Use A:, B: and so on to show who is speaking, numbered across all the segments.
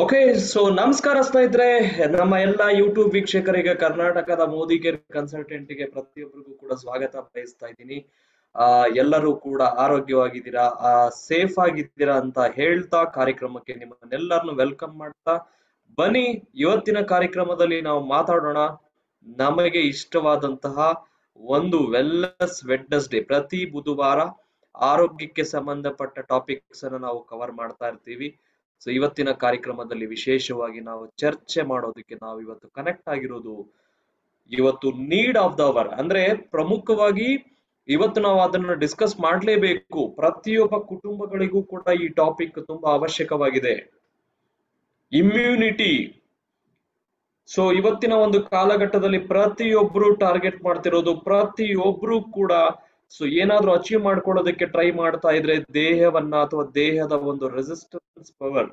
A: okay so ನಮಸ್ಕಾರ ಸ್ನೇಹಿತರೆ ನಮ್ಮ ಎಲ್ಲ ಯೂಟ್ಯೂಬ್ ವೀಕ್ಷಕರಿಗೆ ಕರ್ನಾಟಕದ ಮೋದಿ ಕೇರ್ ಕನ್ಸಲ್ಟೆಂಟ್ ಗೆ ಪ್ರತಿಯೊಬ್ಬರಿಗೂ ಕೂಡ ಸ್ವಾಗತ ಬಯಸ್ತಾ ಇದ್ದೀನಿ ಆ ಎಲ್ಲರೂ ಕೂಡ ಆರೋಗ್ಯವಾಗಿದ್ದೀರಾ ಆ ಸೇಫ್ ಆಗಿದ್ದೀರಾ ಅಂತ ಹೇಳ್ತಾ ಕಾರ್ಯಕ್ರಮಕ್ಕೆ ನಿಮ್ಮನ್ನೆಲ್ಲರನ್ನು ವೆಲ್ಕಮ್ ಮಾಡ್ತಾ ಬನ್ನಿ ಇವತ್ತಿನ ಕಾರ್ಯಕ್ರಮದಲ್ಲಿ ನಾವು ಮಾತಾಡೋಣ ನಮಗೆ ಇಷ್ಟವಾದಂತಹ ಒಂದು ವೆಲ್ನೆಸ್ ವೆಡ್ನೆಸ್ ಡೇ ಪ್ರತಿ ಬುಧವಾರ ಆರೋಗ್ಯಕ್ಕೆ ಸಂಬಂಧಪಟ್ಟ ಟಾಪಿಕ್ಸ್ ಅನ್ನು ನಾವು ಕವರ್ ಮಾಡ್ತಾ ಇರ್ತೀವಿ ಸೊ ಇವತ್ತಿನ ಕಾರ್ಯಕ್ರಮದಲ್ಲಿ ವಿಶೇಷವಾಗಿ ನಾವು ಚರ್ಚೆ ಮಾಡೋದಕ್ಕೆ ನಾವು ಇವತ್ತು ಕನೆಕ್ಟ್ ಆಗಿರೋದು ಇವತ್ತು ನೀಡ್ ಆಫ್ ದ ಅವರ್ ಅಂದ್ರೆ ಪ್ರಮುಖವಾಗಿ ಇವತ್ತು ನಾವು ಅದನ್ನ ಡಿಸ್ಕಸ್ ಮಾಡಲೇಬೇಕು ಪ್ರತಿಯೊಬ್ಬ ಕುಟುಂಬಗಳಿಗೂ ಕೂಡ ಈ ಟಾಪಿಕ್ ತುಂಬಾ ಅವಶ್ಯಕವಾಗಿದೆ ಇಮ್ಯುನಿಟಿ ಸೊ ಇವತ್ತಿನ ಒಂದು ಕಾಲಘಟ್ಟದಲ್ಲಿ ಪ್ರತಿಯೊಬ್ರು ಟಾರ್ಗೆಟ್ ಮಾಡ್ತಿರೋದು ಪ್ರತಿಯೊಬ್ರು ಕೂಡ ಸೊ ಏನಾದ್ರೂ ಅಚೀವ್ ಮಾಡ್ಕೊಳ್ಳೋದಕ್ಕೆ ಟ್ರೈ ಮಾಡ್ತಾ ಇದ್ರೆ ದೇಹವನ್ನ ಅಥವಾ ದೇಹದ ಒಂದು ರೆಸಿಸ್ಟೆನ್ಸ್ ಪವರ್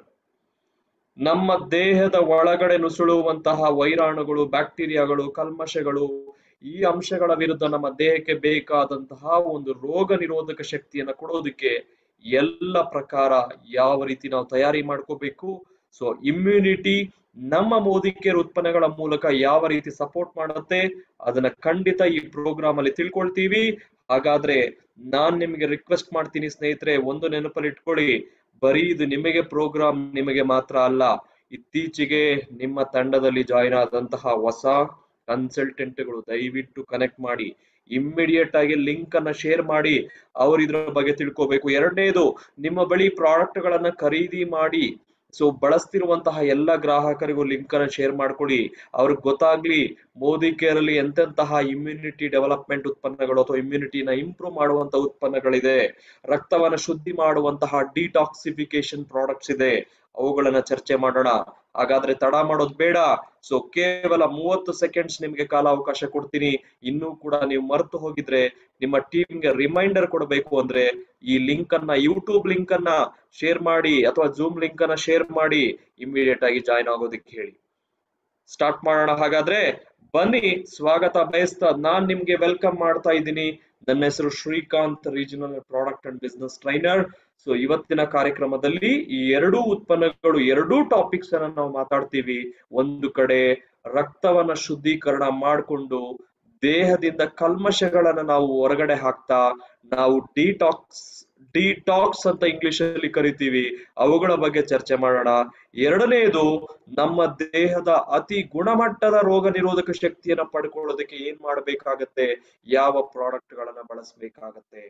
A: ನಮ್ಮ ದೇಹದ ಒಳಗಡೆ ನುಸುಳುವಂತಹ ವೈರಾಣುಗಳು ಬ್ಯಾಕ್ಟೀರಿಯಾಗಳು ಕಲ್ಮಶಗಳು ಈ ಅಂಶಗಳ ವಿರುದ್ಧ ನಮ್ಮ ದೇಹಕ್ಕೆ ಬೇಕಾದಂತಹ ಒಂದು ರೋಗ ನಿರೋಧಕ ಶಕ್ತಿಯನ್ನ ಕೊಡೋದಕ್ಕೆ ಎಲ್ಲ ಪ್ರಕಾರ ಯಾವ ರೀತಿ ನಾವು ತಯಾರಿ ಮಾಡ್ಕೋಬೇಕು ಸೊ ಇಮ್ಯುನಿಟಿ ನಮ್ಮ ಮೋದಿ ಕೇರ್ ಉತ್ಪನ್ನಗಳ ಮೂಲಕ ಯಾವ ರೀತಿ ಸಪೋರ್ಟ್ ಮಾಡುತ್ತೆ ಅದನ್ನ ಖಂಡಿತ ಈ ಪ್ರೋಗ್ರಾಮ್ ಅಲ್ಲಿ ತಿಳ್ಕೊಳ್ತೀವಿ ಹಾಗಾದ್ರೆ ನಾನ್ ನಿಮಗೆ ರಿಕ್ವೆಸ್ಟ್ ಮಾಡ್ತೀನಿ ಸ್ನೇಹಿತರೆ ಒಂದು ನೆನಪಲ್ಲಿ ಇಟ್ಕೊಳ್ಳಿ ಬರೀ ಇದು ನಿಮಗೆ ಪ್ರೋಗ್ರಾಮ್ ನಿಮಗೆ ಮಾತ್ರ ಅಲ್ಲ ಇತ್ತೀಚೆಗೆ ನಿಮ್ಮ ತಂಡದಲ್ಲಿ ಜಾಯಿನ್ ಆದಂತಹ ಹೊಸ ಕನ್ಸಲ್ಟೆಂಟ್ಗಳು ದಯವಿಟ್ಟು ಕನೆಕ್ಟ್ ಮಾಡಿ ಇಮ್ಮಿಡಿಯೇಟ್ ಆಗಿ ಲಿಂಕ್ ಅನ್ನ ಶೇರ್ ಮಾಡಿ ಅವ್ರು ಇದ್ರ ಬಗ್ಗೆ ತಿಳ್ಕೋಬೇಕು ಎರಡನೇದು ನಿಮ್ಮ ಬಳಿ ಪ್ರಾಡಕ್ಟ್ ಗಳನ್ನ ಖರೀದಿ ಮಾಡಿ ಸೊ ಬಳಸ್ತಿರುವಂತಹ ಎಲ್ಲ ಗ್ರಾಹಕರಿಗೂ ಲಿಂಕ್ ಅನ್ನ ಶೇರ್ ಮಾಡ್ಕೊಡಿ ಅವ್ರಿಗೆ ಗೊತ್ತಾಗ್ಲಿ ಮೋದಿ ಕೇರ್ ಅಲ್ಲಿ ಎಂತೆಂತಹ ಇಮ್ಯುನಿಟಿ ಡೆವಲಪ್ಮೆಂಟ್ ಉತ್ಪನ್ನಗಳು ಅಥವಾ ಇಮ್ಯುನಿಟಿನ ಇಂಪ್ರೂವ್ ಮಾಡುವಂತ ಉತ್ಪನ್ನಗಳಿದೆ ರಕ್ತವನ್ನ ಶುದ್ಧಿ ಮಾಡುವಂತಹ ಡಿಟಾಕ್ಸಿಫಿಕೇಶನ್ ಪ್ರಾಡಕ್ಟ್ಸ್ ಇದೆ ಅವುಗಳನ್ನ ಚರ್ಚೆ ಮಾಡೋಣ ಹಾಗಾದ್ರೆ ತಡ ಮಾಡೋದು ಬೇಡ ಸೊ ಕೇವಲ ಮೂವತ್ತು ಸೆಕೆಂಡ್ಸ್ ನಿಮ್ಗೆ ಕಾಲಾವಕಾಶ ಕೊಡ್ತೀನಿ ಇನ್ನೂ ಕೂಡ ನೀವು ಮರೆತು ಹೋಗಿದ್ರೆ ನಿಮ್ಮ ಟೀಮ್ಗೆ ರಿಮೈಂಡರ್ ಕೊಡಬೇಕು ಅಂದ್ರೆ ಈ ಲಿಂಕ್ ಅನ್ನ ಯೂಟ್ಯೂಬ್ ಲಿಂಕ್ ಅನ್ನ ಶೇರ್ ಮಾಡಿ ಅಥವಾ ಜೂಮ್ ಲಿಂಕ್ ಅನ್ನ ಶೇರ್ ಮಾಡಿ ಇಮಿಡಿಯೇಟ್ ಆಗಿ ಜಾಯ್ನ್ ಆಗೋದಕ್ಕೆ ಹೇಳಿ ಸ್ಟಾರ್ಟ್ ಮಾಡೋಣ ಹಾಗಾದ್ರೆ ಬನ್ನಿ ಸ್ವಾಗತ ಬಯಸ್ತಾ ನಾನ್ ನಿಮ್ಗೆ ವೆಲ್ಕಮ್ ಮಾಡ್ತಾ ಇದ್ದೀನಿ ನನ್ನ ಹೆಸರು Srikanth regional product and business trainer so ಇವತ್ತಿನ ಕಾರ್ಯಕ್ರಮದಲ್ಲಿ ಈ ಎರಡೂ ಉತ್ಪನ್ನಗಳು ಎರಡೂ ಟಾಪಿಕ್ಸ್ ಅನ್ನ ನಾವು ಮಾತಾಡ್ತೀವಿ ಒಂದು ಕಡೆ ರಕ್ತವನ್ನ ಶುದ್ಧೀಕರಣ ಮಾಡಿಕೊಂಡು ದೇಹದಿಂದ ಕಲ್ಮಶಗಳನ್ನ ನಾವು ಹೊರಗಡೆ ಹಾಕ್ತಾ ನಾವು ಡಿಟಾಕ್ಸ್ ಡಿಟಾಕ್ಸ್ ಅಂತ ಇಂಗ್ಲಿಷ್ ಅಲ್ಲಿ ಕರಿತೀವಿ ಅವುಗಳ ಬಗ್ಗೆ ಚರ್ಚೆ ಮಾಡೋಣ ಎರಡನೆಯದು ನಮ್ಮ ದೇಹದ ಅತಿ ಗುಣಮಟ್ಟದ ರೋಗ ನಿರೋಧಕ ಶಕ್ತಿಯನ್ನ ಪಡ್ಕೊಳ್ಳೋದಕ್ಕೆ ಏನ್ ಮಾಡ್ಬೇಕಾಗತ್ತೆ ಯಾವ ಪ್ರಾಡಕ್ಟ್ ಗಳನ್ನ ಬಳಸಬೇಕಾಗತ್ತೆ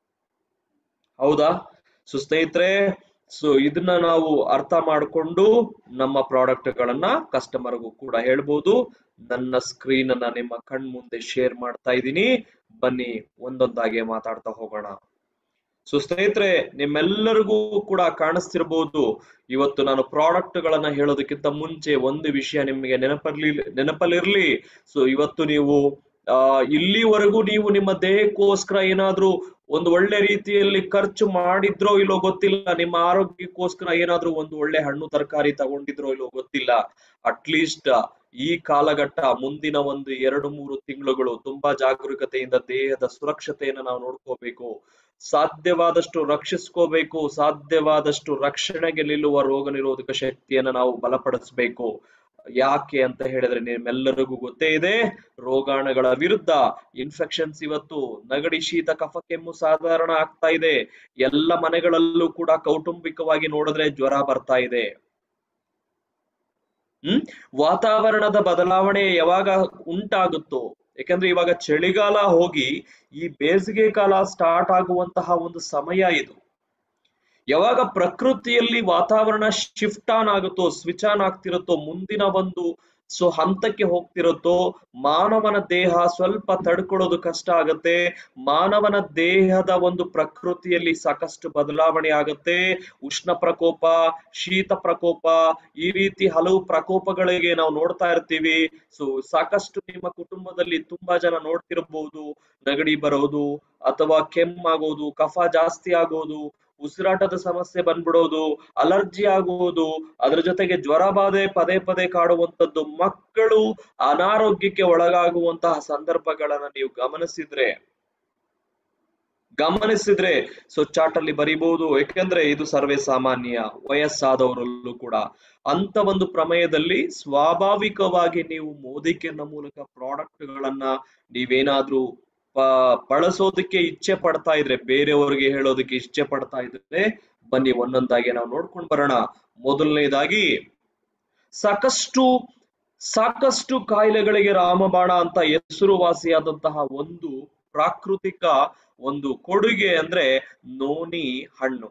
A: ಹೌದಾ ಸೊ ಸ್ನೇಹಿತರೆ ಸೊ ಇದನ್ನ ನಾವು ಅರ್ಥ ಮಾಡಿಕೊಂಡು ನಮ್ಮ ಪ್ರಾಡಕ್ಟ್ ಗಳನ್ನ ಕಸ್ಟಮರ್ಗೂ ಕೂಡ ಹೇಳ್ಬೋದು ನನ್ನ ಸ್ಕ್ರೀನ್ ಅನ್ನ ನಿಮ್ಮ ಕಣ್ ಮುಂದೆ ಶೇರ್ ಮಾಡ್ತಾ ಇದ್ದೀನಿ ಬನ್ನಿ ಒಂದೊಂದಾಗೆ ಮಾತಾಡ್ತಾ ಹೋಗೋಣ ಸೊ ಸ್ನೇಹಿತರೆ ನಿಮ್ಮೆಲ್ಲರಿಗೂ ಕೂಡ ಕಾಣಿಸ್ತಿರ್ಬೋದು ಇವತ್ತು ನಾನು ಪ್ರಾಡಕ್ಟ್ ಗಳನ್ನ ಹೇಳೋದಕ್ಕಿಂತ ಮುಂಚೆ ಒಂದು ವಿಷಯ ನಿಮಗೆ ನೆನಪಲ್ಲಿ ನೆನಪಲ್ಲಿರ್ಲಿ ಸೊ ಇವತ್ತು ನೀವು ಆ ಇಲ್ಲಿವರೆಗೂ ನೀವು ನಿಮ್ಮ ದೇಹಕ್ಕೋಸ್ಕರ ಏನಾದ್ರೂ ಒಂದು ಒಳ್ಳೆ ರೀತಿಯಲ್ಲಿ ಖರ್ಚು ಮಾಡಿದ್ರೋ ಇಲ್ಲೋ ಗೊತ್ತಿಲ್ಲ ನಿಮ್ಮ ಆರೋಗ್ಯಕ್ಕೋಸ್ಕರ ಏನಾದ್ರೂ ಒಂದು ಒಳ್ಳೆ ಹಣ್ಣು ತರಕಾರಿ ತಗೊಂಡಿದ್ರೋ ಇಲ್ಲೋ ಗೊತ್ತಿಲ್ಲ ಅಟ್ಲೀಸ್ಟ್ ಈ ಕಾಲಘಟ್ಟ ಮುಂದಿನ ಒಂದು ಎರಡು ಮೂರು ತಿಂಗಳುಗಳು ತುಂಬಾ ಜಾಗರೂಕತೆಯಿಂದ ದೇಹದ ಸುರಕ್ಷತೆಯನ್ನು ನಾವು ನೋಡ್ಕೋಬೇಕು ಸಾಧ್ಯವಾದಷ್ಟು ರಕ್ಷಿಸ್ಕೋಬೇಕು ಸಾಧ್ಯವಾದಷ್ಟು ರಕ್ಷಣೆಗೆ ನಿಲ್ಲುವ ರೋಗ ನಿರೋಧಕ ಶಕ್ತಿಯನ್ನ ನಾವು ಬಲಪಡಿಸಬೇಕು ಯಾಕೆ ಅಂತ ಹೇಳಿದ್ರೆ ನಿಮ್ಮೆಲ್ಲರಿಗೂ ಗೊತ್ತೇ ಇದೆ ರೋಗಾಣುಗಳ ವಿರುದ್ಧ ಇನ್ಫೆಕ್ಷನ್ಸ್ ಇವತ್ತು ನಗಡಿ ಶೀತ ಕಫ ಕೆಮ್ಮು ಸಾಧಾರಣ ಆಗ್ತಾ ಇದೆ ಎಲ್ಲ ಮನೆಗಳಲ್ಲೂ ಕೂಡ ಕೌಟುಂಬಿಕವಾಗಿ ನೋಡಿದ್ರೆ ಜ್ವರ ಬರ್ತಾ ಇದೆ ಹ್ಮ್ ವಾತಾವರಣದ ಬದಲಾವಣೆ ಯಾವಾಗ ಉಂಟಾಗುತ್ತೋ ಯಾಕಂದ್ರೆ ಇವಾಗ ಚಳಿಗಾಲ ಹೋಗಿ ಈ ಬೇಸಿಗೆ ಕಾಲ ಸ್ಟಾರ್ಟ್ ಆಗುವಂತಹ ಒಂದು ಸಮಯ ಇದು ಯಾವಾಗ ಪ್ರಕೃತಿಯಲ್ಲಿ ವಾತಾವರಣ ಶಿಫ್ಟ್ ಆನ್ ಆಗುತ್ತೋ ಸ್ವಿಚ್ ಆನ್ ಆಗ್ತಿರುತ್ತೋ ಮುಂದಿನ ಒಂದು ಸೊ ಹಂತಕ್ಕೆ ಹೋಗ್ತಿರುತ್ತೋ ಮಾನವನ ದೇಹ ಸ್ವಲ್ಪ ತಡ್ಕೊಳ್ಳೋದು ಕಷ್ಟ ಆಗತ್ತೆ ಮಾನವನ ದೇಹದ ಒಂದು ಪ್ರಕೃತಿಯಲ್ಲಿ ಸಾಕಷ್ಟು ಬದಲಾವಣೆ ಆಗತ್ತೆ ಉಷ್ಣ ಪ್ರಕೋಪ ಶೀತ ಪ್ರಕೋಪ ಈ ರೀತಿ ಹಲವು ಪ್ರಕೋಪಗಳಿಗೆ ನಾವು ನೋಡ್ತಾ ಇರ್ತೀವಿ ಸೊ ಸಾಕಷ್ಟು ನಿಮ್ಮ ಕುಟುಂಬದಲ್ಲಿ ತುಂಬಾ ಜನ ನೋಡ್ತಿರಬಹುದು ನೆಗಡಿ ಬರೋದು ಅಥವಾ ಕೆಮ್ಮಾಗೋದು ಕಫ ಜಾಸ್ತಿ ಆಗೋದು ಉಸಿರಾಟದ ಸಮಸ್ಯೆ ಬಂದ್ಬಿಡೋದು ಅಲರ್ಜಿ ಆಗುವುದು ಅದರ ಜೊತೆಗೆ ಜ್ವರ ಬಾಧೆ ಪದೇ ಪದೇ ಕಾಡುವಂತದ್ದು ಮಕ್ಕಳು ಅನಾರೋಗ್ಯಕ್ಕೆ ಒಳಗಾಗುವಂತಹ ಸಂದರ್ಭಗಳನ್ನ ನೀವು ಗಮನಿಸಿದ್ರೆ ಗಮನಿಸಿದ್ರೆ ಸೊ ಚಾಟ್ ಅಲ್ಲಿ ಬರೀಬಹುದು ಯಾಕೆಂದ್ರೆ ಇದು ಸರ್ವೇ ಸಾಮಾನ್ಯ ವಯಸ್ಸಾದವರಲ್ಲೂ ಕೂಡ ಅಂತ ಒಂದು ಪ್ರಮೇಯದಲ್ಲಿ ಸ್ವಾಭಾವಿಕವಾಗಿ ನೀವು ಮೋದಿಕೆನ ಮೂಲಕ ಪ್ರಾಡಕ್ಟ್ ಗಳನ್ನ ನೀವೇನಾದ್ರೂ ಪ- ಬಳಸೋದಕ್ಕೆ ಇಚ್ಛೆ ಪಡ್ತಾ ಇದ್ರೆ ಬೇರೆಯವರಿಗೆ ಹೇಳೋದಕ್ಕೆ ಇಚ್ಛೆ ಪಡ್ತಾ ಇದ್ರೆ ಬನ್ನಿ ಒಂದೊಂದಾಗಿ ನಾವು ನೋಡ್ಕೊಂಡು ಬರೋಣ ಮೊದಲನೇದಾಗಿ ಸಾಕಷ್ಟು ಸಾಕಷ್ಟು ಕಾಯಿಲೆಗಳಿಗೆ ರಾಮಬಾಣ ಅಂತ ಹೆಸರುವಾಸಿಯಾದಂತಹ ಒಂದು ಪ್ರಾಕೃತಿಕ ಒಂದು ಕೊಡುಗೆ ಅಂದ್ರೆ ನೋನಿ ಹಣ್ಣು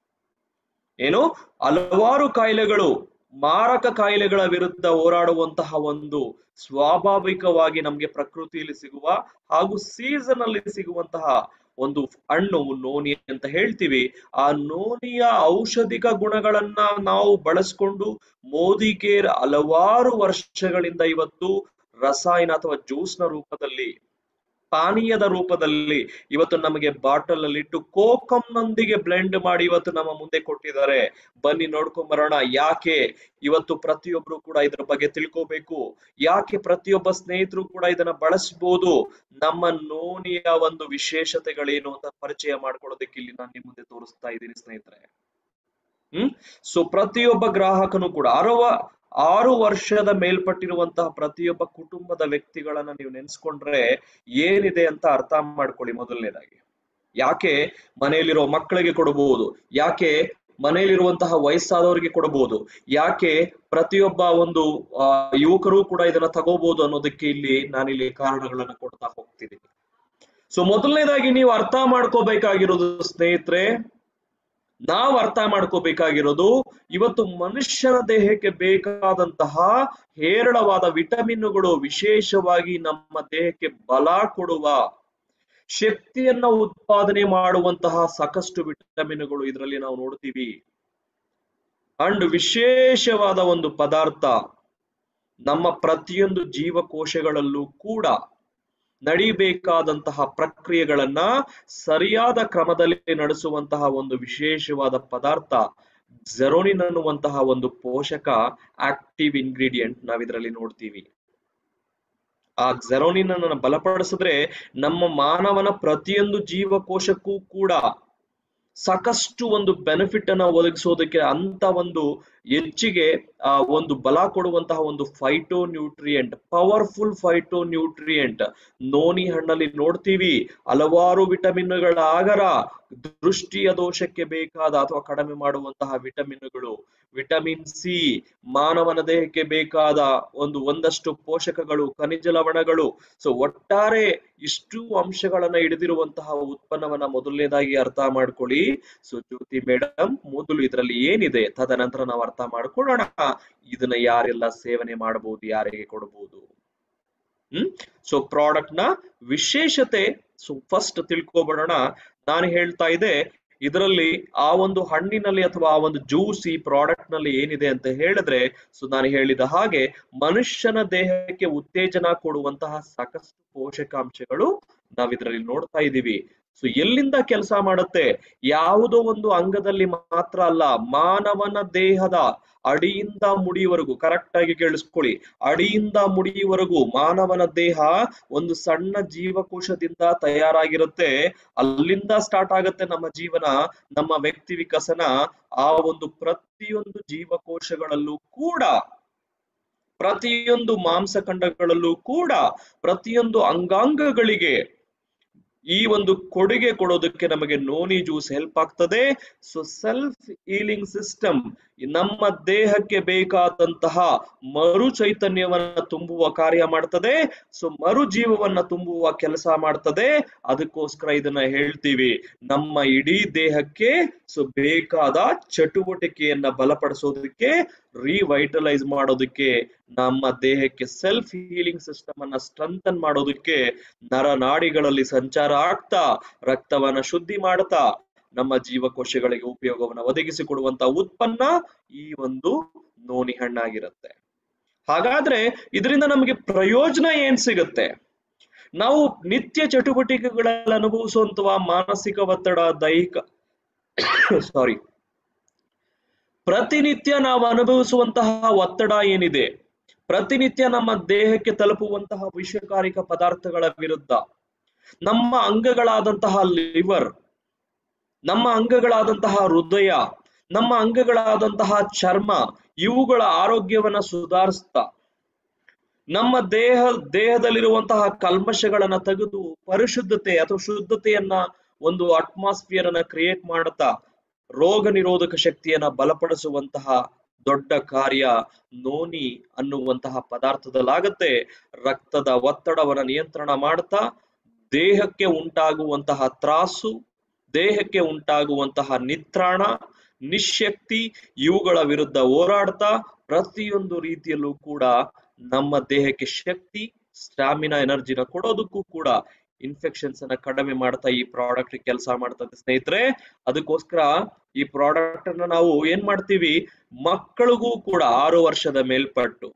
A: ಏನು ಹಲವಾರು ಕಾಯಿಲೆಗಳು ಮಾರಕ ಕಾಯಿಲೆಗಳ ವಿರುದ್ಧ ಹೋರಾಡುವಂತಹ ಒಂದು ಸ್ವಾಭಾವಿಕವಾಗಿ ನಮ್ಗೆ ಪ್ರಕೃತಿಯಲ್ಲಿ ಸಿಗುವ ಹಾಗೂ ಸೀಸನ್ ಅಲ್ಲಿ ಸಿಗುವಂತಹ ಒಂದು ಹಣ್ಣು ನೋನಿ ಅಂತ ಹೇಳ್ತೀವಿ ಆ ನೋನಿಯ ಔಷಧಿಕ ಗುಣಗಳನ್ನ ನಾವು ಬಳಸ್ಕೊಂಡು ಮೋದಿ ಕೇರ್ ಹಲವಾರು ವರ್ಷಗಳಿಂದ ಇವತ್ತು ರಸಾಯನ ಅಥವಾ ಜ್ಯೂಸ್ನ ರೂಪದಲ್ಲಿ ಪಾನೀಯದ ರೂಪದಲ್ಲಿ ಇವತ್ತು ನಮಗೆ ಬಾಟಲ್ ಅಲ್ಲಿ ಇಟ್ಟು ಕೋಕಂನೊಂದಿಗೆ ಬ್ಲೆಂಡ್ ಮಾಡಿ ಇವತ್ತು ನಮ್ಮ ಮುಂದೆ ಕೊಟ್ಟಿದ್ದಾರೆ ಬನ್ನಿ ನೋಡ್ಕೊಂಡ್ ಬರೋಣ ಯಾಕೆ ಇವತ್ತು ಪ್ರತಿಯೊಬ್ರು ಕೂಡ ಇದ್ರ ಬಗ್ಗೆ ತಿಳ್ಕೋಬೇಕು ಯಾಕೆ ಪ್ರತಿಯೊಬ್ಬ ಸ್ನೇಹಿತರು ಕೂಡ ಇದನ್ನ ಬಳಸಬಹುದು ನಮ್ಮ ನೋನಿಯ ಒಂದು ವಿಶೇಷತೆಗಳೇನು ಅಂತ ಪರಿಚಯ ಮಾಡ್ಕೊಳ್ಳೋದಕ್ಕೆ ಇಲ್ಲಿ ನಾನು ನಿಮ್ಮ ಮುಂದೆ ತೋರಿಸ್ತಾ ಇದ್ದೀನಿ ಸ್ನೇಹಿತರೆ ಹ್ಮ್ ಸೊ ಪ್ರತಿಯೊಬ್ಬ ಗ್ರಾಹಕನು ಕೂಡ ಅರವ ಆರು ವರ್ಷದ ಮೇಲ್ಪಟ್ಟಿರುವಂತಹ ಪ್ರತಿಯೊಬ್ಬ ಕುಟುಂಬದ ವ್ಯಕ್ತಿಗಳನ್ನ ನೀವು ನೆನ್ಸ್ಕೊಂಡ್ರೆ ಏನಿದೆ ಅಂತ ಅರ್ಥ ಮಾಡ್ಕೊಳ್ಳಿ ಮೊದಲನೇದಾಗಿ ಯಾಕೆ ಮನೆಯಲ್ಲಿರೋ ಮಕ್ಕಳಿಗೆ ಕೊಡಬಹುದು ಯಾಕೆ ಮನೆಯಲ್ಲಿರುವಂತಹ ವಯಸ್ಸಾದವರಿಗೆ ಕೊಡಬಹುದು ಯಾಕೆ ಪ್ರತಿಯೊಬ್ಬ ಒಂದು ಆ, ಯುವಕರು ಕೂಡ ಇದನ್ನ ತಗೋಬಹುದು ಅನ್ನೋದಕ್ಕೆ ಇಲ್ಲಿ ನಾನಿಲ್ಲಿ ಕಾರಣಗಳನ್ನ ಕೊಡ್ತಾ ಹೋಗ್ತಿದ್ದೀನಿ ಸೊ ಮೊದಲನೇದಾಗಿ ನೀವು ಅರ್ಥ ಮಾಡ್ಕೋಬೇಕಾಗಿರೋದು ಸ್ನೇಹಿತರೆ ನಾವು ಅರ್ಥ ಮಾಡ್ಕೋಬೇಕಾಗಿರೋದು ಇವತ್ತು ಮನುಷ್ಯನ ದೇಹಕ್ಕೆ ಬೇಕಾದಂತಹ ಹೇರಳವಾದ ವಿಟಮಿನ್ಗಳು ವಿಶೇಷವಾಗಿ ನಮ್ಮ ದೇಹಕ್ಕೆ ಬಲ ಕೊಡುವ ಶಕ್ತಿಯನ್ನ ಉತ್ಪಾದನೆ ಮಾಡುವಂತಹ ಸಾಕಷ್ಟು ವಿಟಮಿನ್ಗಳು ಇದರಲ್ಲಿ ನಾವು ನೋಡ್ತೀವಿ ಅಂಡ್ ವಿಶೇಷವಾದ ಒಂದು ಪದಾರ್ಥ ನಮ್ಮ ಪ್ರತಿಯೊಂದು ಜೀವಕೋಶಗಳಲ್ಲೂ ಕೂಡ ನಡಿಬೇಕಾದಂತಹ ಪ್ರಕ್ರಿಯೆಗಳನ್ನ ಸರಿಯಾದ ಕ್ರಮದಲ್ಲಿ ನಡೆಸುವಂತಹ ಒಂದು ವಿಶೇಷವಾದ ಪದಾರ್ಥ ಜೆರೋನಿನ್ ಅನ್ನುವಂತಹ ಒಂದು ಪೋಷಕ ಆಕ್ಟಿವ್ ಇಂಗ್ರೀಡಿಯಂಟ್ ನಾವಿದ್ರಲ್ಲಿ ನೋಡ್ತೀವಿ ಆ ಜೆರೋನಿನ್ ಅನ್ನು ಬಲಪಡಿಸಿದ್ರೆ ನಮ್ಮ ಮಾನವನ ಪ್ರತಿಯೊಂದು ಜೀವಕೋಶಕ್ಕೂ ಕೂಡ ಸಾಕಷ್ಟು ಒಂದು ಬೆನಿಫಿಟ್ ಅನ್ನ ಒದಗಿಸೋದಕ್ಕೆ ಅಂತ ಒಂದು ಹೆಚ್ಚಿಗೆ ಆ ಒಂದು ಬಲ ಕೊಡುವಂತಹ ಒಂದು phyto nutrient powerful phyto nutrient noni ಹಣ್ಣಲ್ಲಿ ನೋಡ್ತೀವಿ ಹಲವಾರು ವಿಟಮಿನ್ಗಳ ಆಗರ ದೃಷ್ಟಿಯ ದೋಷಕ್ಕೆ ಬೇಕಾದ ಅಥವಾ ಕಡಿಮೆ ಮಾಡುವಂತಹ ವಿಟಮಿನ್ಗಳು ವಿಟಮಿನ್ ಸಿ ಮಾನವನ ದೇಹಕ್ಕೆ ಬೇಕಾದ ಒಂದು ಒಂದಷ್ಟು ಪೋಷಕಗಳು ಖನಿಜ ಲವಣಗಳು ಸೊ ಒಟ್ಟಾರೆ ಇಷ್ಟು ಅಂಶಗಳನ್ನ ಹಿಡಿದಿರುವಂತಹ ಉತ್ಪನ್ನವನ್ನ ಮೊದಲನೇದಾಗಿ ಅರ್ಥ ಮಾಡ್ಕೊಳ್ಳಿ ಸೊ ಜ್ಯೋತಿ ಮೇಡಮ್ ಮೊದಲು ಇದರಲ್ಲಿ ಏನಿದೆ ತದನಂತರ ನಾವು ಅರ್ಥ ಮಾಡ್ಕೊಳ್ಳೋಣ ಇದನ್ನ ಯಾರೆಲ್ಲ ಸೇವನೆ ಮಾಡಬಹುದು ಯಾರಿಗೆ ಕೊಡಬಹುದು ಹ್ಮ್ ಸೊ ಪ್ರಾಡಕ್ಟ್ ನ ವಿಶೇಷತೆ ಸೊ ಫಸ್ಟ್ ತಿಳ್ಕೊಬಿಡೋಣ ನಾನು ಹೇಳ್ತಾ ಇದ್ದೆ ಇದರಲ್ಲಿ ಆ ಒಂದು ಹಣ್ಣಿನಲ್ಲಿ ಅಥವಾ ಆ ಒಂದು ಜ್ಯೂಸ್ ಈ ಪ್ರಾಡಕ್ಟ್ ನಲ್ಲಿ ಏನಿದೆ ಅಂತ ಹೇಳಿದ್ರೆ ಸೊ ನಾನು ಹೇಳಿದ ಹಾಗೆ ಮನುಷ್ಯನ ದೇಹಕ್ಕೆ ಉತ್ತೇಜನ ಕೊಡುವಂತಹ ಸಾಕಷ್ಟು ಪೋಷಕಾಂಶಗಳು ನಾವಿದ್ರಲ್ಲಿ ನೋಡ್ತಾ ಇದ್ದೀವಿ ಸೊ ಎಲ್ಲಿಂದ ಕೆಲಸ ಮಾಡುತ್ತೆ ಯಾವುದೋ ಒಂದು ಅಂಗದಲ್ಲಿ ಮಾತ್ರ ಅಲ್ಲ ಮಾನವನ ದೇಹದ ಅಡಿಯಿಂದ ಮುಡಿಯವರೆಗೂ ಕರೆಕ್ಟ್ ಆಗಿ ಕೇಳಿಸ್ಕೊಳ್ಳಿ ಅಡಿಯಿಂದ ಮುಡಿಯವರೆಗೂ ಮಾನವನ ದೇಹ ಒಂದು ಸಣ್ಣ ಜೀವಕೋಶದಿಂದ ತಯಾರಾಗಿರುತ್ತೆ ಅಲ್ಲಿಂದ ಸ್ಟಾರ್ಟ್ ಆಗುತ್ತೆ ನಮ್ಮ ಜೀವನ ನಮ್ಮ ವ್ಯಕ್ತಿ ವಿಕಸನ ಆ ಒಂದು ಪ್ರತಿಯೊಂದು ಜೀವಕೋಶಗಳಲ್ಲೂ ಕೂಡ ಪ್ರತಿಯೊಂದು ಮಾಂಸಖಂಡಗಳಲ್ಲೂ ಕೂಡ ಪ್ರತಿಯೊಂದು ಅಂಗಾಂಗಗಳಿಗೆ ಈ ಒಂದು ಕೊಡುಗೆ ಕೊಡೋದಕ್ಕೆ ನಮಗೆ ನೋನಿ ಜ್ಯೂಸ್ ಹೆಲ್ಪ್ ಆಗ್ತದೆ ಸೊ ಸೆಲ್ಫ್ ಹೀಲಿಂಗ್ ಸಿಸ್ಟಮ್ ನಮ್ಮ ದೇಹಕ್ಕೆ ಬೇಕಾದಂತಹ ಮರು ಚೈತನ್ಯವನ್ನ ತುಂಬುವ ಕಾರ್ಯ ಮಾಡ್ತದೆ ಸೊ ಮರು ಜೀವವನ್ನ ತುಂಬುವ ಕೆಲಸ ಮಾಡ್ತದೆ ಅದಕ್ಕೋಸ್ಕರ ಇದನ್ನ ಹೇಳ್ತೀವಿ ನಮ್ಮ ಇಡೀ ದೇಹಕ್ಕೆ ಸೊ ಬೇಕಾದ ಚಟುವಟಿಕೆಯನ್ನ ಬಲಪಡಿಸೋದಕ್ಕೆ ರಿವೈಟಲೈಸ್ ಮಾಡೋದಕ್ಕೆ ನಮ್ಮ ದೇಹಕ್ಕೆ ಸೆಲ್ಫ್ ಹೀಲಿಂಗ್ ಸಿಸ್ಟಮ್ ಅನ್ನ ಸ್ಟ್ರೆಂಥನ್ ಮಾಡೋದಕ್ಕೆ ನರನಾಡಿಗಳಲ್ಲಿ ಸಂಚಾರ ಆಗ್ತಾ ರಕ್ತವನ್ನ ಶುದ್ಧಿ ಮಾಡ್ತಾ ನಮ್ಮ ಜೀವಕೋಶಗಳಿಗೆ ಉಪಯೋಗವನ್ನ ಒದಗಿಸಿಕೊಡುವಂತ ಉತ್ಪನ್ನ ಈ ಒಂದು ನೋನಿ ಹಣ್ಣಾಗಿರುತ್ತೆ ಹಾಗಾದ್ರೆ ಇದರಿಂದ ನಮಗೆ ಪ್ರಯೋಜನ ಏನ್ ಸಿಗುತ್ತೆ ನಾವು ನಿತ್ಯ ಚಟುವಟಿಕೆಗಳಲ್ಲಿ ಅನುಭವಿಸುವಂತಹ ಮಾನಸಿಕ ಒತ್ತಡ ದೈಹಿಕ ಸಾರಿ ಪ್ರತಿನಿತ್ಯ ನಾವು ಅನುಭವಿಸುವಂತಹ ಒತ್ತಡ ಏನಿದೆ ಪ್ರತಿನಿತ್ಯ ನಮ್ಮ ದೇಹಕ್ಕೆ ತಲುಪುವಂತಹ ವಿಷಕಾರಿಕ ಪದಾರ್ಥಗಳ ವಿರುದ್ಧ ನಮ್ಮ ಅಂಗಗಳಾದಂತಹ ಲಿವರ್ ನಮ್ಮ ಅಂಗಗಳಾದಂತಹ ಹೃದಯ ನಮ್ಮ ಅಂಗಗಳಾದಂತಹ ಚರ್ಮ ಇವುಗಳ ಆರೋಗ್ಯವನ್ನ ಸುಧಾರಿಸ್ತಾ ನಮ್ಮ ದೇಹ ದೇಹದಲ್ಲಿರುವಂತಹ ಕಲ್ಮಶಗಳನ್ನ ತೆಗೆದು ಪರಿಶುದ್ಧತೆ ಅಥವಾ ಶುದ್ಧತೆಯನ್ನ ಒಂದು ಅಟ್ಮಾಸ್ಫಿಯರ್ ಅನ್ನ ಕ್ರಿಯೇಟ್ ಮಾಡುತ್ತಾ ರೋಗ ನಿರೋಧಕ ಶಕ್ತಿಯನ್ನ ಬಲಪಡಿಸುವಂತಹ ದೊಡ್ಡ ಕಾರ್ಯ ನೋನಿ ಅನ್ನುವಂತಹ ಪದಾರ್ಥದಲ್ಲಾಗತ್ತೆ ರಕ್ತದ ಒತ್ತಡವನ್ನ ನಿಯಂತ್ರಣ ಮಾಡ್ತಾ ದೇಹಕ್ಕೆ ಉಂಟಾಗುವಂತಹ ತ್ರಾಸು ದೇಹಕ್ಕೆ ಉಂಟಾಗುವಂತಹ ನಿತ್ರಾಣ ನಿಶಕ್ತಿ ಇವುಗಳ ವಿರುದ್ಧ ಹೋರಾಡ್ತಾ ಪ್ರತಿಯೊಂದು ರೀತಿಯಲ್ಲೂ ಕೂಡ ನಮ್ಮ ದೇಹಕ್ಕೆ ಶಕ್ತಿ ಸ್ಟಾಮಿನಾ ಎನರ್ಜಿನ ಕೊಡೋದಕ್ಕೂ ಕೂಡ ಇನ್ಫೆಕ್ಷನ್ಸ್ ಅನ್ನ ಕಡಿಮೆ ಮಾಡ್ತಾ ಈ ಪ್ರಾಡಕ್ಟ್ ಕೆಲಸ ಮಾಡ್ತದೆ ಸ್ನೇಹಿತರೆ ಅದಕ್ಕೋಸ್ಕರ ಈ ಪ್ರಾಡಕ್ಟ್ ಅನ್ನ ನಾವು ಏನ್ ಮಾಡ್ತೀವಿ ಮಕ್ಕಳಿಗೂ ಕೂಡ ಆರು ವರ್ಷದ ಮೇಲ್ಪಟ್ಟು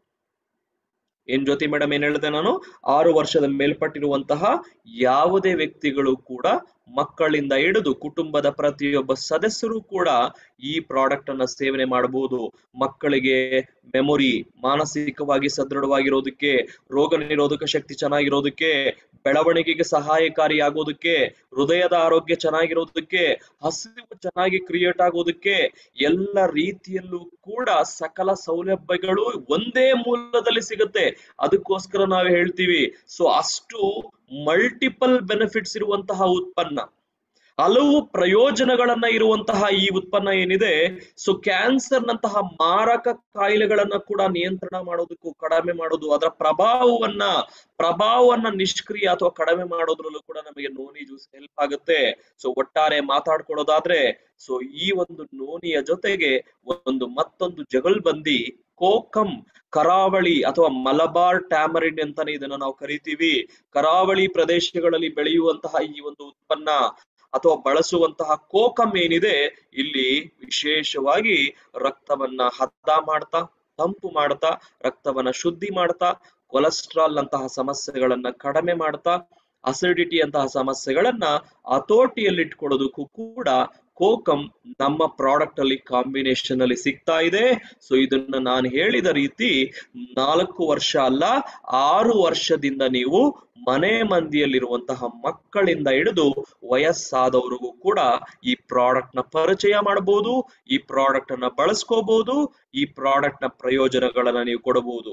A: ಏನ್ ಜ್ಯೋತಿ ಮೇಡಮ್ ಏನ್ ಹೇಳಿದೆ ನಾನು ಆರು ವರ್ಷದ ಮೇಲ್ಪಟ್ಟಿರುವಂತಹ ಯಾವುದೇ ವ್ಯಕ್ತಿಗಳು ಕೂಡ ಮಕ್ಕಳಿಂದ ಹಿಡಿದು ಕುಟುಂಬದ ಪ್ರತಿಯೊಬ್ಬ ಸದಸ್ಯರು ಕೂಡ ಈ ಪ್ರಾಡಕ್ಟ್ ಅನ್ನ ಸೇವನೆ ಮಾಡಬಹುದು ಮಕ್ಕಳಿಗೆ ಮೆಮೊರಿ ಮಾನಸಿಕವಾಗಿ ಸದೃಢವಾಗಿರೋದಕ್ಕೆ ರೋಗ ನಿರೋಧಕ ಶಕ್ತಿ ಚೆನ್ನಾಗಿರೋದಕ್ಕೆ ಬೆಳವಣಿಗೆಗೆ ಸಹಾಯಕಾರಿಯಾಗೋದಕ್ಕೆ ಹೃದಯದ ಆರೋಗ್ಯ ಚೆನ್ನಾಗಿರೋದಕ್ಕೆ ಹಸಿವು ಚೆನ್ನಾಗಿ ಕ್ರಿಯೇಟ್ ಆಗೋದಕ್ಕೆ ಎಲ್ಲ ರೀತಿಯಲ್ಲೂ ಕೂಡ ಸಕಲ ಸೌಲಭ್ಯಗಳು ಒಂದೇ ಮೂಲದಲ್ಲಿ ಸಿಗುತ್ತೆ ಅದಕ್ಕೋಸ್ಕರ ನಾವು ಹೇಳ್ತೀವಿ ಸೊ ಅಷ್ಟು ಮಲ್ಟಿಪಲ್ ಬೆನಿಫಿಟ್ಸ್ ಇರುವಂತಹ ಉತ್ಪನ್ನ ಹಲವು ಪ್ರಯೋಜನಗಳನ್ನ ಇರುವಂತಹ ಈ ಉತ್ಪನ್ನ ಏನಿದೆ ಸೊ ಕ್ಯಾನ್ಸರ್ ನಂತಹ ಮಾರಕ ಕಾಯಿಲೆಗಳನ್ನ ಕೂಡ ನಿಯಂತ್ರಣ ಮಾಡೋದಕ್ಕೂ ಕಡಿಮೆ ಮಾಡೋದು ಅದರ ಪ್ರಭಾವವನ್ನ ಪ್ರಭಾವವನ್ನ ನಿಷ್ಕ್ರಿಯ ಅಥವಾ ಕಡಿಮೆ ಮಾಡೋದ್ರಲ್ಲೂ ಕೂಡ ನಮಗೆ ನೋನಿ ಜ್ಯೂಸ್ ಹೆಲ್ಪ್ ಆಗುತ್ತೆ ಸೊ ಒಟ್ಟಾರೆ ಮಾತಾಡ್ಕೊಳ್ಳೋದಾದ್ರೆ ಸೊ ಈ ಒಂದು ನೋನಿಯ ಜೊತೆಗೆ ಒಂದು ಮತ್ತೊಂದು ಜಗಲ್ಬಂದಿ ಕೋಕಂ ಕರಾವಳಿ ಅಥವಾ ಮಲಬಾರ್ ಟ್ಯಾಮರಿನ್ ಅಂತಾನೆ ಇದನ್ನ ನಾವು ಕರಿತೀವಿ ಕರಾವಳಿ ಪ್ರದೇಶಗಳಲ್ಲಿ ಬೆಳೆಯುವಂತಹ ಈ ಒಂದು ಉತ್ಪನ್ನ ಅಥವಾ ಬಳಸುವಂತಹ ಕೋಕಂ ಏನಿದೆ ಇಲ್ಲಿ ವಿಶೇಷವಾಗಿ ರಕ್ತವನ್ನ ಹದ ಮಾಡ್ತಾ ತಂಪು ಮಾಡ್ತಾ ರಕ್ತವನ್ನ ಶುದ್ಧಿ ಮಾಡ್ತಾ ಕೊಲೆಸ್ಟ್ರಾಲ್ ಅಂತಹ ಸಮಸ್ಯೆಗಳನ್ನ ಕಡಿಮೆ ಮಾಡ್ತಾ ಅಸಿಡಿಟಿ ಅಂತಹ ಸಮಸ್ಯೆಗಳನ್ನ ಹತೋಟಿಯಲ್ಲಿಟ್ಕೊಳ್ಳೋದಕ್ಕೂ ಕೂಡ ಕೋಕಂ ನಮ್ಮ ಪ್ರಾಡಕ್ಟ್ ಅಲ್ಲಿ ಕಾಂಬಿನೇಷನ್ ಅಲ್ಲಿ ಸಿಗ್ತಾ ಇದೆ ಸೊ ಇದನ್ನ ನಾನು ಹೇಳಿದ ರೀತಿ ನಾಲ್ಕು ವರ್ಷ ಅಲ್ಲ ಆರು ವರ್ಷದಿಂದ ನೀವು ಮನೆ ಮಂದಿಯಲ್ಲಿರುವಂತಹ ಮಕ್ಕಳಿಂದ ಹಿಡಿದು ವಯಸ್ಸಾದವರಿಗೂ ಕೂಡ ಈ ಪ್ರಾಡಕ್ಟ್ ನ ಪರಿಚಯ ಮಾಡಬಹುದು ಈ ಪ್ರಾಡಕ್ಟ್ ಅನ್ನ ಬಳಸ್ಕೋಬಹುದು ಈ ಪ್ರಾಡಕ್ಟ್ ನ ಪ್ರಯೋಜನಗಳನ್ನ ನೀವು ಕೊಡಬಹುದು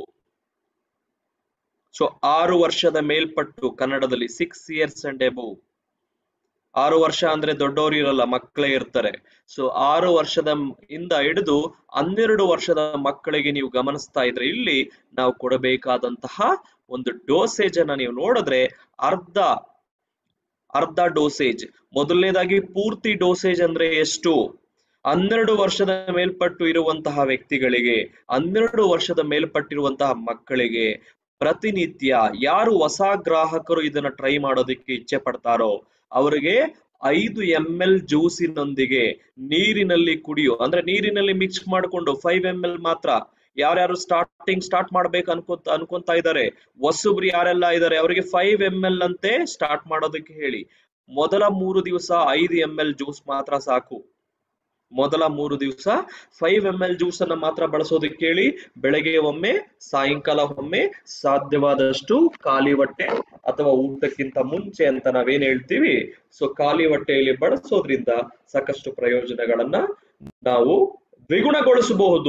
A: ಸೊ ಆರು ವರ್ಷದ ಮೇಲ್ಪಟ್ಟು ಕನ್ನಡದಲ್ಲಿ ಸಿಕ್ಸ್ ಇಯರ್ಸ್ ಅಂಡ್ ಎಬವ್ ಆರು ವರ್ಷ ಅಂದ್ರೆ ದೊಡ್ಡವರು ಇರಲ್ಲ ಮಕ್ಕಳೇ ಇರ್ತಾರೆ ಸೊ ಆರು ವರ್ಷದ ಇಂದ ಹಿಡಿದು ಹನ್ನೆರಡು ವರ್ಷದ ಮಕ್ಕಳಿಗೆ ನೀವು ಗಮನಿಸ್ತಾ ಇದ್ರೆ ಇಲ್ಲಿ ನಾವು ಕೊಡಬೇಕಾದಂತಹ ಒಂದು ಡೋಸೇಜ್ ಅನ್ನ ನೀವು ನೋಡಿದ್ರೆ ಅರ್ಧ ಅರ್ಧ ಡೋಸೇಜ್ ಮೊದಲನೇದಾಗಿ ಪೂರ್ತಿ ಡೋಸೇಜ್ ಅಂದ್ರೆ ಎಷ್ಟು ಹನ್ನೆರಡು ವರ್ಷದ ಮೇಲ್ಪಟ್ಟು ಇರುವಂತಹ ವ್ಯಕ್ತಿಗಳಿಗೆ ಹನ್ನೆರಡು ವರ್ಷದ ಮೇಲ್ಪಟ್ಟಿರುವಂತಹ ಮಕ್ಕಳಿಗೆ ಪ್ರತಿನಿತ್ಯ ಯಾರು ಹೊಸ ಗ್ರಾಹಕರು ಇದನ್ನ ಟ್ರೈ ಮಾಡೋದಕ್ಕೆ ಇಚ್ಛೆ ಪಡ್ತಾರೋ ಅವರಿಗೆ ಐದು ಎಂ ಎಲ್ ಜ್ಯೂಸಿನೊಂದಿಗೆ ನೀರಿನಲ್ಲಿ ಕುಡಿಯೋ ಅಂದ್ರೆ ನೀರಿನಲ್ಲಿ ಮಿಕ್ಸ್ ಮಾಡಿಕೊಂಡು ಫೈವ್ ಎಂ ಎಲ್ ಮಾತ್ರ ಯಾರ್ಯಾರು ಸ್ಟಾರ್ಟಿಂಗ್ ಸ್ಟಾರ್ಟ್ ಮಾಡ್ಬೇಕು ಅನ್ಕೊಂತ ಅನ್ಕೊಂತಾ ಇದ್ದಾರೆ ಹೊಸಬ್ರು ಯಾರೆಲ್ಲ ಇದ್ದಾರೆ ಅವರಿಗೆ ಫೈವ್ ಎಂ ಎಲ್ ಅಂತೆ ಸ್ಟಾರ್ಟ್ ಮಾಡೋದಕ್ಕೆ ಹೇಳಿ ಮೊದಲ ಮೂರು ದಿವಸ ಐದು ಎಂ ಎಲ್ ಜ್ಯೂಸ್ ಮಾತ್ರ ಸಾಕು ಮೊದಲ ಮೂರು ದಿವಸ ಫೈವ್ ಎಂ ಎಲ್ ಜ್ಯೂಸ್ ಅನ್ನ ಮಾತ್ರ ಬಳಸೋದಕ್ಕೆ ಹೇಳಿ ಬೆಳಗ್ಗೆ ಒಮ್ಮೆ ಸಾಯಂಕಾಲ ಒಮ್ಮೆ ಸಾಧ್ಯವಾದಷ್ಟು ಖಾಲಿ ಹೊಟ್ಟೆ ಅಥವಾ ಊಟಕ್ಕಿಂತ ಮುಂಚೆ ಅಂತ ನಾವೇನ್ ಹೇಳ್ತೀವಿ ಸೊ ಖಾಲಿ ಹೊಟ್ಟೆಯಲ್ಲಿ ಬಳಸೋದ್ರಿಂದ ಸಾಕಷ್ಟು ಪ್ರಯೋಜನಗಳನ್ನ ನಾವು ದ್ವಿಗುಣಗೊಳಿಸಬಹುದು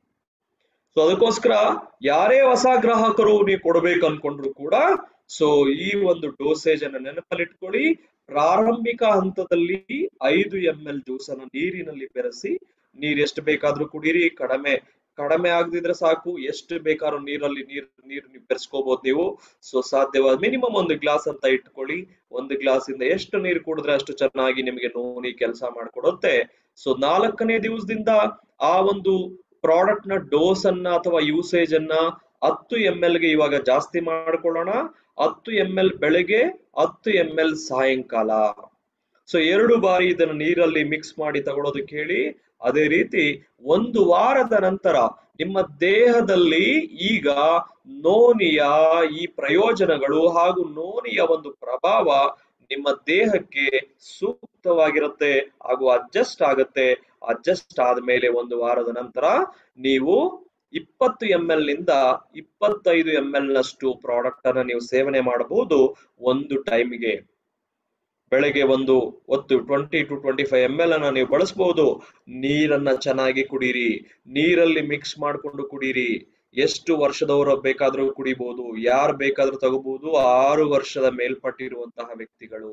A: ಸೊ ಅದಕ್ಕೋಸ್ಕರ ಯಾರೇ ಹೊಸ ಗ್ರಾಹಕರು ನೀವು ಕೊಡ್ಬೇಕು ಅನ್ಕೊಂಡ್ರು ಕೂಡ ಸೊ ಈ ಒಂದು ಡೋಸೇಜ್ ಅನ್ನ ನೆನಪಲ್ಲಿಟ್ಕೊಳ್ಳಿ ಪ್ರಾರಂಭಿಕ ಹಂತದಲ್ಲಿ ಐದು ಎಂ ಎಲ್ ಜ್ಯೂಸ್ ಅನ್ನು ನೀರಿನಲ್ಲಿ ಬೆರೆಸಿ ನೀರ್ ಎಷ್ಟು ಬೇಕಾದ್ರೂ ಕುಡೀರಿ ಕಡಿಮೆ ಕಡಿಮೆ ಆಗದಿದ್ರೆ ಸಾಕು ಎಷ್ಟು ಬೇಕಾದ್ರೂ ನೀರಲ್ಲಿ ನೀರ್ ನೀರು ನೀವು ಬೆರೆಸ್ಕೋಬಹುದು ನೀವು ಸೊ ಸಾಧ್ಯವಾದ ಮಿನಿಮಮ್ ಒಂದು ಗ್ಲಾಸ್ ಅಂತ ಇಟ್ಕೊಳ್ಳಿ ಒಂದು ಗ್ಲಾಸ್ ಇಂದ ಎಷ್ಟು ನೀರು ಕುಡಿದ್ರೆ ಅಷ್ಟು ಚೆನ್ನಾಗಿ ನಿಮಗೆ ನೋನಿ ಕೆಲಸ ಮಾಡ್ಕೊಡುತ್ತೆ ಸೊ ನಾಲ್ಕನೇ ದಿವಸದಿಂದ ಆ ಒಂದು ಪ್ರಾಡಕ್ಟ್ ನ ಡೋಸ್ ಅನ್ನ ಅಥವಾ ಯೂಸೇಜ್ ಅನ್ನ ಹತ್ತು ಎಂ ಎಲ್ ಗೆ ಇವಾಗ ಜಾಸ್ತಿ ಮಾಡ್ಕೊಳ್ಳೋಣ ಹತ್ತು ಎಂ ಎಲ್ ಬೆಳಗ್ಗೆ ಹತ್ತು ಎಂ ಎಲ್ ಸಾಯಂಕಾಲ ಸೊ ಎರಡು ಬಾರಿ ಇದನ್ನು ನೀರಲ್ಲಿ ಮಿಕ್ಸ್ ಮಾಡಿ ತಗೊಳ್ಳೋದಕ್ಕೆ ಹೇಳಿ ಅದೇ ರೀತಿ ಒಂದು ವಾರದ ನಂತರ ನಿಮ್ಮ ದೇಹದಲ್ಲಿ ಈಗ ನೋನಿಯ ಈ ಪ್ರಯೋಜನಗಳು ಹಾಗೂ ನೋನಿಯ ಒಂದು ಪ್ರಭಾವ ನಿಮ್ಮ ದೇಹಕ್ಕೆ ಸೂಕ್ತವಾಗಿರುತ್ತೆ ಹಾಗೂ ಅಡ್ಜಸ್ಟ್ ಆಗುತ್ತೆ ಅಡ್ಜಸ್ಟ್ ಆದ್ಮೇಲೆ ಒಂದು ವಾರದ ನಂತರ ನೀವು ಇಪ್ಪತ್ತು ಎಂ ಎಲ್ ನಿಂದ ಇಪ್ಪತ್ತೈದು ಎಂ ಎಲ್ ನಷ್ಟು ಪ್ರಾಡಕ್ಟ್ ಅನ್ನ ನೀವು ಸೇವನೆ ಮಾಡಬಹುದು ಒಂದು ಟೈಮ್ಗೆ ಬೆಳಗ್ಗೆ ಒಂದು ಹೊತ್ತು twenty to twenty five M L ಅನ್ನ ನೀವು ಬಳಸಬಹುದು ನೀರನ್ನ ಚೆನ್ನಾಗಿ ಕುಡೀರಿ ನೀರಲ್ಲಿ ಮಿಕ್ಸ್ ಮಾಡ್ಕೊಂಡು ಕುಡೀರಿ ಎಷ್ಟು ವರ್ಷದವರು ಬೇಕಾದ್ರೂ ಕುಡಿಬಹುದು ಯಾರು ಬೇಕಾದ್ರೂ ತಗೋಬಹುದು ಆರು ವರ್ಷದ ಮೇಲ್ಪಟ್ಟಿರುವಂತಹ ವ್ಯಕ್ತಿಗಳು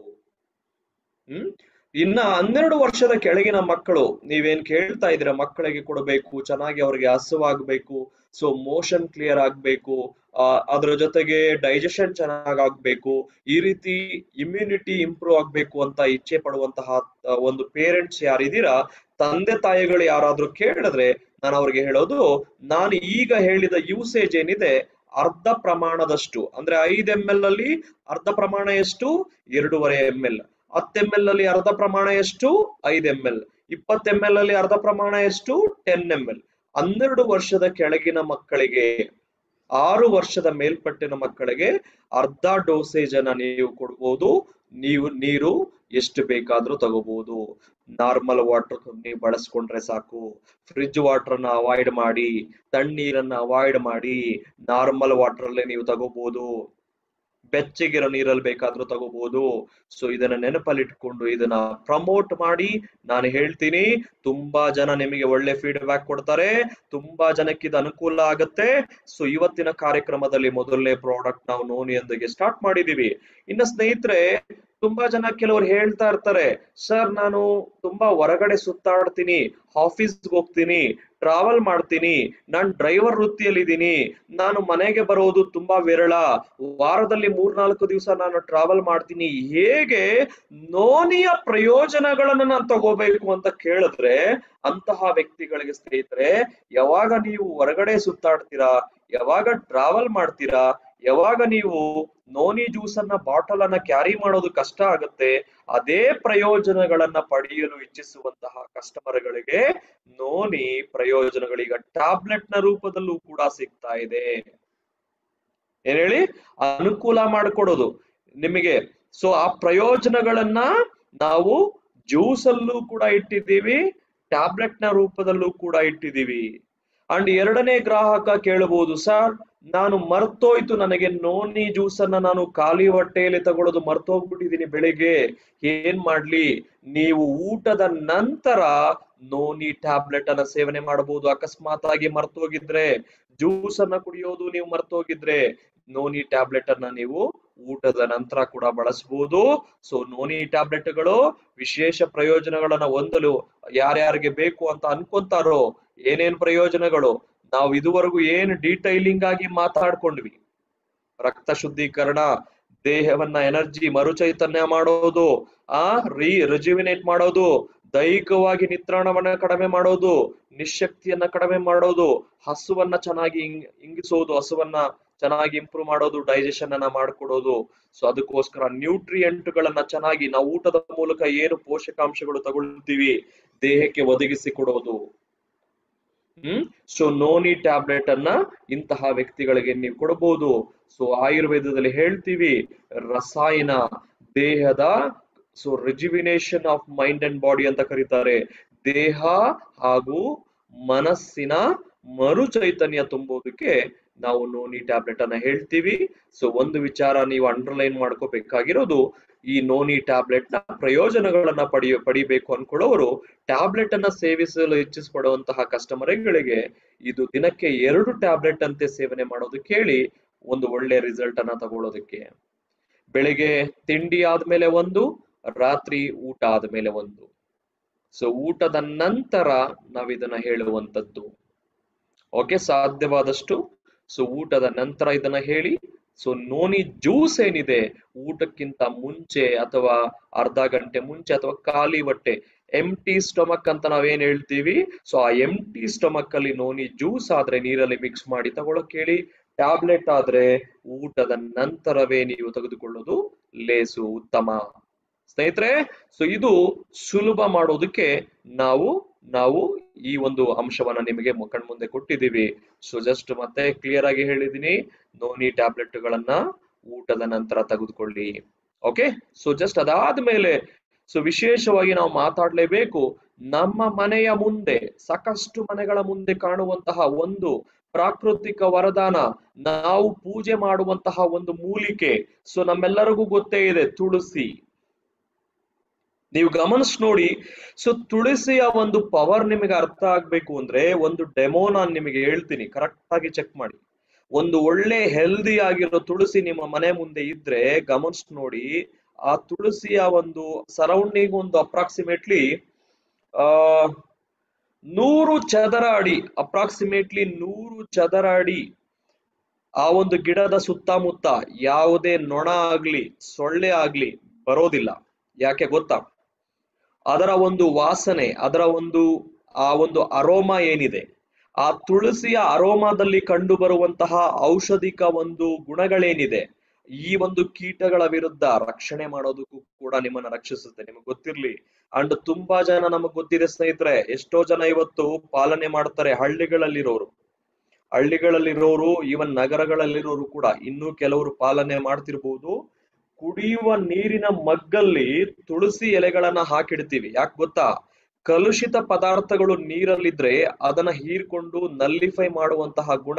A: ಹ್ಮ್ ಇನ್ನ ಹನ್ನೆರಡು ವರ್ಷದ ಕೆಳಗಿನ ಮಕ್ಕಳು ನೀವೇನ್ ಕೇಳ್ತಾ ಇದ್ದೀರಾ ಮಕ್ಕಳಿಗೆ ಕೊಡಬೇಕು ಚೆನ್ನಾಗಿ ಅವ್ರಿಗೆ ಹಸುವಾಗ್ಬೇಕು ಸೊ ಮೋಷನ್ ಕ್ಲಿಯರ್ ಆಗ್ಬೇಕು ಆ ಅದ್ರ ಜೊತೆಗೆ ಡೈಜೆಷನ್ ಚೆನ್ನಾಗ್ ಆಗ್ಬೇಕು ಈ ರೀತಿ ಇಮ್ಯುನಿಟಿ ಇಂಪ್ರೂವ್ ಆಗ್ಬೇಕು ಅಂತ ಇಚ್ಛೆ ಪಡುವಂತಹ ಆ, ಒಂದು ಪೇರೆಂಟ್ಸ್ ಯಾರಿದ್ದೀರಾ ತಂದೆ ತಾಯಿಗಳು ಯಾರಾದ್ರೂ ಕೇಳಿದ್ರೆ ನಾನು ಅವ್ರಿಗೆ ಹೇಳೋದು ನಾನು ಈಗ ಹೇಳಿದ ಯೂಸೇಜ್ ಏನಿದೆ ಅರ್ಧ ಪ್ರಮಾಣದಷ್ಟು ಅಂದ್ರೆ ಐದ್ ಎಂ ಎಲ್ ಅಲ್ಲಿ ಅರ್ಧ ಪ್ರಮಾಣ ಎಷ್ಟು ಎರಡೂವರೆ ಎಂ ಎಲ್ ಹತ್ತು ಎಂ ಎಲ್ ಅಲ್ಲಿ ಅರ್ಧ ಪ್ರಮಾಣ ಎಷ್ಟು ಐದ್ ಎಂ ಎಲ್ ಇಪ್ಪತ್ತು ಎಂ ಎಲ್ ಅಲ್ಲಿ ಅರ್ಧ ಪ್ರಮಾಣ ಎಷ್ಟು ಟೆನ್ ಎಂ ಎಲ್ ಹನ್ನೆರಡು ವರ್ಷದ ಕೆಳಗಿನ ಮಕ್ಕಳಿಗೆ ಆರು ವರ್ಷದ ಮೇಲ್ಪಟ್ಟಿನ ಮಕ್ಕಳಿಗೆ ಅರ್ಧ ಡೋಸೇಜ್ ಅನ್ನ ನೀವು ಕೊಡ್ಬೋದು ನೀವು ನೀರು ಎಷ್ಟು ಬೇಕಾದ್ರೂ ತಗೋಬಹುದು ನಾರ್ಮಲ್ ವಾಟರ್ ನೀವು ಬಳಸ್ಕೊಂಡ್ರೆ ಸಾಕು ಫ್ರಿಜ್ ವಾಟರ್ ಅನ್ನ ಅವಾಯ್ಡ್ ಮಾಡಿ ತಣ್ಣೀರನ್ನ ಅವಾಯ್ಡ್ ಮಾಡಿ ನಾರ್ಮಲ್ ವಾಟರ್ ಅಲ್ಲೇ ನೀವು ತಗೋಬಹುದು ಬೆಚ್ಚಗಿರೋ ನೀರಲ್ಲಿ ಬೇಕಾದ್ರೂ ತಗೋಬಹುದು ಸೊ ಇದನ್ನ ನೆನಪಲ್ಲಿಟ್ಕೊಂಡು ಇದನ್ನ ಪ್ರಮೋಟ್ ಮಾಡಿ ನಾನು ಹೇಳ್ತೀನಿ ತುಂಬಾ ಜನ ನಿಮಗೆ ಒಳ್ಳೆ ಫೀಡ್ಬ್ಯಾಕ್ ಕೊಡ್ತಾರೆ ತುಂಬಾ ಜನಕ್ಕೆ ಇದು ಅನುಕೂಲ ಆಗುತ್ತೆ ಸೊ ಇವತ್ತಿನ ಕಾರ್ಯಕ್ರಮದಲ್ಲಿ ಮೊದಲನೇ ಪ್ರಾಡಕ್ಟ್ ನಾವು ನೋನಿಯೊಂದಿಗೆ ಸ್ಟಾರ್ಟ್ ಮಾಡಿದೀವಿ ಇನ್ನು ಸ್ನೇಹಿತರೆ ತುಂಬಾ ಜನ ಕೆಲವರು ಹೇಳ್ತಾ ಇರ್ತಾರೆ ಸರ್ ನಾನು ತುಂಬಾ ಹೊರಗಡೆ ಸುತ್ತಾಡ್ತೀನಿ ಆಫೀಸ್ಗೆ ಹೋಗ್ತೀನಿ ಟ್ರಾವೆಲ್ ಮಾಡ್ತೀನಿ ನಾನ್ ಡ್ರೈವರ್ ವೃತ್ತಿಯಲ್ಲಿದ್ದೀನಿ ನಾನು ಮನೆಗೆ ಬರೋದು ತುಂಬಾ ವಿರಳ ವಾರದಲ್ಲಿ ಮೂರ್ನಾಲ್ಕು ದಿವಸ ನಾನು ಟ್ರಾವೆಲ್ ಮಾಡ್ತೀನಿ ಹೇಗೆ ನೋನಿಯ ಪ್ರಯೋಜನಗಳನ್ನ ನಾನು ತಗೋಬೇಕು ಅಂತ ಕೇಳಿದ್ರೆ ಅಂತಹ ವ್ಯಕ್ತಿಗಳಿಗೆ ಸ್ನೇಹಿತರೆ ಯಾವಾಗ ನೀವು ಹೊರಗಡೆ ಸುತ್ತಾಡ್ತೀರಾ ಯಾವಾಗ ಟ್ರಾವೆಲ್ ಮಾಡ್ತೀರಾ ಯಾವಾಗ ನೀವು ನೋನಿ ಜ್ಯೂಸ್ ಅನ್ನ ಬಾಟಲ್ ಅನ್ನ ಕ್ಯಾರಿ ಮಾಡೋದು ಕಷ್ಟ ಆಗುತ್ತೆ ಅದೇ ಪ್ರಯೋಜನಗಳನ್ನ ಪಡೆಯಲು ಇಚ್ಛಿಸುವಂತಹ ಕಸ್ಟಮರ್ಗಳಿಗೆ ನೋನಿ ಪ್ರಯೋಜನಗಳೀಗ ಟ್ಯಾಬ್ಲೆಟ್ ನ ರೂಪದಲ್ಲೂ ಕೂಡ ಸಿಗ್ತಾ ಇದೆ ಏನ್ ಹೇಳಿ ಅನುಕೂಲ ಮಾಡಿಕೊಡೋದು ನಿಮಗೆ ಸೊ ಆ ಪ್ರಯೋಜನಗಳನ್ನ ನಾವು ಜ್ಯೂಸ್ ಅಲ್ಲೂ ಕೂಡ ಇಟ್ಟಿದ್ದೀವಿ ಟ್ಯಾಬ್ಲೆಟ್ ನ ರೂಪದಲ್ಲೂ ಕೂಡ ಇಟ್ಟಿದ್ದೀವಿ ಅಂಡ್ ಎರಡನೇ ಗ್ರಾಹಕ ಕೇಳಬಹುದು ಸರ್ ನಾನು ಮರ್ತೋಯ್ತು ನನಗೆ ನೋನಿ ಜ್ಯೂಸ್ ಅನ್ನ ನಾನು ಖಾಲಿ ಹೊಟ್ಟೆಯಲ್ಲಿ ತಗೊಳ್ಳೋದು ಮರ್ತೋಗ್ಬಿಟ್ಟಿದೀನಿ ಬೆಳಿಗ್ಗೆ ಏನ್ ಮಾಡ್ಲಿ ನೀವು ಊಟದ ನಂತರ ನೋನಿ ಟ್ಯಾಬ್ಲೆಟ್ ಅನ್ನ ಸೇವನೆ ಮಾಡಬಹುದು ಅಕಸ್ಮಾತ್ ಆಗಿ ಮರ್ತೋಗಿದ್ರೆ ಜ್ಯೂಸ್ ಅನ್ನ ಕುಡಿಯೋದು ನೀವು ಮರ್ತೋಗಿದ್ರೆ ನೋನಿ ಟ್ಯಾಬ್ಲೆಟ್ ಅನ್ನ ನೀವು ಊಟದ ನಂತರ ಕೂಡ ಬಳಸಬಹುದು ಸೊ ನೋನಿ ಟ್ಯಾಬ್ಲೆಟ್ಗಳು ವಿಶೇಷ ಪ್ರಯೋಜನಗಳನ್ನ ಹೊಂದಲು ಯಾರ್ಯಾರಿಗೆ ಬೇಕು ಅಂತ ಅನ್ಕೊಂತಾರೋ ಏನೇನ್ ಪ್ರಯೋಜನಗಳು ನಾವು ಇದುವರೆಗೂ ಏನ್ ಡೀಟೈಲಿಂಗ್ ಆಗಿ ಮಾತಾಡ್ಕೊಂಡ್ವಿ ರಕ್ತ ಶುದ್ಧೀಕರಣ ದೇಹವನ್ನ ಎನರ್ಜಿ ಮರುಚೈತನ್ಯ ಮಾಡೋದು ಆ ರೀ ರಿಜಿವಿನೇಟ್ ಮಾಡೋದು ದೈಹಿಕವಾಗಿ ನಿತ್ರಾಣವನ್ನ ಕಡಿಮೆ ಮಾಡೋದು ನಿಶಕ್ತಿಯನ್ನ ಕಡಿಮೆ ಮಾಡೋದು ಹಸುವನ್ನ ಚೆನ್ನಾಗಿ ಇಂಗ್- ಇಂಗಿಸೋದು ಹಸುವನ್ನ ಚೆನ್ನಾಗಿ ಇಂಪ್ರೂವ್ ಮಾಡೋದು ಡೈಜೆಷನ್ ಅನ್ನ ಮಾಡ್ಕೊಡೋದು ಸೊ ಅದಕ್ಕೋಸ್ಕರ ನ್ಯೂಟ್ರಿಯೆಂಟ್ ಗಳನ್ನ ಚೆನ್ನಾಗಿ ನಾವು ಊಟದ ಮೂಲಕ ಏನು ಪೋಷಕಾಂಶಗಳು ತಗೊಳ್ತೀವಿ ದೇಹಕ್ಕೆ ಒದಗಿಸಿ ಕೊಡೋದು ಹ್ಮ್ ಸೊ ನೋನಿ ಟ್ಯಾಬ್ಲೆಟ್ ಅನ್ನ ಇಂತಹ ವ್ಯಕ್ತಿಗಳಿಗೆ ನೀವು ಕೊಡಬಹುದು ಸೊ ಆಯುರ್ವೇದದಲ್ಲಿ ಹೇಳ್ತೀವಿ ರಸಾಯನ ದೇಹದ so rejuvenation of mind and body ಅಂತ ಕರೀತಾರೆ ದೇಹ ಹಾಗೂ ಮನಸ್ಸಿನ ಮರು ಚೈತನ್ಯ ತುಂಬೋದಕ್ಕೆ ನಾವು ನೋನಿ ಟ್ಯಾಬ್ಲೆಟ್ ಅನ್ನ ಹೇಳ್ತೀವಿ ಸೊ ಒಂದು ವಿಚಾರ ನೀವು ಅಂಡರ್ಲೈನ್ ಮಾಡ್ಕೋಬೇಕಾಗಿರೋದು ಈ ನೋನಿ ಟ್ಯಾಬ್ಲೆಟ್ ನ ಪ್ರಯೋಜನಗಳನ್ನ ಪಡೆಯ ಪಡಿಬೇಕು ಅನ್ಕೊಳ್ಳೋರು ಟ್ಯಾಬ್ಲೆಟ್ ಅನ್ನ ಸೇವಿಸಲು ಇಚ್ಛಿಸಪಡುವಂತಹ ಕಸ್ಟಮರ್ಗಳಿಗೆ ಇದು ದಿನಕ್ಕೆ ಎರಡು ಟ್ಯಾಬ್ಲೆಟ್ ಅಂತೆ ಸೇವನೆ ಮಾಡೋದಕ್ಕೆ ಹೇಳಿ ಒಂದು ಒಳ್ಳೆ ರಿಸಲ್ಟ್ ಅನ್ನ ತಗೊಳ್ಳೋದಕ್ಕೆ ಬೆಳಿಗ್ಗೆ ತಿಂಡಿ ಆದ್ಮೇಲೆ ಒಂದು ರಾತ್ರಿ ಊಟ ಆದ್ಮೇಲೆ ಒಂದು ಸೊ ಊಟದ ನಂತರ ನಾವ್ ಇದನ್ನ ಹೇಳುವಂತದ್ದು ಓಕೆ ಸಾಧ್ಯವಾದಷ್ಟು ಸೊ ಊಟದ ನಂತರ ಇದನ್ನ ಹೇಳಿ ಸೊ ನೋನಿ ಜ್ಯೂಸ್ ಏನಿದೆ ಊಟಕ್ಕಿಂತ ಮುಂಚೆ ಅಥವಾ ಅರ್ಧ ಗಂಟೆ ಮುಂಚೆ ಅಥವಾ ಖಾಲಿ ಹೊಟ್ಟೆ ಎಂಟಿ ಸ್ಟೊಮಕ್ ಅಂತ ನಾವೇನ್ ಹೇಳ್ತೀವಿ ಸೊ ಆ ಎಂಟಿ ಸ್ಟೊಮಕ್ ಅಲ್ಲಿ ನೋನಿ ಜ್ಯೂಸ್ ಆದ್ರೆ ನೀರಲ್ಲಿ ಮಿಕ್ಸ್ ಮಾಡಿ ತಗೊಳಕ್ ಹೇಳಿ ಟ್ಯಾಬ್ಲೆಟ್ ಆದ್ರೆ ಊಟದ ನಂತರವೇ ನೀವು ತೆಗೆದುಕೊಳ್ಳೋದು ಲೇಸು ಉತ್ತಮ ಸ್ನೇಹಿತರೆ ಸೊ ಇದು ಸುಲಭ ಮಾಡೋದಕ್ಕೆ ನಾವು ನಾವು ಈ ಒಂದು ಅಂಶವನ್ನ ನಿಮಗೆ ಕಣ್ ಮುಂದೆ ಕೊಟ್ಟಿದ್ದೀವಿ ಸೊ ಜಸ್ಟ್ ಮತ್ತೆ ಕ್ಲಿಯರ್ ಆಗಿ ಹೇಳಿದೀನಿ ನೋನಿ ಟ್ಯಾಬ್ಲೆಟ್ ಗಳನ್ನ ಊಟದ ನಂತರ ತೆಗೆದುಕೊಳ್ಳಿ ಓಕೆ ಸೊ ಜಸ್ಟ್ ಅದಾದ್ಮೇಲೆ ಸೊ ವಿಶೇಷವಾಗಿ ನಾವು ಮಾತಾಡ್ಲೇಬೇಕು ನಮ್ಮ ಮನೆಯ ಮುಂದೆ ಸಾಕಷ್ಟು ಮನೆಗಳ ಮುಂದೆ ಕಾಣುವಂತಹ ಒಂದು ಪ್ರಾಕೃತಿಕ ವರದಾನ ನಾವು ಪೂಜೆ ಮಾಡುವಂತಹ ಒಂದು ಮೂಲಿಕೆ ಸೊ ನಮ್ಮೆಲ್ಲರಿಗೂ ಗೊತ್ತೇ ಇದೆ ತುಳಸಿ ನೀವು ಗಮನಿಸ್ ನೋಡಿ ಸೊ ತುಳಸಿಯ ಒಂದು ಪವರ್ ನಿಮಗೆ ಅರ್ಥ ಆಗ್ಬೇಕು ಅಂದ್ರೆ ಒಂದು ಡೆಮೋ ನಾನು ನಿಮಗೆ ಹೇಳ್ತೀನಿ ಕರೆಕ್ಟ್ ಆಗಿ ಚೆಕ್ ಮಾಡಿ ಒಂದು ಒಳ್ಳೆ ಹೆಲ್ದಿ ಆಗಿರೋ ತುಳಸಿ ನಿಮ್ಮ ಮನೆ ಮುಂದೆ ಇದ್ರೆ ಗಮನಿಸ್ ನೋಡಿ ಆ ತುಳಸಿಯ ಒಂದು ಸರೌಂಡಿಂಗ್ ಒಂದು ಅಪ್ರಾಕ್ಸಿಮೇಟ್ಲಿ ಆ ನೂರು ಚದರ ಅಡಿ ಅಪ್ರಾಕ್ಸಿಮೇಟ್ಲಿ ನೂರು ಚದರ ಅಡಿ ಆ ಒಂದು ಗಿಡದ ಸುತ್ತಮುತ್ತ ಯಾವುದೇ ನೊಣ ಆಗ್ಲಿ ಸೊಳ್ಳೆ ಆಗ್ಲಿ ಬರೋದಿಲ್ಲ ಯಾಕೆ ಗೊತ್ತಾ ಅದರ ಒಂದು ವಾಸನೆ ಅದರ ಒಂದು ಆ ಒಂದು ಅರೋಮ ಏನಿದೆ ಆ ತುಳಸಿಯ ಅರೋಮಾದಲ್ಲಿ ಕಂಡು ಬರುವಂತಹ ಔಷಧಿಕ ಒಂದು ಗುಣಗಳೇನಿದೆ ಈ ಒಂದು ಕೀಟಗಳ ವಿರುದ್ಧ ರಕ್ಷಣೆ ಮಾಡೋದಕ್ಕೂ ಕೂಡ ನಿಮ್ಮನ್ನ ರಕ್ಷಿಸುತ್ತೆ ನಿಮಗೆ ಗೊತ್ತಿರ್ಲಿ ಅಂಡ್ ತುಂಬಾ ಜನ ನಮಗ್ ಗೊತ್ತಿದೆ ಸ್ನೇಹಿತರೆ ಎಷ್ಟೋ ಜನ ಇವತ್ತು ಪಾಲನೆ ಮಾಡ್ತಾರೆ ಹಳ್ಳಿಗಳಲ್ಲಿರೋರು ಹಳ್ಳಿಗಳಲ್ಲಿರೋರು ಈವನ್ ನಗರಗಳಲ್ಲಿರೋರು ಕೂಡ ಇನ್ನೂ ಕೆಲವರು ಪಾಲನೆ ಮಾಡ್ತಿರ್ಬೋದು ಕುಡಿಯುವ ನೀರಿನ ಮಗ್ಗಲ್ಲಿ ತುಳಸಿ ಎಲೆಗಳನ್ನ ಹಾಕಿಡ್ತೀವಿ ಯಾಕೆ ಗೊತ್ತಾ ಕಲುಷಿತ ಪದಾರ್ಥಗಳು ನೀರಲ್ಲಿದ್ರೆ ಅದನ್ನ ಹೀರ್ಕೊಂಡು ನಲ್ಲಿಫೈ ಮಾಡುವಂತಹ ಗುಣ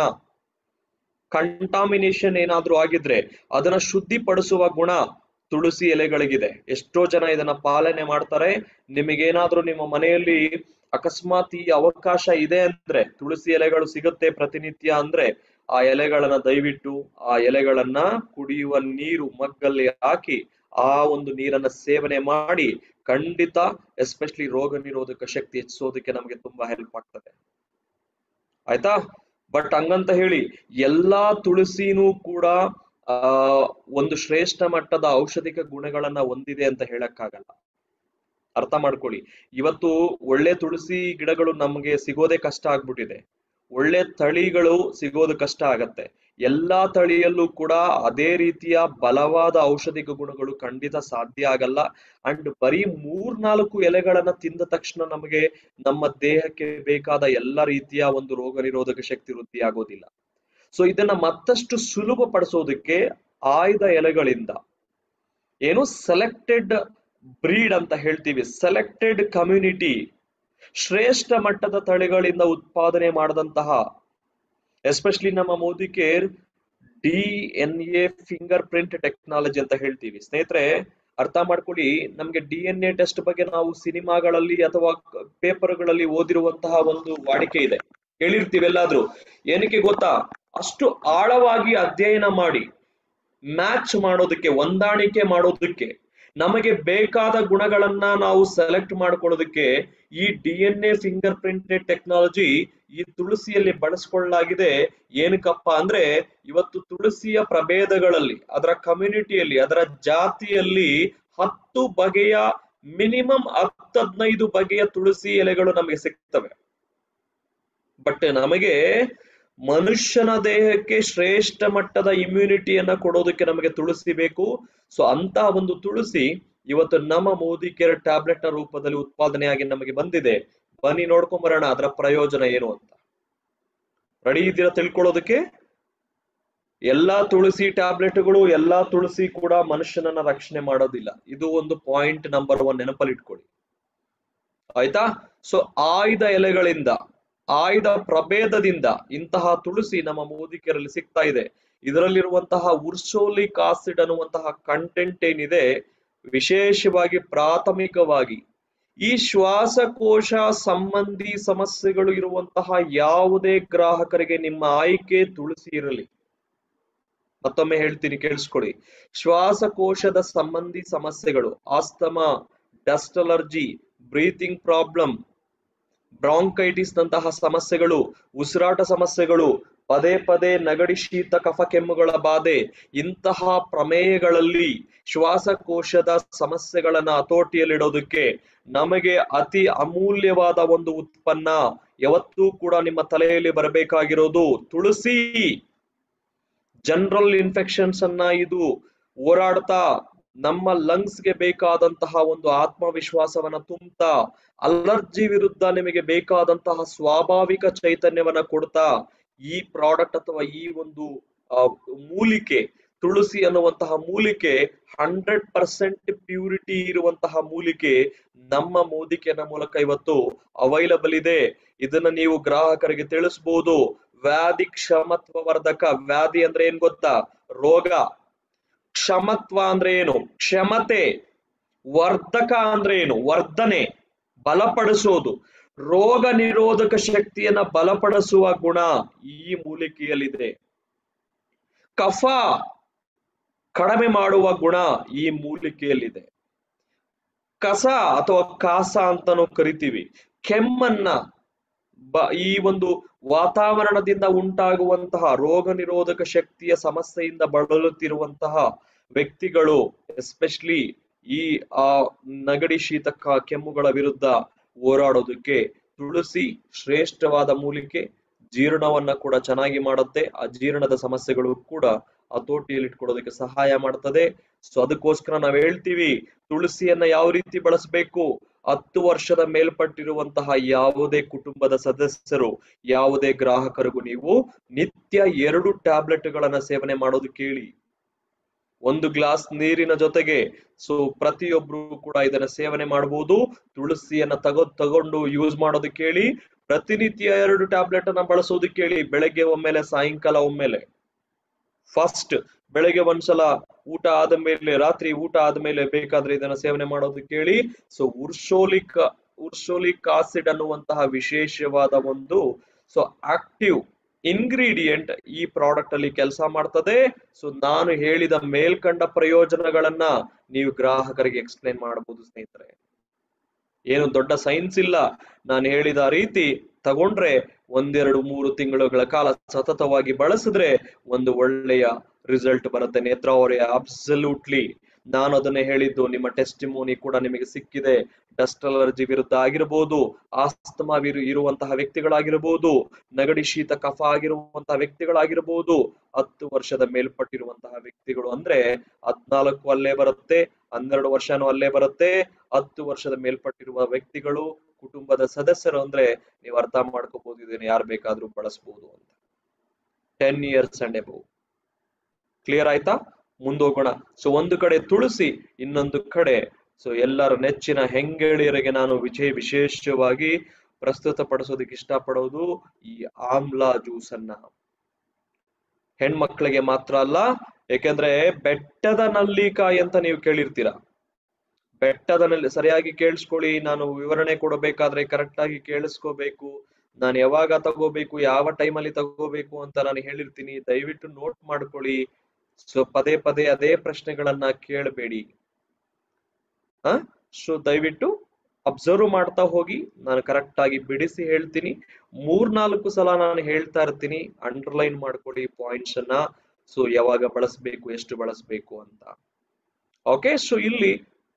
A: ಕಂಟಾಮಿನೇಷನ್ ಏನಾದ್ರೂ ಆಗಿದ್ರೆ ಅದನ್ನ ಶುದ್ಧಿಪಡಿಸುವ ಗುಣ ತುಳಸಿ ಎಲೆಗಳಿಗಿದೆ ಎಷ್ಟೋ ಜನ ಇದನ್ನ ಪಾಲನೆ ಮಾಡ್ತಾರೆ ನಿಮಗೇನಾದ್ರೂ ನಿಮ್ಮ ಮನೆಯಲ್ಲಿ ಅಕಸ್ಮಾತ್ ಈ ಅವಕಾಶ ಇದೆ ಅಂದ್ರೆ ತುಳಸಿ ಎಲೆಗಳು ಸಿಗುತ್ತೆ ಪ್ರತಿನಿತ್ಯ ಅಂದ್ರೆ ಆ ಎಲೆಗಳನ್ನ ದಯವಿಟ್ಟು ಆ ಎಲೆಗಳನ್ನ ಕುಡಿಯುವ ನೀರು ಮಗ್ಗಲ್ಲಿ ಹಾಕಿ ಆ ಒಂದು ನೀರನ್ನ ಸೇವನೆ ಮಾಡಿ ಖಂಡಿತ ಎಸ್ಪೆಷಲಿ ರೋಗ ನಿರೋಧಕ ಶಕ್ತಿ ಹೆಚ್ಚಿಸೋದಕ್ಕೆ ನಮಗೆ ತುಂಬಾ ಹೆಲ್ಪ್ ಆಗ್ತದೆ ಆಯ್ತಾ ಬಟ್ ಹಂಗಂತ ಹೇಳಿ ಎಲ್ಲಾ ತುಳಸಿನೂ ಕೂಡ ಆ ಒಂದು ಶ್ರೇಷ್ಠ ಮಟ್ಟದ ಔಷಧಿಕ ಗುಣಗಳನ್ನ ಹೊಂದಿದೆ ಅಂತ ಹೇಳಕ್ಕಾಗಲ್ಲ ಅರ್ಥ ಮಾಡ್ಕೊಳ್ಳಿ ಇವತ್ತು ಒಳ್ಳೆ ತುಳಸಿ ಗಿಡಗಳು ನಮಗೆ ಸಿಗೋದೇ ಕಷ್ಟ ಆಗ್ಬಿಟ್ಟಿದೆ ಒಳ್ಳೆ ತಳಿಗಳು ಸಿಗೋದು ಕಷ್ಟ ಆಗತ್ತೆ ಎಲ್ಲಾ ತಳಿಯಲ್ಲೂ ಕೂಡ ಅದೇ ರೀತಿಯ ಬಲವಾದ ಔಷಧಿಕ ಗುಣಗಳು ಖಂಡಿತ ಸಾಧ್ಯ ಆಗಲ್ಲ ಅಂಡ್ ಬರೀ ಮೂರ್ನಾಲ್ಕು ಎಲೆಗಳನ್ನ ತಿಂದ ತಕ್ಷಣ ನಮಗೆ ನಮ್ಮ ದೇಹಕ್ಕೆ ಬೇಕಾದ ಎಲ್ಲ ರೀತಿಯ ಒಂದು ರೋಗ ನಿರೋಧಕ ಶಕ್ತಿ ವೃದ್ಧಿ ಆಗೋದಿಲ್ಲ ಸೊ ಇದನ್ನ ಮತ್ತಷ್ಟು ಸುಲಭ ಪಡಿಸೋದಕ್ಕೆ ಆಯ್ದ ಎಲೆಗಳಿಂದ ಏನು ಸೆಲೆಕ್ಟೆಡ್ ಬ್ರೀಡ್ ಅಂತ ಹೇಳ್ತೀವಿ ಸೆಲೆಕ್ಟೆಡ್ ಕಮ್ಯುನಿಟಿ ಶ್ರೇಷ್ಠ ಮಟ್ಟದ ತಳಿಗಳಿಂದ ಉತ್ಪಾದನೆ ಮಾಡಿದಂತಹ ಎಸ್ಪೆಷಲಿ ನಮ್ಮ Modicare D N A fingerprint technology ಅಂತ ಹೇಳ್ತೀವಿ ಸ್ನೇಹಿತರೆ ಅರ್ಥ ಮಾಡ್ಕೊಳ್ಳಿ ನಮ್ಗೆ ಡಿ ಎನ್ ಎ ಟೆಸ್ಟ್ ಬಗ್ಗೆ ನಾವು ಸಿನಿಮಾಗಳಲ್ಲಿ ಅಥವಾ ಪೇಪರ್ಗಳಲ್ಲಿ ಓದಿರುವಂತಹ ಒಂದು ವಾಡಿಕೆ ಇದೆ ಕೇಳಿರ್ತೀವಿ ಎಲ್ಲಾದ್ರೂ ಏನಕ್ಕೆ ಗೊತ್ತಾ ಅಷ್ಟು ಆಳವಾಗಿ ಅಧ್ಯಯನ ಮಾಡಿ ಮ್ಯಾಚ್ ಮಾಡೋದಕ್ಕೆ ಹೊಂದಾಣಿಕೆ ಮಾಡೋದಕ್ಕೆ ನಮಗೆ ಬೇಕಾದ ಗುಣಗಳನ್ನ ನಾವು ಸೆಲೆಕ್ಟ್ ಮಾಡ್ಕೊಳ್ಳೋದಕ್ಕೆ ಈ D N A fingerprinted technology ಈ ತುಳಸಿಯಲ್ಲಿ ಬಳಸ್ಕೊಳ್ಳಲಾಗಿದೆ ಏನಕ್ಕಪ್ಪ ಅಂದ್ರೆ ಇವತ್ತು ತುಳಸಿಯ ಪ್ರಭೇದಗಳಲ್ಲಿ ಅದರ ಕಮ್ಯುನಿಟಿಯಲ್ಲಿ ಅದರ ಜಾತಿಯಲ್ಲಿ ಹತ್ತು ಬಗೆಯ ಮಿನಿಮಮ್ ಹತ್ತು ಹದಿನೈದು ಬಗೆಯ ತುಳಸಿ ಎಲೆಗಳು ನಮಗೆ ಸಿಗ್ತವೆ ಬಟ್ ನಮಗೆ ಮನುಷ್ಯನ ದೇಹಕ್ಕೆ ಶ್ರೇಷ್ಠ ಮಟ್ಟದ ಇಮ್ಯುನಿಟಿಯನ್ನ ಕೊಡೋದಕ್ಕೆ ನಮಗೆ ತುಳಸಿ ಬೇಕು ಸೊ ಅಂತ ಒಂದು ತುಳಸಿ ಇವತ್ತು ನಮ್ಮ ಮೋದಿ ಕೇರ್ ಟ್ಯಾಬ್ಲೆಟ್ ನ ರೂಪದಲ್ಲಿ ಉತ್ಪಾದನೆಯಾಗಿ ನಮಗೆ ಬಂದಿದೆ ಬನ್ನಿ ನೋಡ್ಕೊಂಡ್ ಬರೋಣ ಅದರ ಪ್ರಯೋಜನ ಏನು ಅಂತ ರೆಡಿ ಇದ್ದೀರಾ ತಿಳ್ಕೊಳ್ಳೋದಕ್ಕೆ ಎಲ್ಲಾ ತುಳಸಿ ಟ್ಯಾಬ್ಲೆಟ್ಗಳು ಎಲ್ಲಾ ತುಳಸಿ ಕೂಡ ಮನುಷ್ಯನನ್ನ ರಕ್ಷಣೆ ಮಾಡೋದಿಲ್ಲ ಇದು ಒಂದು ಪಾಯಿಂಟ್ ನಂಬರ್ ಒನ್ ನೆನಪಲ್ಲಿ ಇಟ್ಕೊಳ್ಳಿ ಆಯ್ತಾ ಸೊ ಆಯ್ದ ಎಲೆಗಳಿಂದ ಆಯ್ದ ಪ್ರಭೇದದಿಂದ ಇಂತಹ ತುಳಸಿ ನಮ್ಮ ಮೋದಿಕೆರಲ್ಲಿ ಸಿಗ್ತಾ ಇದೆ ಇದರಲ್ಲಿರುವಂತಹ ಉರ್ಸೋಲಿಕ್ ಆಸಿಡ್ ಅನ್ನುವಂತಹ ಕಂಟೆಂಟ್ ಏನಿದೆ ವಿಶೇಷವಾಗಿ ಪ್ರಾಥಮಿಕವಾಗಿ ಈ ಶ್ವಾಸಕೋಶ ಸಂಬಂಧಿ ಸಮಸ್ಯೆಗಳು ಇರುವಂತಹ ಯಾವುದೇ ಗ್ರಾಹಕರಿಗೆ ನಿಮ್ಮ ಆಯ್ಕೆ ತುಳಸಿ ಇರಲಿ ಮತ್ತೊಮ್ಮೆ ಹೇಳ್ತೀನಿ ಕೇಳಿಸ್ಕೊಳ್ಳಿ ಶ್ವಾಸಕೋಶದ ಸಂಬಂಧಿ ಸಮಸ್ಯೆಗಳು asthma dust allergy breathing problem bronchitis ನಂತಹ ಸಮಸ್ಯೆಗಳು ಉಸಿರಾಟ ಸಮಸ್ಯೆಗಳು ಪದೇ ಪದೇ ನಗಡಿ ಶೀತ ಕಫ ಕೆಮ್ಮುಗಳ ಬಾಧೆ ಇಂತಹ ಪ್ರಮೇಯಗಳಲ್ಲಿ ಶ್ವಾಸಕೋಶದ ಸಮಸ್ಯೆಗಳನ್ನ ಹತೋಟಿಯಲ್ಲಿಡೋದಕ್ಕೆ ನಮಗೆ ಅತಿ ಅಮೂಲ್ಯವಾದ ಒಂದು ಉತ್ಪನ್ನ ಯಾವತ್ತೂ ಕೂಡ ನಿಮ್ಮ ತಲೆಯಲ್ಲಿ ಬರಬೇಕಾಗಿರೋದು ತುಳಸಿ ಜನರಲ್ ಇನ್ಫೆಕ್ಷನ್ಸ್ ಅನ್ನ ಇದು ಹೋರಾಡ್ತಾ ನಮ್ಮ ಲಂಗ್ಸ್ ಗೆ ಬೇಕಾದಂತಹ ಒಂದು ಆತ್ಮವಿಶ್ವಾಸವನ್ನ ತುಂಬುತ್ತಾ ಅಲರ್ಜಿ ವಿರುದ್ಧ ನಿಮಗೆ ಬೇಕಾದಂತಹ ಸ್ವಾಭಾವಿಕ ಚೈತನ್ಯವನ್ನ ಕೊಡ್ತಾ ಈ ಪ್ರಾಡಕ್ಟ್ ಅಥವಾ ಈ ಒಂದು ಮೂಲಿಕೆ ತುಳಸಿ ಅನ್ನುವಂತಹ ಮೂಲಿಕೆ ಹಂಡ್ರೆಡ್ ಪರ್ಸೆಂಟ್ ಪ್ಯೂರಿಟಿ ಇರುವಂತಹ ಮೂಲಿಕೆ ನಮ್ಮ ಮೋದಿಕೆನ ಮೂಲಕ ಇವತ್ತು ಅವೈಲಬಲ್ ಇದೆ ಇದನ್ನ ನೀವು ಗ್ರಾಹಕರಿಗೆ ತಿಳಿಸಬಹುದು ವ್ಯಾಧಿ ಕ್ಷಮತ್ವ ವರ್ಧಕ ವ್ಯಾಧಿ ಅಂದ್ರೆ ಏನ್ ಗೊತ್ತಾ ರೋಗ ಕ್ಷಮತ್ವ ಅಂದ್ರೆ ಏನು ಕ್ಷಮತೆ ವರ್ಧಕ ಅಂದ್ರೆ ಏನು ವರ್ಧನೆ ಬಲಪಡಿಸೋದು ರೋಗ ನಿರೋಧಕ ಶಕ್ತಿಯನ್ನ ಬಲಪಡಿಸುವ ಗುಣ ಈ ಮೂಲಿಕೆಯಲ್ಲಿದೆ ಕಫ ಕಡಿಮೆ ಮಾಡುವ ಗುಣ ಈ ಮೂಲಿಕೆಯಲ್ಲಿದೆ ಕಸ ಅಥವಾ ಕಾಸ ಅಂತಾನು ಕರಿತೀವಿ ಕೆಮ್ಮನ್ನ ಬ ಈ ಒಂದು ವಾತಾವರಣದಿಂದ ಉಂಟಾಗುವಂತಹ ರೋಗ ನಿರೋಧಕ ಶಕ್ತಿಯ ಸಮಸ್ಯೆಯಿಂದ ಬಳಲುತ್ತಿರುವಂತಹ ವ್ಯಕ್ತಿಗಳು ಎಸ್ಪೆಷಲಿ ಈ ಆ ನಗಡಿ ಶೀತ ಕ- ಕೆಮ್ಮುಗಳ ವಿರುದ್ಧ ಹೋರಾಡೋದಕ್ಕೆ ತುಳಸಿ ಶ್ರೇಷ್ಠವಾದ ಮೂಲಿಕೆ ಜೀರ್ಣವನ್ನ ಕೂಡ ಚೆನ್ನಾಗಿ ಮಾಡುತ್ತೆ ಆ ಜೀರ್ಣದ ಸಮಸ್ಯೆಗಳು ಕೂಡ ಹತೋಟಿಯಲ್ಲಿ ಇಟ್ಕೊಳ್ಳೋದಕ್ಕೆ ಸಹಾಯ ಮಾಡ್ತದೆ ಸೊ ಅದಕ್ಕೋಸ್ಕರ ನಾವ್ ಹೇಳ್ತೀವಿ ತುಳಸಿಯನ್ನ ಯಾವ ರೀತಿ ಬಳಸಬೇಕು ಹತ್ತು ವರ್ಷದ ಮೇಲ್ಪಟ್ಟಿರುವಂತಹ ಯಾವುದೇ ಕುಟುಂಬದ ಸದಸ್ಯರು ಯಾವುದೇ ಗ್ರಾಹಕರಿಗೂ ನೀವು ನಿತ್ಯ ಎರಡು ಟ್ಯಾಬ್ಲೆಟ್ ಗಳನ್ನ ಸೇವನೆ ಮಾಡೋದು ಕೇಳಿ ಒಂದು ಗ್ಲಾಸ್ ನೀರಿನ ಜೊತೆಗೆ ಸೊ ಪ್ರತಿಯೊಬ್ರು ಕೂಡ ಇದನ್ನ ಸೇವನೆ ಮಾಡಬಹುದು ತುಳಸಿಯನ್ನ ತಗೋ ತಗೊಂಡು ಯೂಸ್ ಮಾಡೋದು ಕೇಳಿ ಪ್ರತಿನಿತ್ಯ ಎರಡು ಟ್ಯಾಬ್ಲೆಟ್ ಅನ್ನ ಬಳಸೋದು ಕೇಳಿ ಬೆಳಗ್ಗೆ ಒಮ್ಮೆಲೆ ಸಾಯಂಕಾಲ ಒಮ್ಮೆಲೆ ಫಸ್ಟ್ ಬೆಳಗ್ಗೆ ಒಂದ್ಸಲ ಊಟ ಆದ್ಮೇಲೆ ರಾತ್ರಿ ಊಟ ಆದ್ಮೇಲೆ ಬೇಕಾದ್ರೆ ಇದನ್ನ ಸೇವನೆ ಮಾಡೋದು ಕೇಳಿ ಸೊ ಉರ್ಸೋಲಿಕ್ ಉರ್ಸೋಲಿಕ್ ಆಸಿಡ್ ಅನ್ನುವಂತಹ ವಿಶೇಷವಾದ ಒಂದು ಸೊ ಆಕ್ಟಿವ್ ಇಂಗ್ರೀಡಿಯೆಂಟ್ ಈ ಪ್ರಾಡಕ್ಟ್ ಅಲ್ಲಿ ಕೆಲಸ ಮಾಡ್ತದೆ ಸೊ ನಾನು ಹೇಳಿದ ಮೇಲ್ಕಂಡ ಪ್ರಯೋಜನಗಳನ್ನ ನೀವು ಗ್ರಾಹಕರಿಗೆ ಎಕ್ಸ್ಪ್ಲೈನ್ ಮಾಡಬಹುದು ಸ್ನೇಹಿತರೆ ಏನು ದೊಡ್ಡ ಸೈನ್ಸ್ ಇಲ್ಲ ನಾನು ಹೇಳಿದ ರೀತಿ ತಗೊಂಡ್ರೆ ಒಂದೆರಡು ಮೂರು ತಿಂಗಳುಗಳ ಕಾಲ ಸತತವಾಗಿ ಬಳಸಿದ್ರೆ ಒಂದು ಒಳ್ಳೆಯ ರಿಸಲ್ಟ್ ಬರುತ್ತೆ ನೇತ್ರ ಅವರೇ ಅಬ್ಸಲ್ಯೂಟ್ಲಿ ನಾನು ಅದನ್ನೇ ಹೇಳಿದ್ದು ನಿಮ್ಮ ಟೆಸ್ಟಿಮೋನಿ ಕೂಡ ನಿಮಗೆ ಸಿಕ್ಕಿದೆ ಡಸ್ಟ್ ಅಲರ್ಜಿ ವಿರುದ್ಧ ಆಗಿರಬಹುದು ಆಸ್ತಮಾ ವಿರು ಇರುವಂತಹ ವ್ಯಕ್ತಿಗಳಾಗಿರಬಹುದು ನಗಡಿ ಶೀತ ಕಫ ಆಗಿರುವಂತಹ ವ್ಯಕ್ತಿಗಳಾಗಿರಬಹುದು ಹತ್ತು ವರ್ಷದ ಮೇಲ್ಪಟ್ಟಿರುವಂತಹ ವ್ಯಕ್ತಿಗಳು ಅಂದ್ರೆ ಹದ್ನಾಲ್ಕು ಅಲ್ಲೇ ಬರುತ್ತೆ ಹನ್ನೆರಡು ವರ್ಷನೂ ಅಲ್ಲೇ ಬರುತ್ತೆ ಹತ್ತು ವರ್ಷದ ಮೇಲ್ಪಟ್ಟಿರುವ ವ್ಯಕ್ತಿಗಳು ಕುಟುಂಬದ ಸದಸ್ಯರು ಅಂದ್ರೆ ನೀವು ಅರ್ಥ ಮಾಡ್ಕೋಬಹುದು ಇದನ್ನ ಯಾರು ಬೇಕಾದ್ರೂ ಬಳಸಬಹುದು ಅಂತ ten years and above clear ಆಯ್ತಾ ಮುಂದೋಗೋಣ ಸೊ ಒಂದು ಕಡೆ ತುಳಸಿ ಇನ್ನೊಂದು ಕಡೆ ಸೊ ಎಲ್ಲರ ನೆಚ್ಚಿನ ಹೆಂಗೆಳೆಯರಿಗೆ ನಾನು ವಿಜಯ ವಿಶೇಷವಾಗಿ ಪ್ರಸ್ತುತಪಡಿಸೋದಕ್ಕೆ ಇಷ್ಟಪಡೋದು ಈ ಆಮ್ಲ ಜ್ಯೂಸ್ ಅನ್ನ ಹೆಣ್ಮಕ್ಳಿಗೆ ಮಾತ್ರ ಅಲ್ಲ ಯಾಕೆಂದ್ರೆ ಬೆಟ್ಟದ ನಲ್ಲಿಕಾಯಿ ಅಂತ ನೀವು ಕೇಳಿರ್ತೀರ ಬೆಟ್ಟದ ನಲ್ಲಿ ಸರಿಯಾಗಿ ಕೇಳಿಸ್ಕೊಳ್ಳಿ ನಾನು ವಿವರಣೆ ಕೊಡಬೇಕಾದ್ರೆ ಕರೆಕ್ಟ್ ಆಗಿ ಕೇಳಿಸ್ಕೋಬೇಕು ನಾನು ಯಾವಾಗ ತಗೋಬೇಕು ಯಾವ ಟೈಮಲ್ಲಿ ತಗೋಬೇಕು ಅಂತ ನಾನು ಹೇಳಿರ್ತೀನಿ ದಯವಿಟ್ಟು ನೋಟ್ ಮಾಡ್ಕೊಳ್ಳಿ ಸೊ ಪದೇ ಪದೇ ಅದೇ ಪ್ರಶ್ನೆಗಳನ್ನ ಕೇಳಬೇಡಿ ಹ ಸೊ ದಯವಿಟ್ಟು ಅಬ್ಸರ್ವ್ ಮಾಡ್ತಾ ಹೋಗಿ ನಾನು ಕರೆಕ್ಟ್ ಆಗಿ ಬಿಡಿಸಿ ಹೇಳ್ತೀನಿ ಮೂರ್ನಾಲ್ಕು ಸಲ ನಾನು ಹೇಳ್ತಾ ಇರ್ತೀನಿ ಅಂಡರ್ಲೈನ್ ಮಾಡ್ಕೊಳ್ಳಿ ಪಾಯಿಂಟ್ಸ್ ಅನ್ನ ಸೊ ಯಾವಾಗ ಬಳಸಬೇಕು ಎಷ್ಟು ಬಳಸಬೇಕು ಅಂತ ಓಕೆ ಸೊ ಇಲ್ಲಿ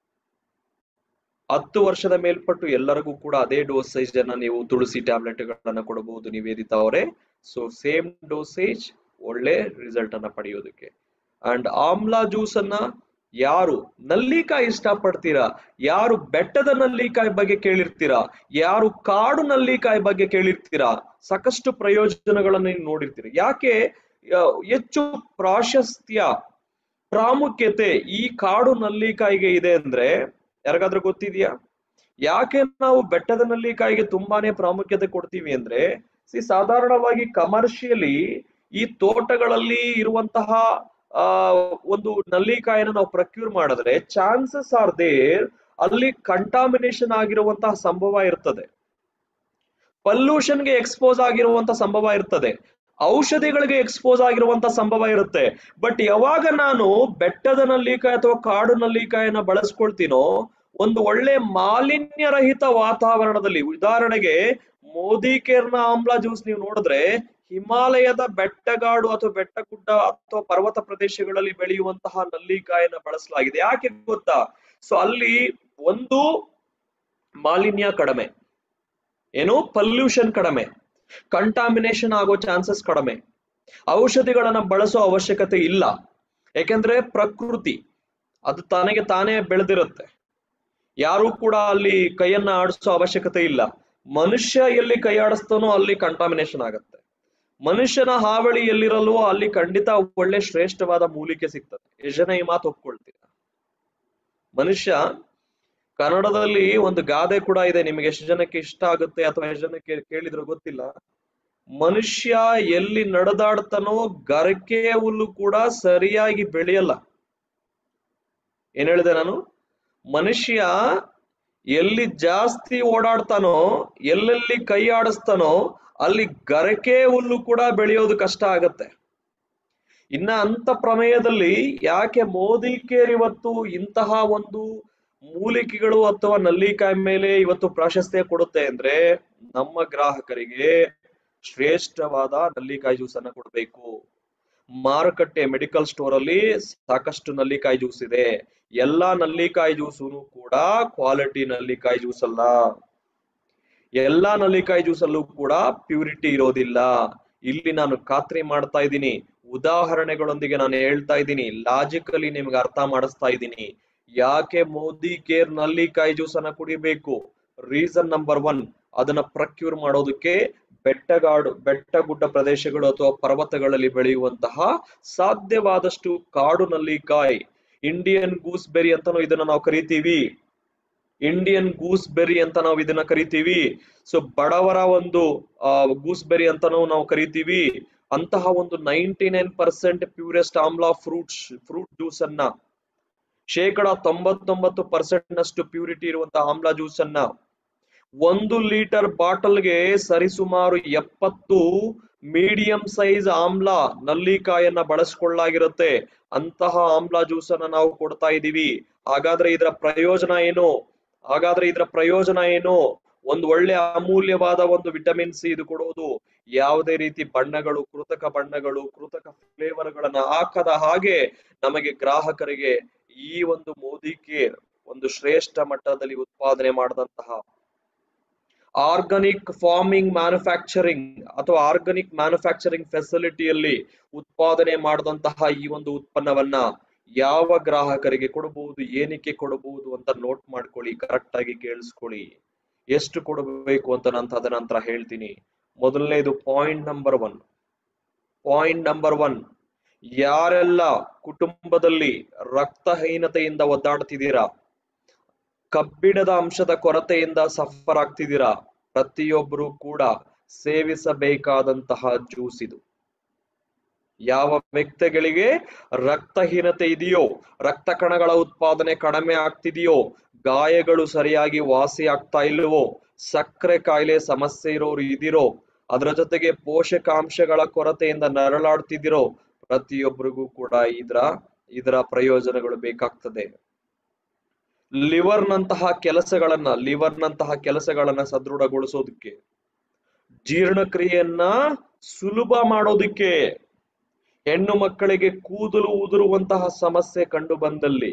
A: ಹತ್ತು ವರ್ಷದ ಮೇಲ್ಪಟ್ಟು ಎಲ್ಲರಿಗೂ ಕೂಡ ಅದೇ ಡೋಸೇಜ್ ಅನ್ನ ನೀವು ತುಳಸಿ ಟ್ಯಾಬ್ಲೆಟ್ ಗಳನ್ನ ಕೊಡಬಹುದು ನಿವೇದಿತ ಅವರೇ ಸೊ ಸೇಮ್ ಡೋಸೇಜ್ ಒಳ್ಳೆ ರಿಸಲ್ಟ್ ಅನ್ನ ಪಡೆಯೋದಕ್ಕೆ ಅಂಡ್ ಆಮ್ಲಾ ಜ್ಯೂಸ್ ಅನ್ನ ಯಾರು ನಲ್ಲಿಕಾಯಿ ಇಷ್ಟಪಡ್ತೀರಾ ಯಾರು ಬೆಟ್ಟದ ನಲ್ಲಿಕಾಯಿ ಬಗ್ಗೆ ಕೇಳಿರ್ತೀರಾ ಯಾರು ಕಾಡು ನಲ್ಲಿಕಾಯಿ ಬಗ್ಗೆ ಕೇಳಿರ್ತೀರಾ ಸಾಕಷ್ಟು ಪ್ರಯೋಜನಗಳನ್ನು ನೀವು ನೋಡಿರ್ತೀರಿ ಯಾಕೆ ಆ, ಹೆಚ್ಚು ಪ್ರಾಶಸ್ತ್ಯ ಪ್ರಾಮುಖ್ಯತೆ ಈ ಕಾಡು ನಲ್ಲಿಕಾಯಿಗೆ ಇದೆ ಅಂದ್ರೆ ಯಾರಿಗಾದ್ರೂ ಗೊತ್ತಿದ್ಯಾ ಯಾಕೆ ನಾವು ಬೆಟ್ಟದ ನಲ್ಲಿಕಾಯಿಗೆ ತುಂಬಾನೇ ಪ್ರಾಮುಖ್ಯತೆ ಕೊಡ್ತೀವಿ ಅಂದ್ರೆ ಸಿ ಸಾಧಾರಣವಾಗಿ ಕಮರ್ಷಿಯಲಿ ಈ ತೋಟಗಳಲ್ಲಿ ಇರುವಂತಹ ಆ ಒಂದು ನಲ್ಲಿಕಾಯಿನ ನಾವು ಪ್ರಕ್ಯೂರ್ ಮಾಡಿದ್ರೆ ಚಾನ್ಸಸ್ ಆರ್ ದೇರ್ ಅಲ್ಲಿ ಕಂಟಾಮಿನೇಷನ್ ಆಗಿರುವಂತಹ ಸಂಭವ ಇರ್ತದೆ ಪಲ್ಯೂಷನ್ಗೆ ಎಕ್ಸ್ಪೋಸ್ ಆಗಿರುವಂತ ಸಂಭವ ಇರ್ತದೆ ಔಷಧಿಗಳಿಗೆ ಎಕ್ಸ್ಪೋಸ್ ಆಗಿರುವಂತ ಸಂಭವ ಇರುತ್ತೆ ಬಟ್ ಯಾವಾಗ ನಾನು ಬೆಟ್ಟದ ನಲ್ಲಿಕಾಯಿ ಅಥವಾ ಕಾಡು ನಲ್ಲಿಕಾಯಿನ ಬಳಸ್ಕೊಳ್ತೀನೋ ಒಂದು ಒಳ್ಳೆ ಮಾಲಿನ್ಯ ರಹಿತ ವಾತಾವರಣದಲ್ಲಿ ಉದಾಹರಣೆಗೆ ಮೋದಿ ಕೇರ್ನ ಆಮ್ಲ ಜ್ಯೂಸ್ ನೀವು ನೋಡಿದ್ರೆ ಹಿಮಾಲಯದ ಬೆಟ್ಟಗಾಡು ಅಥವಾ ಬೆಟ್ಟ ಗುಡ್ಡ ಅಥವಾ ಪರ್ವತ ಪ್ರದೇಶಗಳಲ್ಲಿ ಬೆಳೆಯುವಂತಹ ನಲ್ಲಿಕಾಯಿನ ಬಳಸಲಾಗಿದೆ ಯಾಕೆ ಗೊತ್ತಾ ಸೊ ಅಲ್ಲಿ ಒಂದು ಮಾಲಿನ್ಯ ಕಡಿಮೆ ಏನು ಪಲ್ಯೂಷನ್ ಕಡಿಮೆ ಕಂಟಾಮಿನೇಷನ್ ಆಗೋ ಚಾನ್ಸಸ್ ಕಡಿಮೆ ಔಷಧಿಗಳನ್ನ ಬಳಸೋ ಅವಶ್ಯಕತೆ ಇಲ್ಲ ಯಾಕೆಂದ್ರೆ ಪ್ರಕೃತಿ ಅದು ತನಗೆ ತಾನೇ ಬೆಳೆದಿರುತ್ತೆ ಯಾರು ಕೂಡ ಅಲ್ಲಿ ಕೈಯನ್ನ ಆಡಿಸೋ ಅವಶ್ಯಕತೆ ಇಲ್ಲ ಮನುಷ್ಯ ಎಲ್ಲಿ ಕೈ ಆಡಿಸ್ತಾನೋ ಅಲ್ಲಿ ಕಂಟಾಮಿನೇಷನ್ ಆಗತ್ತೆ ಮನುಷ್ಯನ ಹಾವಳಿ ಎಲ್ಲಿರಲ್ವೋ ಅಲ್ಲಿ ಖಂಡಿತ ಒಳ್ಳೆ ಶ್ರೇಷ್ಠವಾದ ಮೂಲಿಕೆ ಸಿಗ್ತದೆ ಎಷ್ಟು ಜನ ಈ ಮಾತು ಒಪ್ಕೊಳ್ತೀರ ಮನುಷ್ಯ ಕನ್ನಡದಲ್ಲಿ ಒಂದು ಗಾದೆ ಕೂಡ ಇದೆ ನಿಮಗೆ ಎಷ್ಟು ಜನಕ್ಕೆ ಇಷ್ಟ ಆಗುತ್ತೆ ಅಥವಾ ಎಷ್ಟು ಜನಕ್ಕೆ ಕೇಳಿದ್ರೆ ಗೊತ್ತಿಲ್ಲ ಮನುಷ್ಯ ಎಲ್ಲಿ ನಡೆದಾಡ್ತಾನೋ ಗರಕೆ ಹುಲ್ಲು ಕೂಡ ಸರಿಯಾಗಿ ಬೆಳೆಯಲ್ಲ ಏನ್ ಹೇಳಿದೆ ನಾನು ಮನುಷ್ಯ ಎಲ್ಲಿ ಜಾಸ್ತಿ ಓಡಾಡ್ತಾನೋ ಎಲ್ಲೆಲ್ಲಿ ಕೈ ಆಡಿಸ್ತಾನೋ ಅಲ್ಲಿ ಗರಕೆ ಹುಲ್ಲು ಕೂಡ ಬೆಳೆಯೋದು ಕಷ್ಟ ಆಗತ್ತೆ ಇನ್ನ ಅಂತ ಪ್ರಮೇಯದಲ್ಲಿ ಯಾಕೆ ಮೋದಿ ಕೇರ್ ಇವತ್ತು ಇಂತಹ ಒಂದು ಮೂಲಿಕೆಗಳು ಅಥವಾ ನಲ್ಲಿಕಾಯಿ ಮೇಲೆ ಇವತ್ತು ಪ್ರಾಶಸ್ತ್ಯ ಕೊಡುತ್ತೆ ಅಂದ್ರೆ ನಮ್ಮ ಗ್ರಾಹಕರಿಗೆ ಶ್ರೇಷ್ಠವಾದ ನಲ್ಲಿಕಾಯಿ ಜ್ಯೂಸ್ ಅನ್ನ ಕೊಡಬೇಕು ಮಾರುಕಟ್ಟೆ ಮೆಡಿಕಲ್ ಸ್ಟೋರ್ ಅಲ್ಲಿ ಸಾಕಷ್ಟು ನಲ್ಲಿಕಾಯಿ ಜ್ಯೂಸ್ ಇದೆ ಎಲ್ಲಾ ನಲ್ಲಿಕಾಯಿ ಜ್ಯೂಸು ಕೂಡ ಕ್ವಾಲಿಟಿ ನಲ್ಲಿಕಾಯಿ ಜ್ಯೂಸ್ ಅಲ್ಲ ಎಲ್ಲಾ ನಲ್ಲಿಕಾಯಿ ಜ್ಯೂಸ್ ಅಲ್ಲೂ ಕೂಡ ಪ್ಯೂರಿಟಿ ಇರೋದಿಲ್ಲ ಇಲ್ಲಿ ನಾನು ಖಾತ್ರಿ ಮಾಡ್ತಾ ಇದ್ದೀನಿ ಉದಾಹರಣೆಗಳೊಂದಿಗೆ ನಾನು ಹೇಳ್ತಾ ಇದ್ದೀನಿ ಲಾಜಿಕಲಿ ನಿಮ್ಗೆ ಅರ್ಥ ಮಾಡಿಸ್ತಾ ಇದ್ದೀನಿ ಯಾಕೆ ಮೋದಿ ಕೇರ್ ನಲ್ಲಿಕಾಯಿ ಜ್ಯೂಸ್ ಅನ್ನ ಕುಡಿಬೇಕು ರೀಸನ್ ನಂಬರ್ ಒನ್ ಅದನ್ನ ಪ್ರಕ್ಯೂರ್ ಮಾಡೋದಕ್ಕೆ ಬೆಟ್ಟಗಾಡು ಬೆಟ್ಟ ಗುಡ್ಡ ಪ್ರದೇಶಗಳು ಅಥವಾ ಪರ್ವತಗಳಲ್ಲಿ ಬೆಳೆಯುವಂತಹ ಸಾಧ್ಯವಾದಷ್ಟು ಕಾಡು ನಲ್ಲಿಕಾಯಿ ಇಂಡಿಯನ್ ಗೂಸ್ ಬೆರಿ ಅಂತಾನು ಇದನ್ನ ನಾವು ಕರಿತೀವಿ ಇಂಡಿಯನ್ ಗೂಸ್ ಬೆರಿ ಅಂತ ನಾವು ಇದನ್ನ ಕರಿತೀವಿ ಸೊ ಬಡವರ ಒಂದು ಗೂಸ್ ಬೆರಿ ಅಂತಾನು ನಾವು ಕರಿತೀವಿ ಅಂತಹ ಒಂದು ninety nine percent purest amla fruits fruit juice ಅನ್ನ ಶೇಕಡ ತೊಂಬತ್ತೊಂಬತ್ತು ಪರ್ಸೆಂಟ್ ನಷ್ಟು ಪ್ಯೂರಿಟಿ ಇರುವಂತಹ ಆಮ್ಲ ಜ್ಯೂಸ್ ಅನ್ನ ಒಂದು ಲೀಟರ್ ಬಾಟಲ್ಗೆ ಸರಿಸುಮಾರು ಎಪ್ಪತ್ತು ಮೀಡಿಯಂ ಸೈಜ್ ಆಮ್ಲ ನಲ್ಲಿಕಾಯನ್ನ ಬಳಸ್ಕೊಳ್ಳಾಗಿರುತ್ತೆ ಅಂತಹ ಆಮ್ಲ ಜ್ಯೂಸ್ ಅನ್ನ ನಾವು ಕೊಡ್ತಾ ಇದೀವಿ ಹಾಗಾದ್ರೆ ಇದರ ಪ್ರಯೋಜನ ಏನು ಹಾಗಾದ್ರೆ ಇದರ ಪ್ರಯೋಜನ ಏನು ಒಂದು ಒಳ್ಳೆ ಅಮೂಲ್ಯವಾದ ಒಂದು ವಿಟಮಿನ್ ಸಿ ಇದು ಕೊಡೋದು ಯಾವುದೇ ರೀತಿ ಬಣ್ಣಗಳು ಕೃತಕ ಬಣ್ಣಗಳು ಕೃತಕ ಫ್ಲೇವರ್ಗಳನ್ನ ಹಾಕದ ಹಾಗೆ ನಮಗೆ ಗ್ರಾಹಕರಿಗೆ ಈ ಒಂದು ಮೋದಿ ಕೇರ್ ಒಂದು ಶ್ರೇಷ್ಠ ಮಟ್ಟದಲ್ಲಿ ಉತ್ಪಾದನೆ ಮಾಡಿದಂತಹ ಆರ್ಗಾನಿಕ್ ಫಾರ್ಮಿಂಗ್ ಮ್ಯಾನುಫ್ಯಾಕ್ಚರಿಂಗ್ ಅಥವಾ ಆರ್ಗಾನಿಕ್ ಮ್ಯಾನುಫ್ಯಾಕ್ಚರಿಂಗ್ ಫೆಸಿಲಿಟಿಯಲ್ಲಿ ಉತ್ಪಾದನೆ ಮಾಡಿದಂತಹ ಈ ಒಂದು ಉತ್ಪನ್ನವನ್ನ ಯಾವ ಗ್ರಾಹಕರಿಗೆ ಕೊಡಬಹುದು ಏನಕ್ಕೆ ಕೊಡಬಹುದು ಅಂತ ನೋಟ್ ಮಾಡ್ಕೊಳ್ಳಿ ಕರೆಕ್ಟ್ ಆಗಿ ಕೇಳಿಸ್ಕೊಳ್ಳಿ ಎಷ್ಟು ಕೊಡಬೇಕು ಅಂತ ನಾನು ತದನಂತರ ಹೇಳ್ತೀನಿ ಮೊದಲನೇದು point number one point number one ಯಾರೆಲ್ಲ ಕುಟುಂಬದಲ್ಲಿ ರಕ್ತಹೀನತೆಯಿಂದ ಒದ್ದಾಡ್ತಿದ್ದೀರಾ ಕಬ್ಬಿಣದ ಅಂಶದ ಕೊರತೆಯಿಂದ ಸಫರ್ ಆಗ್ತಿದ್ದೀರಾ ಪ್ರತಿಯೊಬ್ಬರು ಕೂಡ ಸೇವಿಸಬೇಕಾದಂತಹ ಜ್ಯೂಸ್ ಇದು ಯಾವ ವ್ಯಕ್ತಿಗಳಿಗೆ ರಕ್ತಹೀನತೆ ಇದೆಯೋ ರಕ್ತ ಕಣಗಳ ಉತ್ಪಾದನೆ ಕಡಿಮೆ ಆಗ್ತಿದೆಯೋ ಗಾಯಗಳು ಸರಿಯಾಗಿ ವಾಸಿ ಆಗ್ತಾ ಇಲ್ವೋ ಸಕ್ಕರೆ ಕಾಯಿಲೆ ಸಮಸ್ಯೆ ಇರೋರು ಇದಿರೋ ಅದರ ಜೊತೆಗೆ ಪೋಷಕಾಂಶಗಳ ಕೊರತೆಯಿಂದ ನರಳಾಡ್ತಿದಿರೋ ಪ್ರತಿಯೊಬ್ಬರಿಗೂ ಕೂಡ ಇದರ ಇದರ ಪ್ರಯೋಜನಗಳು ಬೇಕಾಗ್ತದೆ ಲಿವರ್ ನಂತಹ ಕೆಲಸಗಳನ್ನ ಲಿವರ್ ನಂತಹ ಕೆಲಸಗಳನ್ನ ಸದೃಢಗೊಳಿಸೋದಕ್ಕೆ ಜೀರ್ಣಕ್ರಿಯೆಯನ್ನ ಸುಲಭ ಮಾಡೋದಕ್ಕೆ ಹೆಣ್ಣು ಮಕ್ಕಳಿಗೆ ಕೂದಲು ಉದುರುವಂತಹ ಸಮಸ್ಯೆ ಕಂಡು ಬಂದಲ್ಲಿ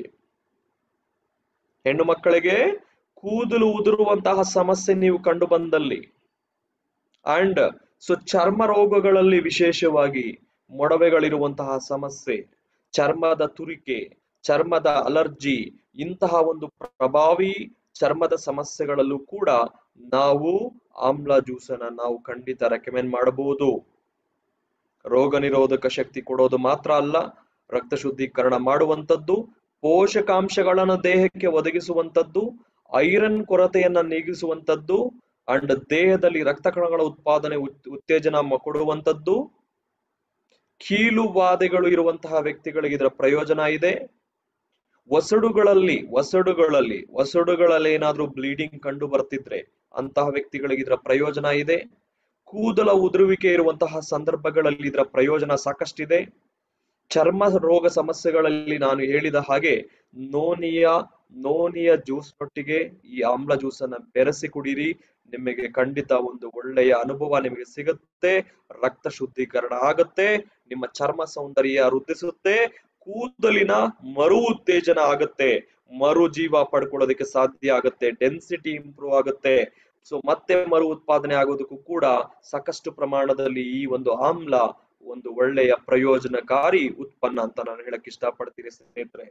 A: ಹೆಣ್ಣು ಮಕ್ಕಳಿಗೆ ಕೂದಲು ಉದುರುವಂತಹ ಸಮಸ್ಯೆ ನೀವು ಕಂಡು ಬಂದಲ್ಲಿ ಅಂಡ್ ಸೊ ಚರ್ಮ ರೋಗಗಳಲ್ಲಿ ವಿಶೇಷವಾಗಿ ಮೊಡವೆಗಳಿರುವಂತಹ ಸಮಸ್ಯೆ ಚರ್ಮದ ತುರಿಕೆ ಚರ್ಮದ ಅಲರ್ಜಿ ಇಂತಹ ಒಂದು ಪ್ರಭಾವಿ ಚರ್ಮದ ಸಮಸ್ಯೆಗಳಲ್ಲೂ ಕೂಡ ನಾವು ಆಮ್ಲ ಜ್ಯೂಸನ್ನ ನಾವು ಖಂಡಿತ ರೆಕಮೆಂಡ್ ಮಾಡಬಹುದು ರೋಗ ನಿರೋಧಕ ಶಕ್ತಿ ಕೊಡೋದು ಮಾತ್ರ ಅಲ್ಲ ರಕ್ತ ಶುದ್ಧೀಕರಣ ಮಾಡುವಂಥದ್ದು ಪೋಷಕಾಂಶಗಳನ್ನು ದೇಹಕ್ಕೆ ಒದಗಿಸುವಂಥದ್ದು ಐರನ್ ಕೊರತೆಯನ್ನ ನೀಗಿಸುವಂಥದ್ದು ಅಂಡ್ ದೇಹದಲ್ಲಿ ರಕ್ತ ಕಣಗಳ ಉತ್ಪಾದನೆ ಉತ್ತೇಜನ ಕೊಡುವಂಥದ್ದು ಕೀಲುವಾದೆಗಳು ಇರುವಂತಹ ವ್ಯಕ್ತಿಗಳಿಗೆ ಇದರ ಪ್ರಯೋಜನ ಇದೆ ಒಸಡುಗಳಲ್ಲಿ ಒಸಡುಗಳಲ್ಲಿ ಒಸಡುಗಳಲ್ಲಿ ಏನಾದ್ರೂ ಬ್ಲೀಡಿಂಗ್ ಕಂಡು ಬರ್ತಿದ್ರೆ ಅಂತಹ ವ್ಯಕ್ತಿಗಳಿಗೆ ಇದರ ಪ್ರಯೋಜನ ಇದೆ ಕೂದಲ ಉದುರುವಿಕೆ ಇರುವಂತಹ ಸಂದರ್ಭಗಳಲ್ಲಿ ಇದರ ಪ್ರಯೋಜನ ಸಾಕಷ್ಟಿದೆ ಚರ್ಮ ರೋಗ ಸಮಸ್ಯೆಗಳಲ್ಲಿ ನಾನು ಹೇಳಿದ ಹಾಗೆ ನೋನಿಯ ನೋನಿಯ ಜ್ಯೂಸ್ ನೊಟ್ಟಿಗೆ ಈ ಆಮ್ಲ ಜ್ಯೂಸ್ ಅನ್ನ ಬೆರೆಸಿ ಕುಡೀರಿ ನಿಮಗೆ ಖಂಡಿತ ಒಂದು ಒಳ್ಳೆಯ ಅನುಭವ ನಿಮಗೆ ಸಿಗುತ್ತೆ ರಕ್ತ ಶುದ್ಧೀಕರಣ ಆಗುತ್ತೆ ನಿಮ್ಮ ಚರ್ಮ ಸೌಂದರ್ಯ ವೃದ್ಧಿಸುತ್ತೆ ಕೂದಲಿನ ಮರು ಉತ್ತೇಜನ ಆಗುತ್ತೆ ಮರು ಜೀವ ಪಡ್ಕೊಳ್ಳೋದಕ್ಕೆ ಸಾಧ್ಯ ಆಗುತ್ತೆ ಡೆನ್ಸಿಟಿ ಇಂಪ್ರೂವ್ ಆಗುತ್ತೆ ಸೊ ಮತ್ತೆ ಮರು ಉತ್ಪಾದನೆ ಆಗೋದಕ್ಕೂ ಕೂಡ ಸಾಕಷ್ಟು ಪ್ರಮಾಣದಲ್ಲಿ ಈ ಒಂದು ಆಮ್ಲ ಒಂದು ಒಳ್ಳೆಯ ಪ್ರಯೋಜನಕಾರಿ ಉತ್ಪನ್ನ ಅಂತ ನಾನು ಹೇಳಕ್ ಇಷ್ಟಪಡ್ತೀನಿ ಸ್ನೇಹಿತರೆ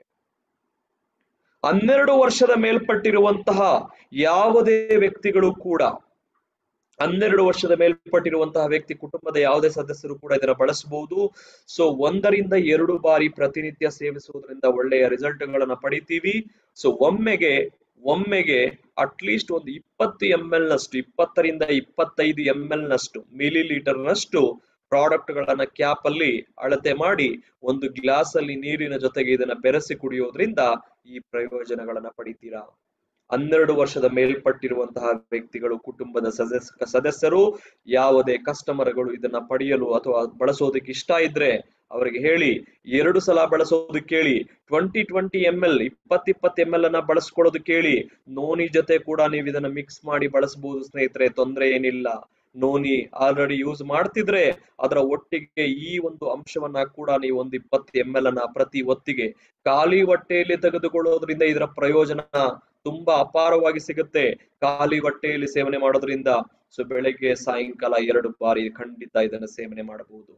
A: ಹನ್ನೆರಡು ವರ್ಷದ ಮೇಲ್ಪಟ್ಟಿರುವಂತಹ ಯಾವುದೇ ವ್ಯಕ್ತಿಗಳು ಕೂಡ ಹನ್ನೆರಡು ವರ್ಷದ ಮೇಲ್ಪಟ್ಟಿರುವಂತಹ ವ್ಯಕ್ತಿ ಕುಟುಂಬದ ಯಾವುದೇ ಸದಸ್ಯರು ಕೂಡ ಇದನ್ನ ಬಳಸಬಹುದು ಸೊ ಒಂದರಿಂದ ಎರಡು ಬಾರಿ ಪ್ರತಿನಿತ್ಯ ಸೇವಿಸುವುದರಿಂದ ಒಳ್ಳೆಯ ರಿಸಲ್ಟ್ ಗಳನ್ನ ಪಡಿತೀವಿ ಸೊ ಒಮ್ಮೆಗೆ ಒಮ್ಮೆಗೆ ಅಟ್ಲೀಸ್ಟ್ ಒಂದು ಇಪ್ಪತ್ತು ಎಂ ಎಲ್ ನಷ್ಟು ಇಪ್ಪತ್ತರಿಂದ ಇಪ್ಪತ್ತೈದು ಎಂ ಎಲ್ ನಷ್ಟು ಮಿಲಿ ಲೀಟರ್ ನಷ್ಟು ಪ್ರಾಡಕ್ಟ್ ಗಳನ್ನ ಕ್ಯಾಪ್ ಅಲ್ಲಿ ಅಳತೆ ಮಾಡಿ ಒಂದು ಗ್ಲಾಸ್ ಅಲ್ಲಿ ನೀರಿನ ಜೊತೆಗೆ ಇದನ್ನ ಬೆರೆಸಿ ಕುಡಿಯೋದ್ರಿಂದ ಈ ಪ್ರಯೋಜನಗಳನ್ನ ಪಡಿತೀರಾ ಹನ್ನೆರಡು ವರ್ಷದ ಮೇಲ್ಪಟ್ಟಿರುವಂತಹ ವ್ಯಕ್ತಿಗಳು ಕುಟುಂಬದ ಸದಸ್ಯ ಸದಸ್ಯರು ಯಾವುದೇ ಕಸ್ಟಮರ್ಗಳು ಇದನ್ನ ಪಡೆಯಲು ಅಥವಾ ಬಳಸೋದಕ್ಕೆ ಇಷ್ಟ ಇದ್ರೆ ಅವರಿಗೆ ಹೇಳಿ ಎರಡು ಸಲ ಬಳಸೋದಕ್ಕೆ ಕೇಳಿ ಟ್ವೆಂಟಿ ಟ್ವೆಂಟಿ ಎಂ ಎಲ್ ಇಪ್ಪತ್ ಇಪ್ಪತ್ ಎಂ ಎಲ್ ಅನ್ನ ಬಳಸ್ಕೊಳ್ಳೋದಕ್ಕೆ ಕೇಳಿ ನೋನಿ ಜೊತೆ ಕೂಡ ನೀವು ಇದನ್ನ ಮಿಕ್ಸ್ ಮಾಡಿ ಬಳಸಬಹುದು ಸ್ನೇಹಿತರೆ ತೊಂದರೆ ಏನಿಲ್ಲ ನೋನಿ ಆಲ್ರೆಡಿ ಯೂಸ್ ಮಾಡ್ತಿದ್ರೆ ಅದರ ಒಟ್ಟಿಗೆ ಈ ಒಂದು ಅಂಶವನ್ನ ಕೂಡ ನೀವು ಒಂದು ಇಪ್ಪತ್ತು ಎಂ ಎಲ್ ಅನ್ನ ಪ್ರತಿ ಹೊತ್ತಿಗೆ ಖಾಲಿ ಹೊಟ್ಟೆಯಲ್ಲಿ ತೆಗೆದುಕೊಳ್ಳೋದ್ರಿಂದ ಇದರ ಪ್ರಯೋಜನ ತುಂಬಾ ಅಪಾರವಾಗಿ ಸಿಗುತ್ತೆ ಖಾಲಿ ಹೊಟ್ಟೆಯಲ್ಲಿ ಸೇವನೆ ಮಾಡೋದ್ರಿಂದ ಸೊ ಬೆಳಗ್ಗೆ ಸಾಯಂಕಾಲ ಎರಡು ಬಾರಿ ಖಂಡಿತ ಇದನ್ನ ಸೇವನೆ ಮಾಡಬಹುದು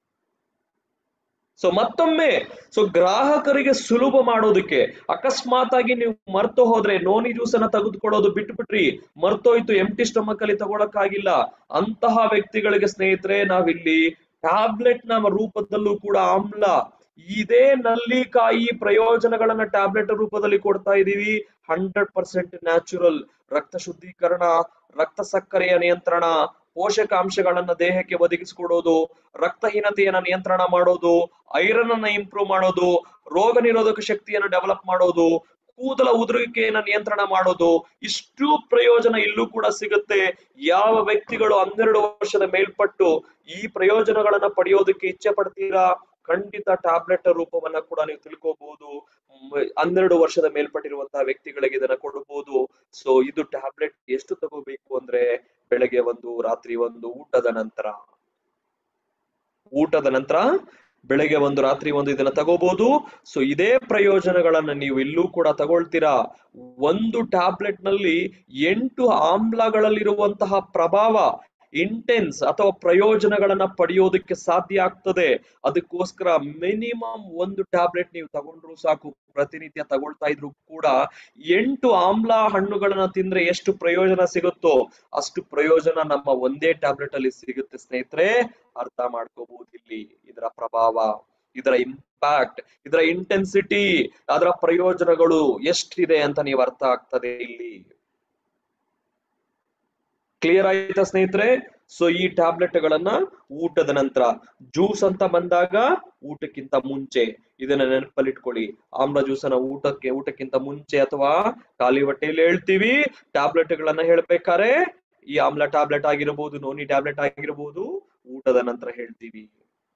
A: ಸೊ ಮತ್ತೊಮ್ಮೆ ಸೊ ಗ್ರಾಹಕರಿಗೆ ಸುಲಭ ಮಾಡೋದಕ್ಕೆ ಅಕಸ್ಮಾತ್ ಆಗಿ ನೀವು ಮರ್ತು ಹೋದ್ರೆ ನೋನಿ ಜ್ಯೂಸ್ ಅನ್ನ ತೆಗೆದುಕೊಳ್ಳೋದು ಬಿಟ್ಬಿಟ್ರಿ ಮರ್ತೋಯ್ತು ಎಂಟಿ ಸ್ಟಮಕ್ ಅಲ್ಲಿ ತಗೊಳಕ್ಕಾಗಿಲ್ಲ ಅಂತಹ ವ್ಯಕ್ತಿಗಳಿಗೆ ಸ್ನೇಹಿತರೆ ನಾವಿಲ್ಲಿ ಟ್ಯಾಬ್ಲೆಟ್ ನ ರೂಪದಲ್ಲೂ ಕೂಡ ಆಮ್ಲ ಇದೇ ನಲ್ಲಿಕಾಯಿ ಪ್ರಯೋಜನಗಳನ್ನ ಟ್ಯಾಬ್ಲೆಟ್ ರೂಪದಲ್ಲಿ ಕೊಡ್ತಾ ಇದೀವಿ ಹಂಡ್ರೆಡ್ ಪರ್ಸೆಂಟ್ ನ್ಯಾಚುರಲ್ ರಕ್ತ ಶುದ್ಧೀಕರಣ ರಕ್ತ ಸಕ್ಕರೆಯ ನಿಯಂತ್ರಣ ಪೋಷಕಾಂಶಗಳನ್ನ ದೇಹಕ್ಕೆ ಒದಗಿಸಿಕೊಡೋದು ರಕ್ತಹೀನತೆಯನ್ನ ನಿಯಂತ್ರಣ ಮಾಡೋದು ಐರನ್ ಅನ್ನ ಇಂಪ್ರೂವ್ ಮಾಡೋದು ರೋಗ ನಿರೋಧಕ ಶಕ್ತಿಯನ್ನು ಡೆವಲಪ್ ಮಾಡೋದು ಕೂದಲ ಉದುರುವಿಕೆಯನ್ನ ನಿಯಂತ್ರಣ ಮಾಡೋದು ಇಷ್ಟು ಪ್ರಯೋಜನ ಇಲ್ಲೂ ಕೂಡ ಸಿಗುತ್ತೆ ಯಾವ ವ್ಯಕ್ತಿಗಳು ಹನ್ನೆರಡು ವರ್ಷದ ಮೇಲ್ಪಟ್ಟು ಈ ಪ್ರಯೋಜನಗಳನ್ನ ಪಡೆಯೋದಕ್ಕೆ ಇಚ್ಛೆ ಪಡ್ತೀರಾ ಖಂಡಿತ ಟ್ಯಾಬ್ಲೆಟ್ ರೂಪವನ್ನ ಕೂಡ ನೀವು ತಿಳ್ಕೋಬಹುದು ಮ್, ಹನ್ನೆರಡು ವರ್ಷದ ಮೇಲ್ಪಟ್ಟಿರುವಂತಹ ವ್ಯಕ್ತಿಗಳಿಗೆ ಇದನ್ನ ಕೊಡಬಹುದು ಸೊ ಇದು ಟ್ಯಾಬ್ಲೆಟ್ ಎಷ್ಟು ತಗೋಬೇಕು ಅಂದ್ರೆ ಬೆಳಗ್ಗೆ ಒಂದು ರಾತ್ರಿ ಒಂದು ಊಟದ ನಂತರ ಊಟದ ನಂತರ ಬೆಳಗ್ಗೆ ಒಂದು ರಾತ್ರಿ ಒಂದು ಇದನ್ನ ತಗೋಬಹುದು ಸೊ ಇದೇ ಪ್ರಯೋಜನಗಳನ್ನ ನೀವು ಇಲ್ಲೂ ಕೂಡ ತಗೊಳ್ತೀರಾ ಒಂದು ಟ್ಯಾಬ್ಲೆಟ್ ನಲ್ಲಿ ಎಂಟು ಆಮ್ಲಗಳಲ್ಲಿರುವಂತಹ ಪ್ರಭಾವ ಇಂಟೆನ್ಸ್ ಅಥವಾ ಪ್ರಯೋಜನಗಳನ್ನ ಪಡೆಯೋದಕ್ಕೆ ಸಾಧ್ಯ ಆಗ್ತದೆ ಅದಕ್ಕೋಸ್ಕರ ಮಿನಿಮಮ್ ಒಂದು ಟ್ಯಾಬ್ಲೆಟ್ ನೀವು ತಗೊಂಡ್ರು ಸಾಕು ಪ್ರತಿನಿತ್ಯ ತಗೊಳ್ತಾ ಇದ್ರು ಕೂಡ ಎಂಟು ಆಮ್ಲ ಹಣ್ಣುಗಳನ್ನ ತಿಂದ್ರೆ ಎಷ್ಟು ಪ್ರಯೋಜನ ಸಿಗುತ್ತೋ ಅಷ್ಟು ಪ್ರಯೋಜನ ನಮ್ಮ ಒಂದೇ ಟ್ಯಾಬ್ಲೆಟ್ ಅಲ್ಲಿ ಸಿಗುತ್ತೆ ಸ್ನೇಹಿತರೆ ಅರ್ಥ ಮಾಡ್ಕೋಬಹುದು ಇಲ್ಲಿ ಇದರ ಪ್ರಭಾವ ಇದರ ಇಂಪ್ಯಾಕ್ಟ್ ಇದರ ಇಂಟೆನ್ಸಿಟಿ ಅದರ ಪ್ರಯೋಜನಗಳು ಎಷ್ಟಿದೆ ಅಂತ ನೀವು ಅರ್ಥ ಆಗ್ತದೆ ಇಲ್ಲಿ ಕ್ಲಿಯರ್ ಆಯ್ತಾ ಸ್ನೇಹಿತರೆ ಸೊ ಈ ಟ್ಯಾಬ್ಲೆಟ್ ಗಳನ್ನ ಊಟದ ನಂತರ ಜ್ಯೂಸ್ ಅಂತ ಬಂದಾಗ ಊಟಕ್ಕಿಂತ ಮುಂಚೆ ಇದನ್ನ ನೆನಪಲ್ಲಿಟ್ಕೊಳ್ಳಿ ಆಮ್ಲ ಜ್ಯೂಸ್ ಅನ್ನ ಊಟಕ್ಕೆ ಊಟಕ್ಕಿಂತ ಮುಂಚೆ ಅಥವಾ ಖಾಲಿ ಹೊಟ್ಟೆಯಲ್ಲಿ ಹೇಳ್ತೀವಿ ಟ್ಯಾಬ್ಲೆಟ್ ಗಳನ್ನ ಹೇಳ್ಬೇಕಾರೆ ಈ ಆಮ್ಲ ಟ್ಯಾಬ್ಲೆಟ್ ಆಗಿರಬಹುದು ನೋನಿ ಟ್ಯಾಬ್ಲೆಟ್ ಆಗಿರಬಹುದು ಊಟದ ನಂತರ ಹೇಳ್ತೀವಿ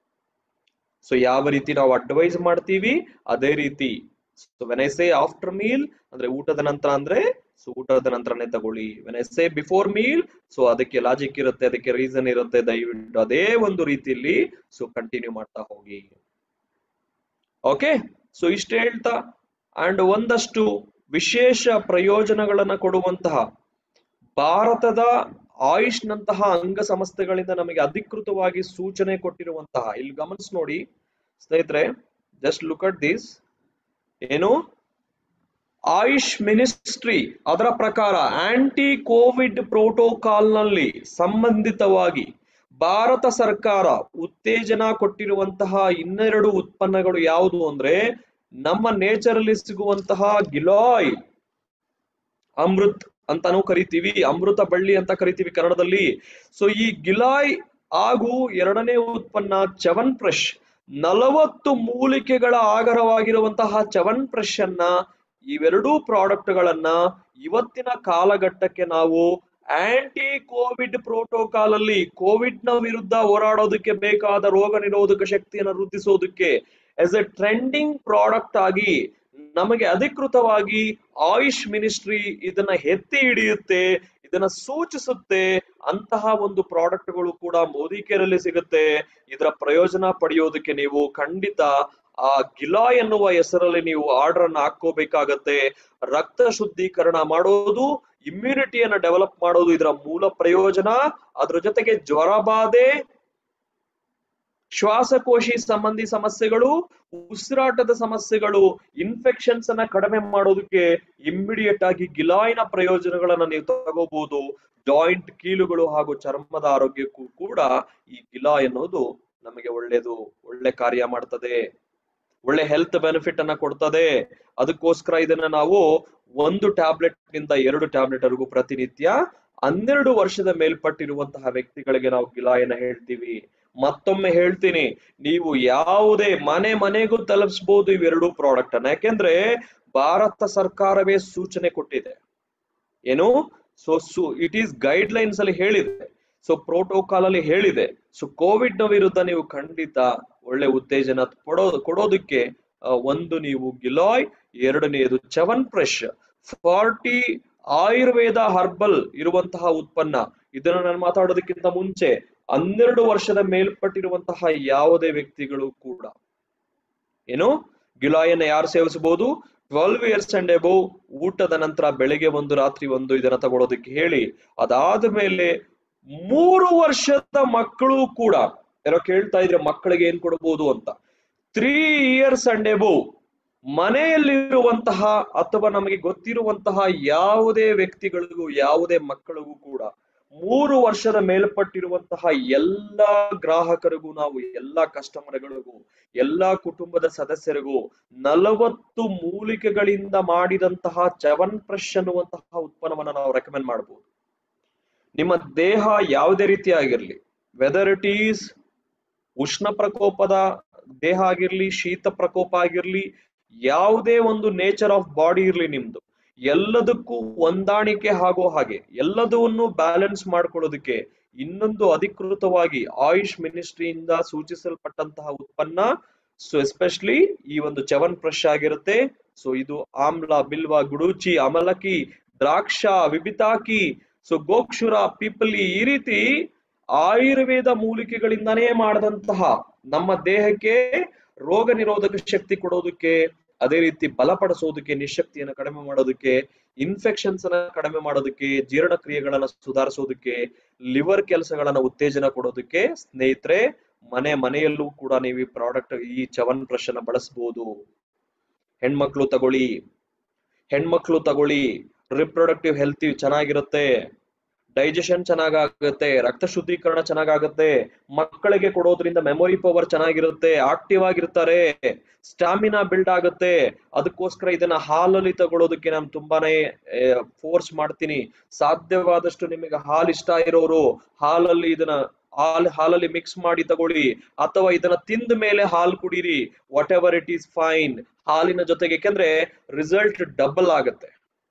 A: ಸೊ ಯಾವ ರೀತಿ ನಾವು ಅಡ್ವೈಸ್ ಮಾಡ್ತೀವಿ ಅದೇ ರೀತಿ so when I say after meal ಅಂದ್ರೆ ಊಟದ ನಂತರ ಅಂದ್ರೆ ಸೊ ಊಟದ ನಂತರನೇ ತಗೊಳ್ಳಿ when I say before meal so ಅದಕ್ಕೆ ಲಾಜಿಕ್ ಇರುತ್ತೆ ಅದಕ್ಕೆ ರೀಸನ್ ಇರುತ್ತೆ ದಯವಿಟ್ಟು ಅದೇ ಒಂದು ರೀತಿಯಲ್ಲಿ ಸೊ ಕಂಟಿನ್ಯೂ ಮಾಡ್ತಾ ಹೋಗಿ ಓಕೆ ಸೊ ಇಷ್ಟ ಹೇಳ್ತಾ ಅಂಡ್ ಒಂದಷ್ಟು ವಿಶೇಷ ಪ್ರಯೋಜನಗಳನ್ನ ಕೊಡುವಂತಹ ಭಾರತದ ಆಯುಷ್ ನಂತಹ ಅಂಗ ಸಂಸ್ಥೆಗಳಿಂದ ನಮಗೆ ಅಧಿಕೃತವಾಗಿ ಸೂಚನೆ ಕೊಟ್ಟಿರುವಂತಹ ಇಲ್ಲಿ ಗಮನಿಸಿ ನೋಡಿ ಸ್ನೇಹಿತರೆ ಜಸ್ಟ್ ಲುಕ್ ಅಟ್ ದಿಸ್ ಏನು ಆಯುಷ್ ಮಿನಿಸ್ಟ್ರಿ ಅದರ ಪ್ರಕಾರ ಆಂಟಿ ಕೋವಿಡ್ ಪ್ರೋಟೋಕಾಲ್ ನಲ್ಲಿ ಸಂಬಂಧಿತವಾಗಿ ಭಾರತ ಸರ್ಕಾರ ಉತ್ತೇಜನ ಕೊಟ್ಟಿರುವಂತಹ ಇನ್ನೆರಡು ಉತ್ಪನ್ನಗಳು ಯಾವುದು ಅಂದ್ರೆ ನಮ್ಮ ನೇಚರ್ ಅಲ್ಲಿ ಸಿಗುವಂತಹ ಗಿಲಾಯ್ ಅಮೃತ್ ಅಂತಾನೂ ಕರಿತೀವಿ ಅಮೃತ ಬಳ್ಳಿ ಅಂತ ಕರಿತೀವಿ ಕನ್ನಡದಲ್ಲಿ ಸೊ ಈ ಗಿಲಾಯ್ ಹಾಗೂ ಎರಡನೇ ಉತ್ಪನ್ನ ಚವನ್ ಫ್ರೆಶ್ ನಲವತ್ತು ಮೂಲಿಕೆಗಳ ಆಗರವಾಗಿರುವಂತಹ ಚವನ್ ಫ್ರೆಶ್ ಅನ್ನ ಇವೆರಡೂ ಪ್ರಾಡಕ್ಟ್ ಗಳನ್ನ ಇವತ್ತಿನ ಕಾಲಘಟ್ಟಕ್ಕೆ ನಾವು ಆಂಟಿ ಕೋವಿಡ್ ಪ್ರೋಟೋಕಾಲ್ ಅಲ್ಲಿ ಕೋವಿಡ್ ನ ವಿರುದ್ಧ ಹೋರಾಡೋದಕ್ಕೆ ಬೇಕಾದ ರೋಗ ನಿರೋಧಕ ಶಕ್ತಿಯನ್ನು ವೃದ್ಧಿಸೋದಕ್ಕೆ ಎಸ್ ಎ ಟ್ರೆಂಡಿಂಗ್ ಪ್ರಾಡಕ್ಟ್ ಆಗಿ ನಮಗೆ ಅಧಿಕೃತವಾಗಿ ಆಯುಷ್ ಮಿನಿಸ್ಟ್ರಿ ಇದನ್ನ ಎತ್ತಿ ಹಿಡಿಯುತ್ತೆ ಇದನ್ನ ಸೂಚಿಸುತ್ತೆ ಅಂತಹ ಒಂದು ಪ್ರಾಡಕ್ಟ್ಗಳು ಕೂಡ ಮೋದಿ ಕೇರಲ್ಲಿ ಸಿಗುತ್ತೆ ಇದರ ಪ್ರಯೋಜನ ಪಡೆಯೋದಕ್ಕೆ ನೀವು ಖಂಡಿತ ಆ ಗಿಲಾ ಎನ್ನುವ ಹೆಸರಲ್ಲಿ ನೀವು ಆರ್ಡರ್ ಅನ್ನ ಹಾಕೋಬೇಕಾಗತ್ತೆ ರಕ್ತ ಶುದ್ಧೀಕರಣ ಮಾಡೋದು ಇಮ್ಯುನಿಟಿಯನ್ನ ಡೆವಲಪ್ ಮಾಡೋದು ಇದರ ಮೂಲ ಪ್ರಯೋಜನ ಅದ್ರ ಜೊತೆಗೆ ಜ್ವರ ಬಾಧೆ ಶ್ವಾಸಕೋಶಿ ಸಂಬಂಧಿ ಸಮಸ್ಯೆಗಳು ಉಸಿರಾಟದ ಸಮಸ್ಯೆಗಳು ಇನ್ಫೆಕ್ಷನ್ಸ್ ಅನ್ನ ಕಡಿಮೆ ಮಾಡೋದಕ್ಕೆ ಇಮ್ಮಿಡಿಯೇಟ್ ಆಗಿ ಗಿಲಾಯಿನ ಪ್ರಯೋಜನಗಳನ್ನ ನೀವು ತಗೋಬಹುದು ಜಾಯಿಂಟ್ ಕೀಲುಗಳು ಹಾಗೂ ಚರ್ಮದ ಆರೋಗ್ಯಕ್ಕೂ ಕೂಡ ಈ ಗಿಲಾಯ್ ಅನ್ನೋದು ನಮಗೆ ಒಳ್ಳೇದು ಒಳ್ಳೆ ಕಾರ್ಯ ಮಾಡ್ತದೆ ಒಳ್ಳೆ ಹೆಲ್ತ್ ಬೆನಿಫಿಟ್ ಅನ್ನ ಕೊಡ್ತದೆ ಅದಕ್ಕೋಸ್ಕರ ಇದನ್ನ ನಾವು ಒಂದು ಟ್ಯಾಬ್ಲೆಟ್ ನಿಂದ ಎರಡು ಟ್ಯಾಬ್ಲೆಟ್ ವರೆಗೂ ಪ್ರತಿನಿತ್ಯ ಹನ್ನೆರಡು ವರ್ಷದ ಮೇಲ್ಪಟ್ಟಿರುವಂತಹ ವ್ಯಕ್ತಿಗಳಿಗೆ ನಾವು ಗಿಲಾಯನ್ನ ಹೇಳ್ತೀವಿ ಮತ್ತೊಮ್ಮೆ ಹೇಳ್ತೀನಿ ನೀವು ಯಾವುದೇ ಮನೆ ಮನೆಗೂ ತಲುಪಿಸಬಹುದು ಇವೆರಡು ಪ್ರಾಡಕ್ಟ್ ಅನ್ನ ಯಾಕೆಂದ್ರೆ ಭಾರತ ಸರ್ಕಾರವೇ ಸೂಚನೆ ಕೊಟ್ಟಿದೆ ಏನು ಸೊ ಸು ಇಟ್ ಈಸ್ ಗೈಡ್ ಲೈನ್ಸ್ ಅಲ್ಲಿ ಹೇಳಿದೆ ಸೊ ಪ್ರೋಟೋಕಾಲ್ ಅಲ್ಲಿ ಹೇಳಿದೆ ಸೊ ಕೋವಿಡ್ ನ ವಿರುದ್ಧ ನೀವು ಖಂಡಿತ ಒಳ್ಳೆ ಉತ್ತೇಜನ ಕೊಡೋ ಕೊಡೋದಕ್ಕೆ ಆ, ಒಂದು ನೀವು ಗಿಲಾಯ್ ಎರಡನೆಯದು Chyawan fresh forty Ayurveda herbal ಇರುವಂತಹ ಉತ್ಪನ್ನ ಇದನ್ನ ನಾನು ಮಾತಾಡೋದಕ್ಕಿಂತ ಮುಂಚೆ ಹನ್ನೆರಡು ವರ್ಷದ ಮೇಲ್ಪಟ್ಟಿರುವಂತಹ ಯಾವುದೇ ವ್ಯಕ್ತಿಗಳು ಕೂಡ ಏನು ಗಿಲಾಯನ್ನ ಯಾರು ಸೇವಿಸಬಹುದು ಟ್ವೆಲ್ವ್ ಇಯರ್ಸ್ ಅಂಡ್ ಎಬೋ ಊಟದ ನಂತರ ಬೆಳಿಗ್ಗೆ ಒಂದು ರಾತ್ರಿ ಒಂದು ಇದನ್ನ ತಗೊಳ್ಳೋದಕ್ಕೆ ಹೇಳಿ ಅದಾದ ಮೇಲೆ ಮೂರು ವರ್ಷದ ಮಕ್ಕಳು ಕೂಡ ಯಾರೋ ಕೇಳ್ತಾ ಇದ್ರೆ ಮಕ್ಕಳಿಗೆ ಏನ್ ಕೊಡಬಹುದು ಅಂತ ತ್ರೀ ಇಯರ್ಸ್ ಅಂಡ್ ಎಬೋ ಮನೆಯಲ್ಲಿರುವಂತಹ ಅಥವಾ ನಮಗೆ ಗೊತ್ತಿರುವಂತಹ ಯಾವುದೇ ವ್ಯಕ್ತಿಗಳಿಗೂ ಯಾವುದೇ ಮಕ್ಕಳಿಗೂ ಕೂಡ ಮೂರು ವರ್ಷದ ಮೇಲ್ಪಟ್ಟಿರುವಂತಹ ಎಲ್ಲಾ ಗ್ರಾಹಕರಿಗೂ ನಾವು ಎಲ್ಲಾ ಕಸ್ಟಮರ್ಗಳಿಗೂ ಎಲ್ಲಾ ಕುಟುಂಬದ ಸದಸ್ಯರಿಗೂ ನಲವತ್ತು ಮೂಲಿಕೆಗಳಿಂದ ಮಾಡಿದಂತಹ ಚವನ್ ಫ್ರೆಶ್ ಅನ್ನುವಂತಹ ಉತ್ಪನ್ನವನ್ನ ನಾವು ರೆಕಮೆಂಡ್ ಮಾಡಬಹುದು ನಿಮ್ಮ ದೇಹ ಯಾವುದೇ ರೀತಿ ಆಗಿರ್ಲಿ ವೆದರ್ ಇಟ್ ಈಸ್ ಉಷ್ಣ ಪ್ರಕೋಪದ ದೇಹ ಆಗಿರ್ಲಿ ಶೀತ ಪ್ರಕೋಪ ಆಗಿರ್ಲಿ ಯಾವುದೇ ಒಂದು ನೇಚರ್ ಆಫ್ ಬಾಡಿ ಇರ್ಲಿ ನಿಮ್ದು ಎಲ್ಲದಕ್ಕೂ ಹೊಂದಾಣಿಕೆ ಆಗೋ ಹಾಗೆ ಎಲ್ಲದನ್ನು ಬ್ಯಾಲೆನ್ಸ್ ಮಾಡ್ಕೊಳ್ಳೋದಕ್ಕೆ ಇನ್ನೊಂದು ಅಧಿಕೃತವಾಗಿ ಆಯುಷ್ ಮಿನಿಸ್ಟ್ರಿಯಿಂದ ಸೂಚಿಸಲ್ಪಟ್ಟಂತಹ ಉತ್ಪನ್ನ ಸೊ ಎಸ್ಪೆಷಲಿ ಈ ಒಂದು ಚವನ್ ಫ್ರೆಶ್ ಆಗಿರುತ್ತೆ ಸೊ ಇದು ಆಮ್ಲ ಬಿಲ್ವ ಗುಡೂಚಿ ಅಮಲಕಿ ದ್ರಾಕ್ಷ ವಿಬಿತಾಕಿ ಸೊ ಗೋಕ್ಷುರ ಪಿಪಲಿ ಈ ರೀತಿ ಆಯುರ್ವೇದ ಮೂಲಿಕೆಗಳಿಂದನೇ ಮಾಡಿದಂತಹ ನಮ್ಮ ದೇಹಕ್ಕೆ ರೋಗ ನಿರೋಧಕ ಶಕ್ತಿ ಕೊಡೋದಕ್ಕೆ ಅದೇ ರೀತಿ ಬಲಪಡಿಸೋದಕ್ಕೆ ನಿಶಕ್ತಿಯನ್ನು ಕಡಿಮೆ ಮಾಡೋದಕ್ಕೆ ಇನ್ಫೆಕ್ಷನ್ಸ್ ಅನ್ನ ಕಡಿಮೆ ಮಾಡೋದಕ್ಕೆ ಜೀರ್ಣಕ್ರಿಯೆಗಳನ್ನ ಸುಧಾರಿಸೋದಕ್ಕೆ ಲಿವರ್ ಕೆಲಸಗಳನ್ನ ಉತ್ತೇಜನ ಕೊಡೋದಕ್ಕೆ ಸ್ನೇಹಿತರೆ ಮನೆ ಮನೆಯಲ್ಲೂ ಕೂಡ ನೀವು ಈ ಪ್ರಾಡಕ್ಟ್ ಈ ಚವನ್ ಬ್ರಷ್ ಅನ್ನ ಬಳಸಬಹುದು ಹೆಣ್ಮಕ್ಳು ತಗೊಳ್ಳಿ ಹೆಣ್ಮಕ್ಳು ತಗೊಳ್ಳಿ ರಿಪ್ರೊಡಕ್ಟಿವ್ ಹೆಲ್ತ್ ಚೆನ್ನಾಗಿರುತ್ತೆ ಡೈಜೆಷನ್ ಚೆನ್ನಾಗಾಗುತ್ತೆ ರಕ್ತ ಶುದ್ಧೀಕರಣ ಚೆನ್ನಾಗಾಗುತ್ತೆ ಮಕ್ಕಳಿಗೆ ಕೊಡೋದ್ರಿಂದ ಮೆಮೊರಿ ಪವರ್ ಚೆನ್ನಾಗಿರುತ್ತೆ ಆಕ್ಟಿವ್ ಆಗಿರ್ತಾರೆ ಸ್ಟಾಮಿನಾ ಬಿಲ್ಡ್ ಆಗುತ್ತೆ ಅದಕ್ಕೋಸ್ಕರ ಇದನ್ನ ಹಾಲಲ್ಲಿ ತಗೊಳ್ಳೋದಕ್ಕೆ ನಾನು ತುಂಬಾನೇ ಫೋರ್ಸ್ ಮಾಡ್ತೀನಿ ಸಾಧ್ಯವಾದಷ್ಟು ನಿಮಗೆ ಹಾಲು ಇಷ್ಟ ಇರೋರು ಹಾಲಲ್ಲಿ ಇದನ್ನ ಹಾಲ್ ಹಾಲಲ್ಲಿ ಮಿಕ್ಸ್ ಮಾಡಿ ತಗೊಳ್ಳಿ ಅಥವಾ ಇದನ್ನ ತಿಂದ ಮೇಲೆ ಹಾಲು ಕುಡೀರಿ whatever it is fine ಹಾಲಿನ ಜೊತೆಗೆ ಯಾಕೆಂದ್ರೆ ರಿಸಲ್ಟ್ ಡಬಲ್ ಆಗುತ್ತೆ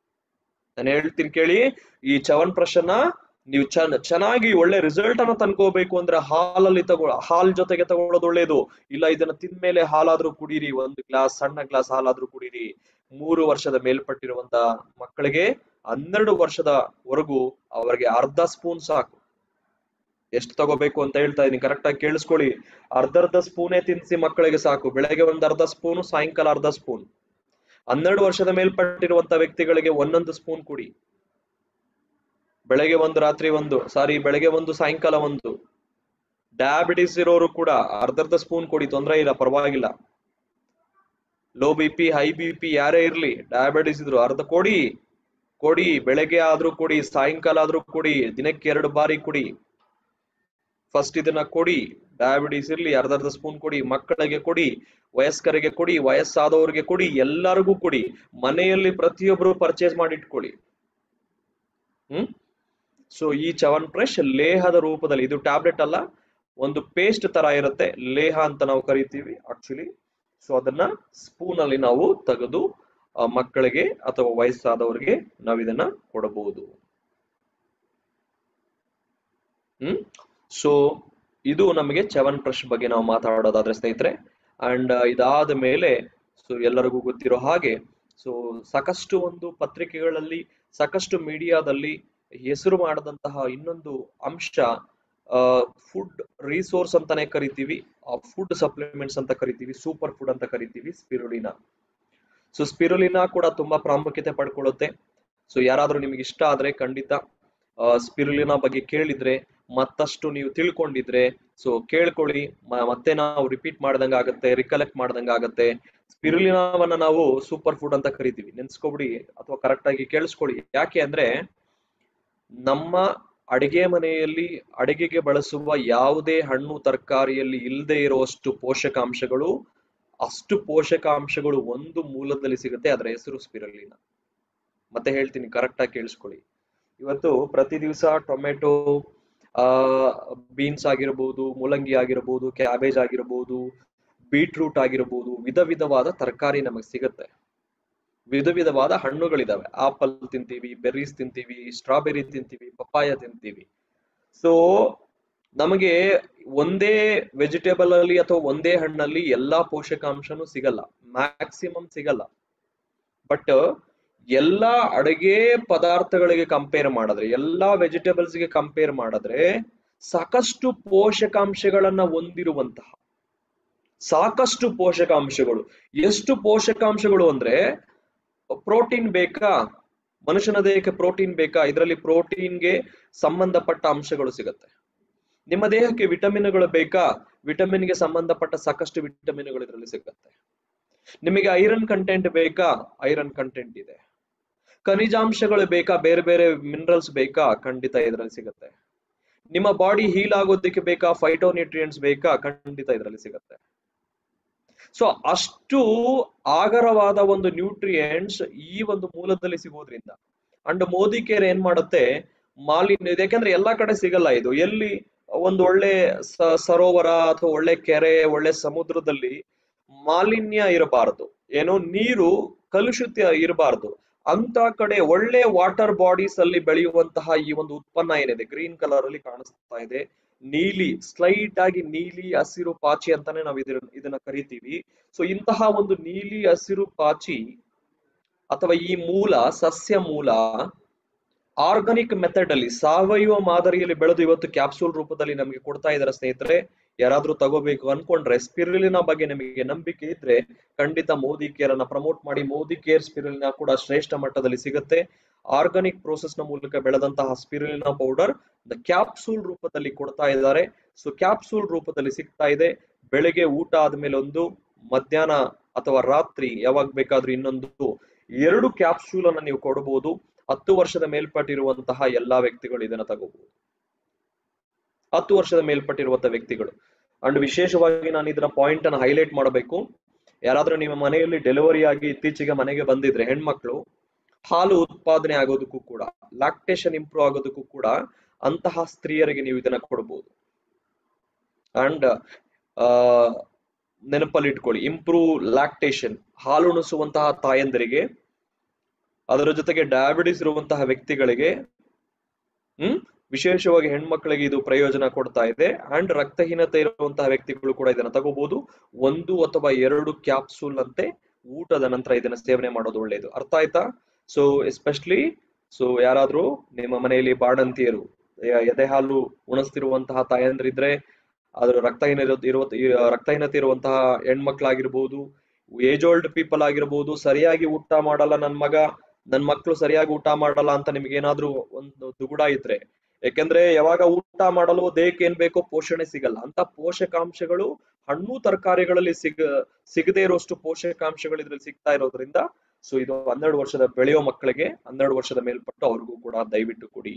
A: ನಾನು ಹೇಳ್ತೀನಿ ಕೇಳಿ ಈ ಚವನ್ ಪ್ರಶ್ನ ನೀವು ಚೆನ್ನ ಚೆನ್ನಾಗಿ ಒಳ್ಳೆ ರಿಸಲ್ಟ್ ಅನ್ನ ತಂದ್ಕೋಬೇಕು ಅಂದ್ರೆ ಹಾಲಲ್ಲಿ ತಗೋ ಹಾಲ್ ಜೊತೆಗೆ ತಗೊಳ್ಳೋದು ಒಳ್ಳೇದು ಇಲ್ಲ ಇದನ್ನ ತಿಂದ್ಮೇಲೆ ಹಾಲಾದ್ರೂ ಕುಡೀರಿ ಒಂದು ಗ್ಲಾಸ್ ಸಣ್ಣ ಗ್ಲಾಸ್ ಹಾಲಾದ್ರೂ ಕುಡೀರಿ ಮೂರು ವರ್ಷದ ಮೇಲ್ಪಟ್ಟಿರುವಂತ ಮಕ್ಕಳಿಗೆ ಹನ್ನೆರಡು ವರ್ಷದವರೆಗೂ ಅವರಿಗೆ ಅರ್ಧ ಸ್ಪೂನ್ ಸಾಕು ಎಷ್ಟು ತಗೋಬೇಕು ಅಂತ ಹೇಳ್ತಾ ಇದೀನಿ ಕರೆಕ್ಟ್ ಆಗಿ ಕೇಳಿಸ್ಕೊಳ್ಳಿ ಅರ್ಧ ಅರ್ಧ ಸ್ಪೂನೇ ತಿನ್ಸಿ ಮಕ್ಕಳಿಗೆ ಸಾಕು ಬೆಳಗ್ಗೆ ಒಂದ್ ಅರ್ಧ ಸ್ಪೂನ್ ಸಾಯಂಕಾಲ ಅರ್ಧ ಸ್ಪೂನ್ ಹನ್ನೆರಡು ವರ್ಷದ ಮೇಲ್ಪಟ್ಟಿರುವಂತ ವ್ಯಕ್ತಿಗಳಿಗೆ ಒಂದೊಂದು ಸ್ಪೂನ್ ಕುಡಿ ಬೆಳಗ್ಗೆ ಒಂದು ರಾತ್ರಿ ಒಂದು ಸಾರಿ ಬೆಳಗ್ಗೆ ಒಂದು ಸಾಯಂಕಾಲ ಒಂದು ಡಯಾಬಿಟಿಸ್ ಇರೋರು ಕೂಡ ಅರ್ಧ ಅರ್ಧ ಸ್ಪೂನ್ ಕೊಡಿ ತೊಂದರೆ ಇಲ್ಲ ಪರವಾಗಿಲ್ಲ low B P high B P ಯಾರೇ ಇರ್ಲಿ ಡಯಾಬಿಟಿಸ್ ಇದ್ರು ಅರ್ಧ ಕೊಡಿ ಕೊಡಿ ಬೆಳಗ್ಗೆ ಆದ್ರೂ ಕೊಡಿ ಸಾಯಂಕಾಲ ಆದ್ರೂ ಕೊಡಿ ದಿನಕ್ಕೆ ಎರಡು ಬಾರಿ ಕೊಡಿ ಫಸ್ಟ್ ಇದನ್ನ ಕೊಡಿ ಡಯಾಬಿಟಿಸ್ ಇರ್ಲಿ ಅರ್ಧ ಅರ್ಧ ಸ್ಪೂನ್ ಕೊಡಿ ಮಕ್ಕಳಿಗೆ ಕೊಡಿ ವಯಸ್ಕರಿಗೆ ಕೊಡಿ ವಯಸ್ಸಾದವರಿಗೆ ಕೊಡಿ ಎಲ್ಲರಿಗೂ ಕೊಡಿ ಮನೆಯಲ್ಲಿ ಪ್ರತಿಯೊಬ್ಬರು ಪರ್ಚೇಸ್ ಮಾಡಿ ಇಟ್ಕೊಳ್ಳಿ ಹ್ಮ್ ಸೊ ಈ ಚವನ್ ಫ್ರೆಶ್ ಲೇಹದ ರೂಪದಲ್ಲಿ ಇದು ಟ್ಯಾಬ್ಲೆಟ್ ಅಲ್ಲ ಒಂದು ಪೇಸ್ಟ್ ತರ ಇರುತ್ತೆ ಲೇಹ ಅಂತ ನಾವು ಕರಿತೀವಿ ಆಕ್ಚುಲಿ ಸೊ ಅದನ್ನ ಸ್ಪೂನ್ ಅಲ್ಲಿ ನಾವು ತೆಗೆದು ಆ, ಮಕ್ಕಳಿಗೆ ಅಥವಾ ವಯಸ್ಸಾದವರಿಗೆ ನಾವು ಇದನ್ನ ಕೊಡಬಹುದು ಹ್ಮ್ ಸೊ ಇದು ನಮಗೆ ಚವನ್ ಬ್ರಷ್ ಬಗ್ಗೆ ನಾವು ಮಾತಾಡೋದಾದ್ರೆ ಸ್ನೇಹಿತರೆ ಅಂಡ್ ಇದಾದ ಮೇಲೆ ಸೊ ಎಲ್ಲರಿಗೂ ಗೊತ್ತಿರೋ ಹಾಗೆ ಸೊ ಸಾಕಷ್ಟು ಒಂದು ಪತ್ರಿಕೆಗಳಲ್ಲಿ ಸಾಕಷ್ಟು ಮೀಡಿಯಾದಲ್ಲಿ ಹೆಸರು ಮಾಡದಂತಹ ಇನ್ನೊಂದು ಅಂಶ ಫುಡ್ ರಿಸೋರ್ಸ್ ಅಂತಾನೆ ಕರಿತೀವಿ ಫುಡ್ ಸಪ್ಲಿಮೆಂಟ್ಸ್ ಅಂತ ಕರಿತೀವಿ ಸೂಪರ್ ಫುಡ್ ಅಂತ ಕರಿತೀವಿ ಸ್ಪಿರುಲಿನಾ ಸೊ ಸ್ಪಿರುಲಿನಾ ಕೂಡ ತುಂಬಾ ಪ್ರಾಮುಖ್ಯತೆ ಪಡ್ಕೊಳ್ಳುತ್ತೆ ಸೊ ಯಾರಾದ್ರೂ ನಿಮ್ಗೆ ಇಷ್ಟ ಆದ್ರೆ ಖಂಡಿತ ಸ್ಪಿರುಲಿನಾ ಬಗ್ಗೆ ಕೇಳಿದ್ರೆ ಮತ್ತಷ್ಟು ನೀವು ತಿಳ್ಕೊಂಡಿದ್ರೆ ಸೊ ಕೇಳ್ಕೊಳ್ಳಿ ಮ- ಮತ್ತೆ ನಾವು ರಿಪೀಟ್ ಮಾಡ್ದಂಗ ಆಗತ್ತೆ ರಿಕಲೆಕ್ಟ್ ಮಾಡ್ದಂಗ ಆಗತ್ತೆ ಸ್ಪಿರುಲಿನಾವನ್ನ ನಾವು ಸೂಪರ್ ಫುಡ್ ಅಂತ ಕರಿತೀವಿ ನೆನ್ಸ್ಕೊಬಿಡಿ ಅಥವಾ ಕರೆಕ್ಟ್ ಆಗಿ ಕೇಳಿಸ್ಕೊಳ್ಳಿ ಯಾಕೆ ಅಂದ್ರೆ ನಮ್ಮ ಅಡಿಗೆ ಮನೆಯಲ್ಲಿ ಅಡಿಗೆಗೆ ಬಳಸುವ ಯಾವುದೇ ಹಣ್ಣು ತರಕಾರಿಯಲ್ಲಿ ಇಲ್ಲದೆ ಇರುವಷ್ಟು ಪೋಷಕಾಂಶಗಳು ಅಷ್ಟು ಪೋಷಕಾಂಶಗಳು ಒಂದು ಮೂಲದಲ್ಲಿ ಸಿಗುತ್ತೆ ಅದರ ಹೆಸರು ಸ್ಪಿರಲಿನ ಮತ್ತೆ ಹೇಳ್ತೀನಿ ಕರೆಕ್ಟ್ ಆಗಿ ಕೇಳಿಸ್ಕೊಳ್ಳಿ ಇವತ್ತು ಪ್ರತಿ ದಿವಸ ಟೊಮೆಟೊ ಆ ಬೀನ್ಸ್ ಆಗಿರಬಹುದು ಮೂಲಂಗಿ ಆಗಿರಬಹುದು ಕ್ಯಾಬೇಜ್ ಆಗಿರಬಹುದು ಬೀಟ್ರೂಟ್ ಆಗಿರಬಹುದು ವಿಧ ವಿಧವಾದ ತರಕಾರಿ ನಮಗೆ ಸಿಗುತ್ತೆ ವಿಧ ವಿಧವಾದ ಹಣ್ಣುಗಳಿದಾವೆ ಆಪಲ್ ತಿಂತೀವಿ ಬೆರ್ರೀಸ್ ತಿಂತೀವಿ ಸ್ಟ್ರಾಬೆರಿ ತಿಂತೀವಿ ಪಪ್ಪಾಯ ತಿಂತೀವಿ ಸೊ ನಮಗೆ ಒಂದೇ ವೆಜಿಟೇಬಲ್ ಅಲ್ಲಿ ಅಥವಾ ಒಂದೇ ಹಣ್ಣಲ್ಲಿ ಎಲ್ಲಾ ಪೋಷಕಾಂಶನೂ ಸಿಗಲ್ಲ ಮ್ಯಾಕ್ಸಿಮಮ್ ಸಿಗಲ್ಲ ಬಟ್ ಎಲ್ಲಾ ಅಡುಗೆ ಪದಾರ್ಥಗಳಿಗೆ ಕಂಪೇರ್ ಮಾಡಿದ್ರೆ ಎಲ್ಲಾ ವೆಜಿಟೇಬಲ್ಸ್ ಗೆ ಕಂಪೇರ್ ಮಾಡಿದ್ರೆ ಸಾಕಷ್ಟು ಪೋಷಕಾಂಶಗಳನ್ನ ಹೊಂದಿರುವಂತಹ ಸಾಕಷ್ಟು ಪೋಷಕಾಂಶಗಳು ಎಷ್ಟು ಪೋಷಕಾಂಶಗಳು ಅಂದ್ರೆ ಪ್ರೋಟೀನ್ ಬೇಕಾ ಮನುಷ್ಯನ ದೇಹಕ್ಕೆ ಪ್ರೋಟೀನ್ ಬೇಕಾ ಇದರಲ್ಲಿ ಪ್ರೋಟೀನ್ಗೆ ಸಂಬಂಧಪಟ್ಟ ಅಂಶಗಳು ಸಿಗುತ್ತೆ ನಿಮ್ಮ ದೇಹಕ್ಕೆ ವಿಟಮಿನ್ಗಳು ಬೇಕಾ ವಿಟಮಿನ್ಗೆ ಸಂಬಂಧಪಟ್ಟ ಸಾಕಷ್ಟು ವಿಟಮಿನ್ಗಳು ಇದರಲ್ಲಿ ಸಿಗುತ್ತೆ ನಿಮಗೆ ಐರನ್ ಕಂಟೆಂಟ್ ಬೇಕಾ ಐರನ್ ಕಂಟೆಂಟ್ ಇದೆ ಖನಿಜಾಂಶಗಳು ಬೇಕಾ ಬೇರೆ ಬೇರೆ ಮಿನರಲ್ಸ್ ಬೇಕಾ ಖಂಡಿತ ಇದರಲ್ಲಿ ಸಿಗುತ್ತೆ ನಿಮ್ಮ ಬಾಡಿ ಹೀಲ್ ಆಗೋದಕ್ಕೆ ಬೇಕಾ ಫೈಟೋನ್ಯೂಟ್ರಿಯೆಂಟ್ಸ್ ಬೇಕಾ ಖಂಡಿತ ಇದರಲ್ಲಿ ಸಿಗುತ್ತೆ ಸೊ ಅಷ್ಟು ಆಗರವಾದ ಒಂದು ನ್ಯೂಟ್ರಿಯೆಂಟ್ಸ್ ಈ ಒಂದು ಮೂಲದಲ್ಲಿ ಸಿಗೋದ್ರಿಂದ ಅಂಡ್ ಮೋದಿ ಕೇರ್ ಏನ್ ಮಾಡುತ್ತೆ ಮಾಲಿನ್ಯ ಇದೆ ಯಾಕಂದ್ರೆ ಎಲ್ಲಾ ಕಡೆ ಸಿಗಲ್ಲ ಇದು ಎಲ್ಲಿ ಒಂದು ಒಳ್ಳೆ ಸ- ಸರೋವರ ಅಥವಾ ಒಳ್ಳೆ ಕೆರೆ ಒಳ್ಳೆ ಸಮುದ್ರದಲ್ಲಿ ಮಾಲಿನ್ಯ ಇರಬಾರದು ಏನೋ ನೀರು ಕಲುಷಿತ ಇರಬಾರದು ಅಂತ ಕಡೆ ಒಳ್ಳೆ ವಾಟರ್ ಬಾಡೀಸ್ ಅಲ್ಲಿ ಬೆಳೆಯುವಂತಹ ಈ ಒಂದು ಉತ್ಪನ್ನ ಏನಿದೆ ಗ್ರೀನ್ ಕಲರ್ ಅಲ್ಲಿ ಕಾಣಿಸ್ತಾ ಇದೆ ನೀಲಿ ಸ್ಲೈಟ್ ಆಗಿ ನೀಲಿ ಹಸಿರು ಪಾಚಿ ಅಂತಾನೆ ನಾವು ಇದನ್ನ ಇದನ್ನ ಕರಿತೀವಿ ಸೊ ಇಂತಹ ಒಂದು ನೀಲಿ ಹಸಿರು ಪಾಚಿ ಅಥವಾ ಈ ಮೂಲ ಸಸ್ಯ ಮೂಲ ಆರ್ಗಾನಿಕ್ ಮೆಥಡ್ ಅಲ್ಲಿ ಸಾವಯವ ಮಾದರಿಯಲ್ಲಿ ಬೆಳೆದು ಇವತ್ತು ಕ್ಯಾಪ್ಸೂಲ್ ರೂಪದಲ್ಲಿ ನಮಗೆ ಕೊಡ್ತಾ ಇದಾರೆ ಸ್ನೇಹಿತರೆ ಯಾರಾದ್ರೂ ತಗೋಬೇಕು ಅನ್ಕೊಂಡ್ರೆ ಸ್ಪಿರುಲಿನ ಬಗ್ಗೆ ನಿಮಗೆ ನಂಬಿಕೆ ಇದ್ರೆ ಖಂಡಿತ ಮೋದಿ ಕೇರ್ ಅನ್ನ ಪ್ರಮೋಟ್ ಮಾಡಿ ಮೋದಿ ಕೇರ್ ಸ್ಪಿರುಲಿನ ಕೂಡ ಶ್ರೇಷ್ಠ ಮಟ್ಟದಲ್ಲಿ ಸಿಗುತ್ತೆ ಆರ್ಗಾನಿಕ್ ಪ್ರೋಸೆಸ್ ನ ಮೂಲಕ ಬೆಳೆದಂತಹ ಸ್ಪಿರುಲಿನ ಪೌಡರ್ ದ ಕ್ಯಾಪ್ಸೂಲ್ ರೂಪದಲ್ಲಿ ಕೊಡ್ತಾ ಇದ್ದಾರೆ ಸೊ ಕ್ಯಾಪ್ಸೂಲ್ ರೂಪದಲ್ಲಿ ಸಿಗ್ತಾ ಇದೆ ಬೆಳಿಗ್ಗೆ ಊಟ ಆದ್ಮೇಲೆ ಒಂದು ಮಧ್ಯಾಹ್ನ ಅಥವಾ ರಾತ್ರಿ ಯಾವಾಗ ಬೇಕಾದ್ರೂ ಇನ್ನೊಂದು ಎರಡು ಕ್ಯಾಪ್ಸೂಲ್ ಅನ್ನ ನೀವು ಕೊಡಬಹುದು ಹತ್ತು ವರ್ಷದ ಮೇಲ್ಪಟ್ಟಿರುವಂತಹ ಎಲ್ಲಾ ವ್ಯಕ್ತಿಗಳು ಇದನ್ನ ತಗೋಬಹುದು ಹತ್ತು ವರ್ಷದ ಮೇಲ್ಪಟ್ಟಿರುವಂತಹ ವ್ಯಕ್ತಿಗಳು ಅಂಡ್ ವಿಶೇಷವಾಗಿ ನಾನು ಇದರ ಪಾಯಿಂಟ್ ಅನ್ನ ಹೈಲೈಟ್ ಮಾಡಬೇಕು ಯಾರಾದ್ರೂ ನಿಮ್ಮ ಮನೆಯಲ್ಲಿ ಡೆಲಿವರಿ ಆಗಿ ಇತ್ತೀಚೆಗೆ ಮನೆಗೆ ಬಂದಿದ್ರೆ ಹೆಣ್ಮಕ್ಳು ಹಾಲು ಉತ್ಪಾದನೆ ಆಗೋದಕ್ಕೂ ಕೂಡ ಲ್ಯಾಕ್ಟೇಷನ್ ಇಂಪ್ರೂವ್ ಆಗೋದಕ್ಕೂ ಕೂಡ ಅಂತಹ ಸ್ತ್ರೀಯರಿಗೆ ನೀವು ಇದನ್ನ ಕೊಡಬಹುದು ಅಂಡ್ ನೆನಪಲ್ಲಿ ಇಟ್ಕೊಳ್ಳಿ ಇಂಪ್ರೂವ್ ಲ್ಯಾಕ್ಟೇಷನ್ ಹಾಲು ಉಣಿಸುವಂತಹ ತಾಯಂದರಿಗೆ ಅದರ ಜೊತೆಗೆ ಡಯಾಬಿಟಿಸ್ ಇರುವಂತಹ ವ್ಯಕ್ತಿಗಳಿಗೆ ಹ್ಮ್ ವಿಶೇಷವಾಗಿ ಹೆಣ್ಮಕ್ಳಿಗೆ ಇದು ಪ್ರಯೋಜನ ಕೊಡ್ತಾ ಇದೆ ಅಂಡ್ ರಕ್ತಹೀನತೆ ಇರುವಂತಹ ವ್ಯಕ್ತಿಗಳು ಕೂಡ ಇದನ್ನ ತಗೋಬಹುದು ಒಂದು ಅಥವಾ ಎರಡು ಕ್ಯಾಪ್ಸೂಲ್ ಅಂತೆ ಊಟದ ನಂತರ ಇದನ್ನ ಸೇವನೆ ಮಾಡೋದು ಒಳ್ಳೆಯದು ಅರ್ಥ ಆಯ್ತಾ ಸೊ ಎಸ್ಪೆಷಲಿ ಸೊ ಯಾರಾದ್ರೂ ನಿಮ್ಮ ಮನೆಯಲ್ಲಿ ಬಾಣಂತಿಯರು ಎ- ಎದೆ ಹಾಲು ಉಣಿಸ್ತಿರುವಂತಹ ತಾಯಂದ್ರಿದ್ರೆ ಅದ್ರ ರಕ್ತಹೀನ ಇರೋ ರಕ್ತಹೀನತೆ ಇರುವಂತಹ ಹೆಣ್ಮಕ್ಳಾಗಿರ್ಬೋದು ಏಜ್ ಓಲ್ಡ್ ಪೀಪಲ್ ಆಗಿರ್ಬೋದು ಸರಿಯಾಗಿ ಊಟ ಮಾಡಲ್ಲ ನನ್ ಮಗ ನನ್ ಮಕ್ಳು ಸರಿಯಾಗಿ ಊಟ ಮಾಡಲ್ಲ ಅಂತ ನಿಮ್ಗೆ ಏನಾದ್ರೂ ಒಂದು ದುಗುಡ ಇದ್ರೆ ಯಾಕೆಂದ್ರೆ ಯಾವಾಗ ಊಟ ಮಾಡಲು ದೇಹಕ್ಕೆ ಏನ್ ಬೇಕೋ ಪೋಷಣೆ ಸಿಗಲ್ಲ ಅಂತ ಪೋಷಕಾಂಶಗಳು ಹಣ್ಣು ತರಕಾರಿಗಳಲ್ಲಿ ಸಿಗ ಸಿಗದೇ ಇರುವಷ್ಟು ಪೋಷಕಾಂಶಗಳು ಇದ್ರಲ್ಲಿ ಸಿಗ್ತಾ ಇರೋದ್ರಿಂದ ಸೊ ಇದು ಹನ್ನೆರಡು ವರ್ಷದ ಬೆಳೆಯೋ ಮಕ್ಕಳಿಗೆ ಹನ್ನೆರಡು ವರ್ಷದ ಮೇಲ್ಪಟ್ಟು ಅವ್ರಿಗೂ ಕೂಡ ದಯವಿಟ್ಟು ಕೊಡಿ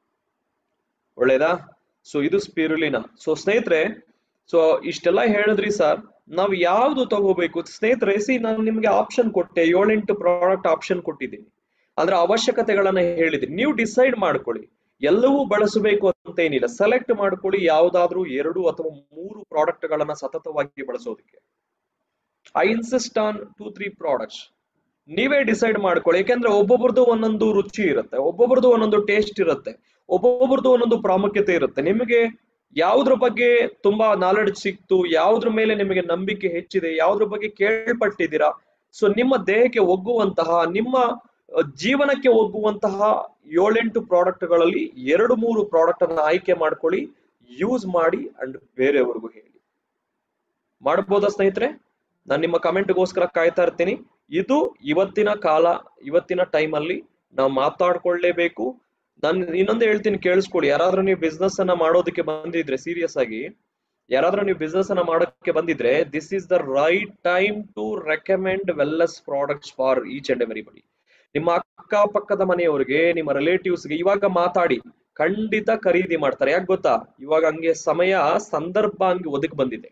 A: ಒಳ್ಳೇದಾ ಸೊ ಇದು ಸ್ಪಿರುಲಿನ ಸೊ ಸ್ನೇಹಿತರೆ ಸೊ ಇಷ್ಟೆಲ್ಲ ಹೇಳಿದ್ರಿ ಸರ್ ನಾವ್ ಯಾವ್ದು ತಗೋಬೇಕು ಸ್ನೇಹಿತರೆ ಸಿ ನಾನು ನಿಮ್ಗೆ ಆಪ್ಷನ್ ಕೊಟ್ಟೆ ಏಳೆಂಟು ಪ್ರಾಡಕ್ಟ್ ಆಪ್ಷನ್ ಕೊಟ್ಟಿದ್ದೀನಿ ಅಂದ್ರೆ ಅವಶ್ಯಕತೆಗಳನ್ನ ಹೇಳಿದ್ದೀನಿ ನೀವು ಡಿಸೈಡ್ ಮಾಡ್ಕೊಳ್ಳಿ ಎಲ್ಲವೂ ಬಳಸಬೇಕು ಅಂತ ಏನಿಲ್ಲ ಸೆಲೆಕ್ಟ್ ಮಾಡ್ಕೊಳ್ಳಿ ಯಾವ್ದಾದ್ರೂ ಎರಡು ಅಥವಾ ಮೂರು ಪ್ರಾಡಕ್ಟ್ ಗಳನ್ನ ಸತತವಾಗಿ ಬಳಸೋದಕ್ಕೆ I insist on two three products ನೀವೇ ಡಿಸೈಡ್ ಮಾಡ್ಕೊಳ್ಳಿ ಯಾಕೆಂದ್ರೆ ಒಬ್ಬೊಬ್ರದ್ದು ಒಂದೊಂದು ರುಚಿ ಇರುತ್ತೆ ಒಬ್ಬೊಬ್ರದ್ದು ಒಂದೊಂದು ಟೇಸ್ಟ್ ಇರುತ್ತೆ ಒಬ್ಬೊಬ್ರದ್ದು ಒಂದೊಂದು ಪ್ರಾಮುಖ್ಯತೆ ಇರುತ್ತೆ ನಿಮಗೆ ಯಾವ್ದ್ರ ಬಗ್ಗೆ ತುಂಬಾ ನಾಲೆಡ್ಜ್ ಸಿಕ್ತು ಯಾವ್ದ್ರ ಮೇಲೆ ನಿಮಗೆ ನಂಬಿಕೆ ಹೆಚ್ಚಿದೆ ಯಾವ್ದ್ರ ಬಗ್ಗೆ ಕೇಳ್ಪಟ್ಟಿದ್ದೀರಾ ಸೊ ನಿಮ್ಮ ದೇಹಕ್ಕೆ ಒಗ್ಗುವಂತಹ ನಿಮ್ಮ ಅಹ್, ಜೀವನಕ್ಕೆ ಒಗ್ಗುವಂತಹ ಏಳೆಂಟು ಪ್ರಾಡಕ್ಟ್ಗಳಲ್ಲಿ ಎರಡು ಮೂರು ಪ್ರಾಡಕ್ಟ್ ಅನ್ನ ಆಯ್ಕೆ ಮಾಡ್ಕೊಳ್ಳಿ ಯೂಸ್ ಮಾಡಿ ಅಂಡ್ ಬೇರೆಯವ್ರಿಗೂ ಹೇಳಿ ಮಾಡ್ಬೋದಾ ಸ್ನೇಹಿತರೆ ನಾನು ನಿಮ್ಮ ಕಮೆಂಟ್ಗೋಸ್ಕರ ಕಾಯ್ತಾ ಇರ್ತೀನಿ ಇದು ಇವತ್ತಿನ ಕಾಲ ಇವತ್ತಿನ ಟೈಮ್ ಅಲ್ಲಿ ನಾವು ಮಾತಾಡ್ಕೊಳ್ಳೇಬೇಕು ನಾನು ಇನ್ನೊಂದು ಹೇಳ್ತೀನಿ ಕೇಳಿಸ್ಕೊಳ್ಳಿ ಯಾರಾದ್ರೂ ನೀವು ಬಿಸ್ನೆಸ್ ಅನ್ನ ಮಾಡೋದಕ್ಕೆ ಬಂದಿದ್ರೆ ಸೀರಿಯಸ್ ಆಗಿ ಯಾರಾದ್ರೂ ನೀವು ಬಿಸ್ನೆಸ್ ಅನ್ನ ಮಾಡೋಕ್ಕೆ ಬಂದಿದ್ರೆ this is the right time to recommend wellness products for each and everybody ನಿಮ್ಮ ಅಕ್ಕಪಕ್ಕದ ಮನೆಯವರಿಗೆ ನಿಮ್ಮ ರಿಲೇಟಿವ್ಸ್ಗೆ ಇವಾಗ ಮಾತಾಡಿ ಖಂಡಿತ ಖರೀದಿ ಮಾಡ್ತಾರೆ ಯಾಕೆ ಗೊತ್ತಾ ಇವಾಗ ಹಂಗೆ ಸಮಯ ಸಂದರ್ಭ ಹಂಗೆ ಒದಗಿ ಬಂದಿದೆ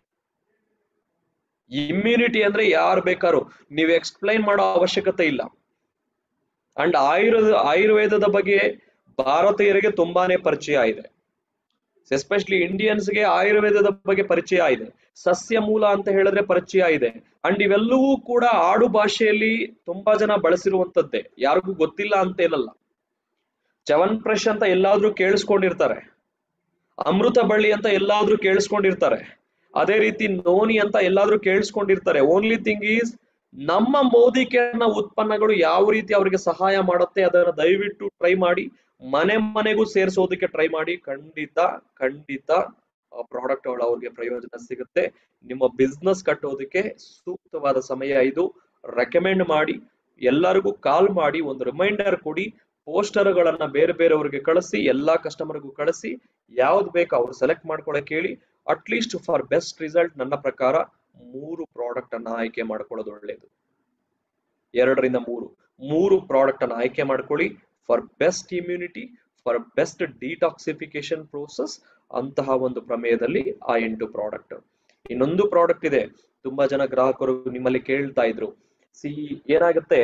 A: ಇಮ್ಯುನಿಟಿ ಅಂದ್ರೆ ಯಾರು ಬೇಕಾದ್ರು ನೀವು ಎಕ್ಸ್ಪ್ಲೈನ್ ಮಾಡೋ ಅವಶ್ಯಕತೆ ಇಲ್ಲ ಅಂಡ್ ಆಯುರ್ವೇದ ಆಯುರ್ವೇದದ ಬಗ್ಗೆ ಭಾರತೀಯರಿಗೆ ತುಂಬಾನೇ ಪರಿಚಯ ಇದೆ ಎಸ್ಪೆಷಲಿ ಇಂಡಿಯನ್ಸ್ಗೆ ಆಯುರ್ವೇದದ ಬಗ್ಗೆ ಪರಿಚಯ ಇದೆ ಸಸ್ಯ ಮೂಲ ಅಂತ ಹೇಳಿದ್ರೆ ಪರಿಚಯ ಇದೆ ಅಂಡ್ ಇವೆಲ್ಲವೂ ಕೂಡ ಆಡು ಭಾಷೆಯಲ್ಲಿ ತುಂಬಾ ಜನ ಬಳಸಿರುವಂತದ್ದೇ ಯಾರಿಗೂ ಗೊತ್ತಿಲ್ಲ ಅಂತ ಏನಲ್ಲ ಚವನ್ ಫ್ರೆಶ್ ಅಂತ ಎಲ್ಲಾದ್ರೂ ಕೇಳಿಸ್ಕೊಂಡಿರ್ತಾರೆ ಅಮೃತ ಬಳ್ಳಿ ಅಂತ ಎಲ್ಲಾದ್ರೂ ಕೇಳಿಸ್ಕೊಂಡಿರ್ತಾರೆ ಅದೇ ರೀತಿ ನೋನಿ ಅಂತ ಎಲ್ಲಾದ್ರೂ ಕೇಳಿಸ್ಕೊಂಡಿರ್ತಾರೆ ಓನ್ಲಿ ಥಿಂಗ್ ಈಸ್ ನಮ್ಮ ಮೋದಿ ಕೇರ್ನ ಉತ್ಪನ್ನಗಳು ಯಾವ ರೀತಿ ಅವರಿಗೆ ಸಹಾಯ ಮಾಡುತ್ತೆ ಅದನ್ನ ದಯವಿಟ್ಟು ಟ್ರೈ ಮಾಡಿ ಮನೆ ಮನೆಗೂ ಸೇರಿಸೋದಕ್ಕೆ ಟ್ರೈ ಮಾಡಿ ಖಂಡಿತ ಖಂಡಿತ ಆ ಪ್ರಾಡಕ್ಟ್ಗಳು ಅವ್ರಿಗೆ ಪ್ರಯೋಜನ ಸಿಗುತ್ತೆ ನಿಮ್ಮ ಬಿಸ್ನೆಸ್ ಕಟ್ಟೋದಕ್ಕೆ ಸೂಕ್ತವಾದ ಸಮಯ ಇದು ರೆಕಮೆಂಡ್ ಮಾಡಿ ಎಲ್ಲರಿಗೂ ಕಾಲ್ ಮಾಡಿ ಒಂದು ರಿಮೈಂಡರ್ ಕೊಡಿ ಪೋಸ್ಟರ್ಗಳನ್ನ ಬೇರೆ ಬೇರೆಯವ್ರಿಗೆ ಕಳಿಸಿ ಎಲ್ಲಾ ಕಸ್ಟಮರ್ಗೂ ಕಳಿಸಿ ಯಾವ್ದು ಬೇಕು ಅವ್ರು ಸೆಲೆಕ್ಟ್ ಮಾಡ್ಕೊಳಕ್ ಹೇಳಿ ಅಟ್ಲೀಸ್ಟ್ ಫಾರ್ ಬೆಸ್ಟ್ ರಿಸಲ್ಟ್ ನನ್ನ ಪ್ರಕಾರ ಮೂರು ಪ್ರಾಡಕ್ಟ್ ಅನ್ನ ಆಯ್ಕೆ ಮಾಡ್ಕೊಳ್ಳೋದು ಒಳ್ಳೇದು ಎರಡರಿಂದ ಮೂರು ಮೂರು ಪ್ರಾಡಕ್ಟ್ ಅನ್ನ ಆಯ್ಕೆ ಮಾಡ್ಕೊಳ್ಳಿ for best immunity for best detoxification process ಅಂತಹ ಒಂದು ಪ್ರಮೇಯದಲ್ಲಿ ಆ ಎಂಟು ಪ್ರಾಡಕ್ಟ್ ಇನ್ನೊಂದು ಪ್ರಾಡಕ್ಟ್ ಇದೆ ತುಂಬಾ ಜನ ಗ್ರಾಹಕರು ನಿಮ್ಮಲ್ಲಿ ಕೇಳ್ತಾ ಇದ್ರು ಸಿ ಏನಾಗುತ್ತೆ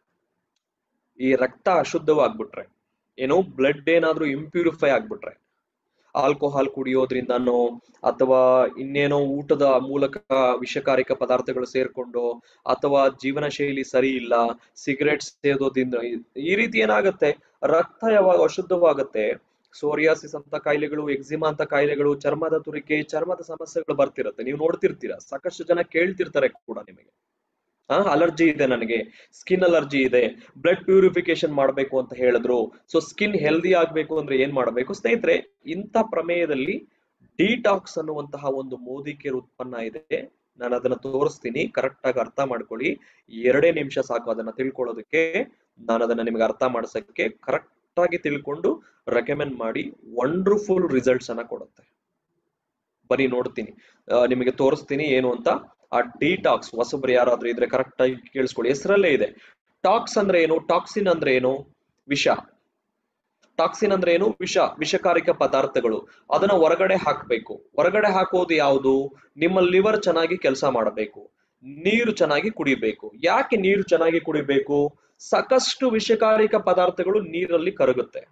A: ಈ ರಕ್ತ ಅಶುದ್ಧವಾಗ್ಬಿಟ್ರೆ ಏನು ಬ್ಲಡ್ ಏನಾದ್ರೂ ಇಂಪ್ಯೂರಿಫೈ ಆಗ್ಬಿಟ್ರೆ ಆಲ್ಕೋಹಾಲ್ ಕುಡಿಯೋದ್ರಿಂದನೋ ಅಥವಾ ಇನ್ನೇನೋ ಊಟದ ಮೂಲಕ ವಿಷಕಾರಿಕ ಪದಾರ್ಥಗಳು ಸೇರ್ಕೊಂಡು ಅಥವಾ ಜೀವನ ಶೈಲಿ ಸರಿ ಇಲ್ಲ ಸಿಗರೆಟ್ ಸೇದೋದ್ರಿಂದ ಈ ರೀತಿ ಏನಾಗುತ್ತೆ ರಕ್ತ ಯಾವಾಗ ಅಶುದ್ಧವಾಗುತ್ತೆ ಸೋರಿಯಾಸಿಸ್ ಅಂತ ಕಾಯಿಲೆಗಳು ಎಕ್ಸಿಮಾ ಅಂತ ಕಾಯಿಲೆಗಳು ಚರ್ಮದ ತುರಿಕೆ ಚರ್ಮದ ಸಮಸ್ಯೆಗಳು ಬರ್ತಿರುತ್ತೆ ನೀವು ನೋಡ್ತಿರ್ತೀರಾ ಸಾಕಷ್ಟು ಜನ ಕೇಳ್ತಿರ್ತಾರೆ ಕೂಡ ನಿಮಗೆ ಆ ಅಲರ್ಜಿ ಇದೆ ನನಗೆ ಸ್ಕಿನ್ ಅಲರ್ಜಿ ಇದೆ ಬ್ಲಡ್ ಪ್ಯೂರಿಫಿಕೇಶನ್ ಮಾಡಬೇಕು ಅಂತ ಹೇಳಿದ್ರು ಸೊ ಸ್ಕಿನ್ ಹೆಲ್ದಿ ಆಗ್ಬೇಕು ಅಂದ್ರೆ ಏನ್ ಮಾಡಬೇಕು ಸ್ನೇಹಿತರೆ ಇಂಥ ಪ್ರಮೇಯದಲ್ಲಿ ಡಿಟಾಕ್ಸ್ ಅನ್ನುವಂತಹ ಒಂದು ಮೋದಿ ಕೇರ್ ಉತ್ಪನ್ನ ಇದೆ ನಾನು ಅದನ್ನ ತೋರಿಸ್ತೀನಿ ಕರೆಕ್ಟ್ ಆಗಿ ಅರ್ಥ ಮಾಡ್ಕೊಳ್ಳಿ ಎರಡೇ ನಿಮಿಷ ಸಾಕು ಅದನ್ನ ತಿಳ್ಕೊಳ್ಳೋದಕ್ಕೆ ನಾನು ಅದನ್ನ ನಿಮ್ಗೆ ಅರ್ಥ ಮಾಡ್ಸಕ್ಕೆ ಕರೆಕ್ಟ್ ಆಗಿ ತಿಳ್ಕೊಂಡು ರೆಕಮೆಂಡ್ ಮಾಡಿ ವಂಡರ್ಫುಲ್ ರಿಸಲ್ಟ್ಸ್ ಅನ್ನ ಕೊಡುತ್ತೆ ಬರೀ ನೋಡ್ತೀನಿ ನಿಮಗೆ ತೋರಿಸ್ತೀನಿ ಏನು ಅಂತ ಆ ಡಿಟಾಕ್ಸ್ ಹೊಸಬ್ರು ಯಾರಾದ್ರೂ ಇದ್ರೆ ಕರೆಕ್ಟ್ ಆಗಿ ಕೇಳಿಸ್ಕೊಳ್ಳಿ ಹೆಸರಲ್ಲೇ ಇದೆ ಟಾಕ್ಸ್ ಅಂದ್ರೆ ಏನು ಟಾಕ್ಸಿನ್ ಅಂದ್ರೆ ಏನು ವಿಷ ಟಾಕ್ಸಿನ್ ಅಂದ್ರೆ ಏನು ವಿಷ ವಿಷಕಾರಿಕ ಪದಾರ್ಥಗಳು ಅದನ್ನ ಹೊರಗಡೆ ಹಾಕಬೇಕು ಹೊರಗಡೆ ಹಾಕೋದು ಯಾವುದು ನಿಮ್ಮ ಲಿವರ್ ಚೆನ್ನಾಗಿ ಕೆಲಸ ಮಾಡಬೇಕು ನೀರು ಚೆನ್ನಾಗಿ ಕುಡಿಬೇಕು ಯಾಕೆ ನೀರು ಚೆನ್ನಾಗಿ ಕುಡಿಬೇಕು ಸಾಕಷ್ಟು ವಿಷಕಾರಿಕ ಪದಾರ್ಥಗಳು ನೀರಲ್ಲಿ ಕರಗುತ್ತೆ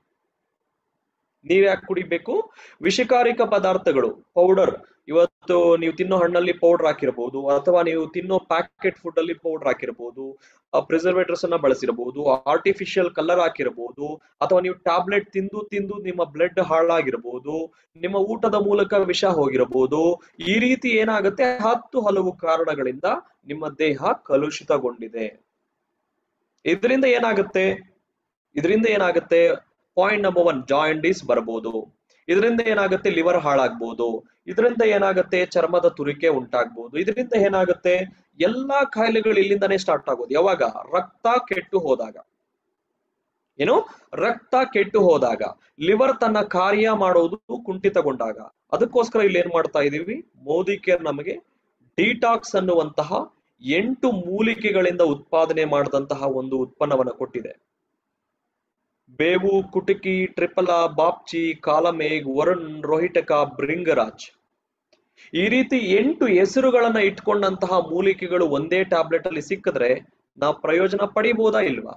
A: ನೀರ್ ಯಾಕೆ ಕುಡಿಬೇಕು ವಿಷಕಾರಿಕ ಪದಾರ್ಥಗಳು ಪೌಡರ್ ಇವತ್ತು ನೀವು ತಿನ್ನೋ ಹಣ್ಣಲ್ಲಿ ಪೌಡರ್ ಹಾಕಿರಬಹುದು ಅಥವಾ ನೀವು ತಿನ್ನೋ ಪ್ಯಾಕೆಟ್ ಫುಡ್ ಅಲ್ಲಿ ಪೌಡರ್ ಹಾಕಿರಬಹುದು ಪ್ರಿಸರ್ವೇಟರ್ಸ್ ಅನ್ನ ಬಳಸಿರಬಹುದು ಆರ್ಟಿಫಿಷಿಯಲ್ ಕಲರ್ ಹಾಕಿರಬಹುದು ಅಥವಾ ನೀವು ಟ್ಯಾಬ್ಲೆಟ್ ತಿಂದು ತಿಂದು ನಿಮ್ಮ ಬ್ಲಡ್ ಹಾಳಾಗಿರಬಹುದು ನಿಮ್ಮ ಊಟದ ಮೂಲಕ ವಿಷ ಹೋಗಿರಬಹುದು ಈ ರೀತಿ ಏನಾಗುತ್ತೆ ಹತ್ತು ಹಲವು ಕಾರಣಗಳಿಂದ ನಿಮ್ಮ ದೇಹ ಕಲುಷಿತಗೊಂಡಿದೆ ಇದರಿಂದ ಏನಾಗುತ್ತೆ ಇದರಿಂದ ಏನಾಗುತ್ತೆ ಪಾಯಿಂಟ್ ನಂಬರ್ ಒನ್ ಜಾಯಿಂಡೀಸ್ ಬರಬಹುದು ಇದರಿಂದ ಏನಾಗುತ್ತೆ ಲಿವರ್ ಹಾಳಾಗ್ಬೋದು ಇದರಿಂದ ಏನಾಗುತ್ತೆ ಚರ್ಮದ ತುರಿಕೆ ಉಂಟಾಗ್ಬೋದು ಇದರಿಂದ ಏನಾಗುತ್ತೆ ಎಲ್ಲಾ ಕಾಯಿಲೆಗಳು ಇಲ್ಲಿಂದಾನೇ ಸ್ಟಾರ್ಟ್ ಆಗೋದು ಯಾವಾಗ ರಕ್ತ ಕೆಟ್ಟು ಹೋದಾಗ ಏನು ರಕ್ತ ಕೆಟ್ಟು ಹೋದಾಗ ಲಿವರ್ ತನ್ನ ಕಾರ್ಯ ಮಾಡೋದು ಕುಂಠಿತಗೊಂಡಾಗ ಅದಕ್ಕೋಸ್ಕರ ಇಲ್ಲಿ ಏನ್ ಮಾಡ್ತಾ ಇದೀವಿ ಮೋದಿ ಕೇರ್ ನಮಗೆ ಡಿಟಾಕ್ಸ್ ಅನ್ನುವಂತಹ ಎಂಟು ಮೂಲಿಕೆಗಳಿಂದ ಉತ್ಪಾದನೆ ಮಾಡಿದಂತಹ ಒಂದು ಉತ್ಪನ್ನವನ್ನ ಕೊಟ್ಟಿದೆ ಬೇವು ಕುಟುಕಿ ಟ್ರಿಪಲ ಬಾಪ್ಚಿ ಕಾಲಮೇಗ್ ವರುಣ್ ರೋಹಿಟಕ ಬ್ರಿಂಗರಾಜ್ ಈ ರೀತಿ ಎಂಟು ಹೆಸರುಗಳನ್ನ ಇಟ್ಕೊಂಡಂತಹ ಮೂಲಿಕೆಗಳು ಒಂದೇ ಟ್ಯಾಬ್ಲೆಟ್ ಅಲ್ಲಿ ಸಿಕ್ಕಿದ್ರೆ ನಾವು ಪ್ರಯೋಜನ ಪಡಿಬಹುದಾ ಇಲ್ವಾ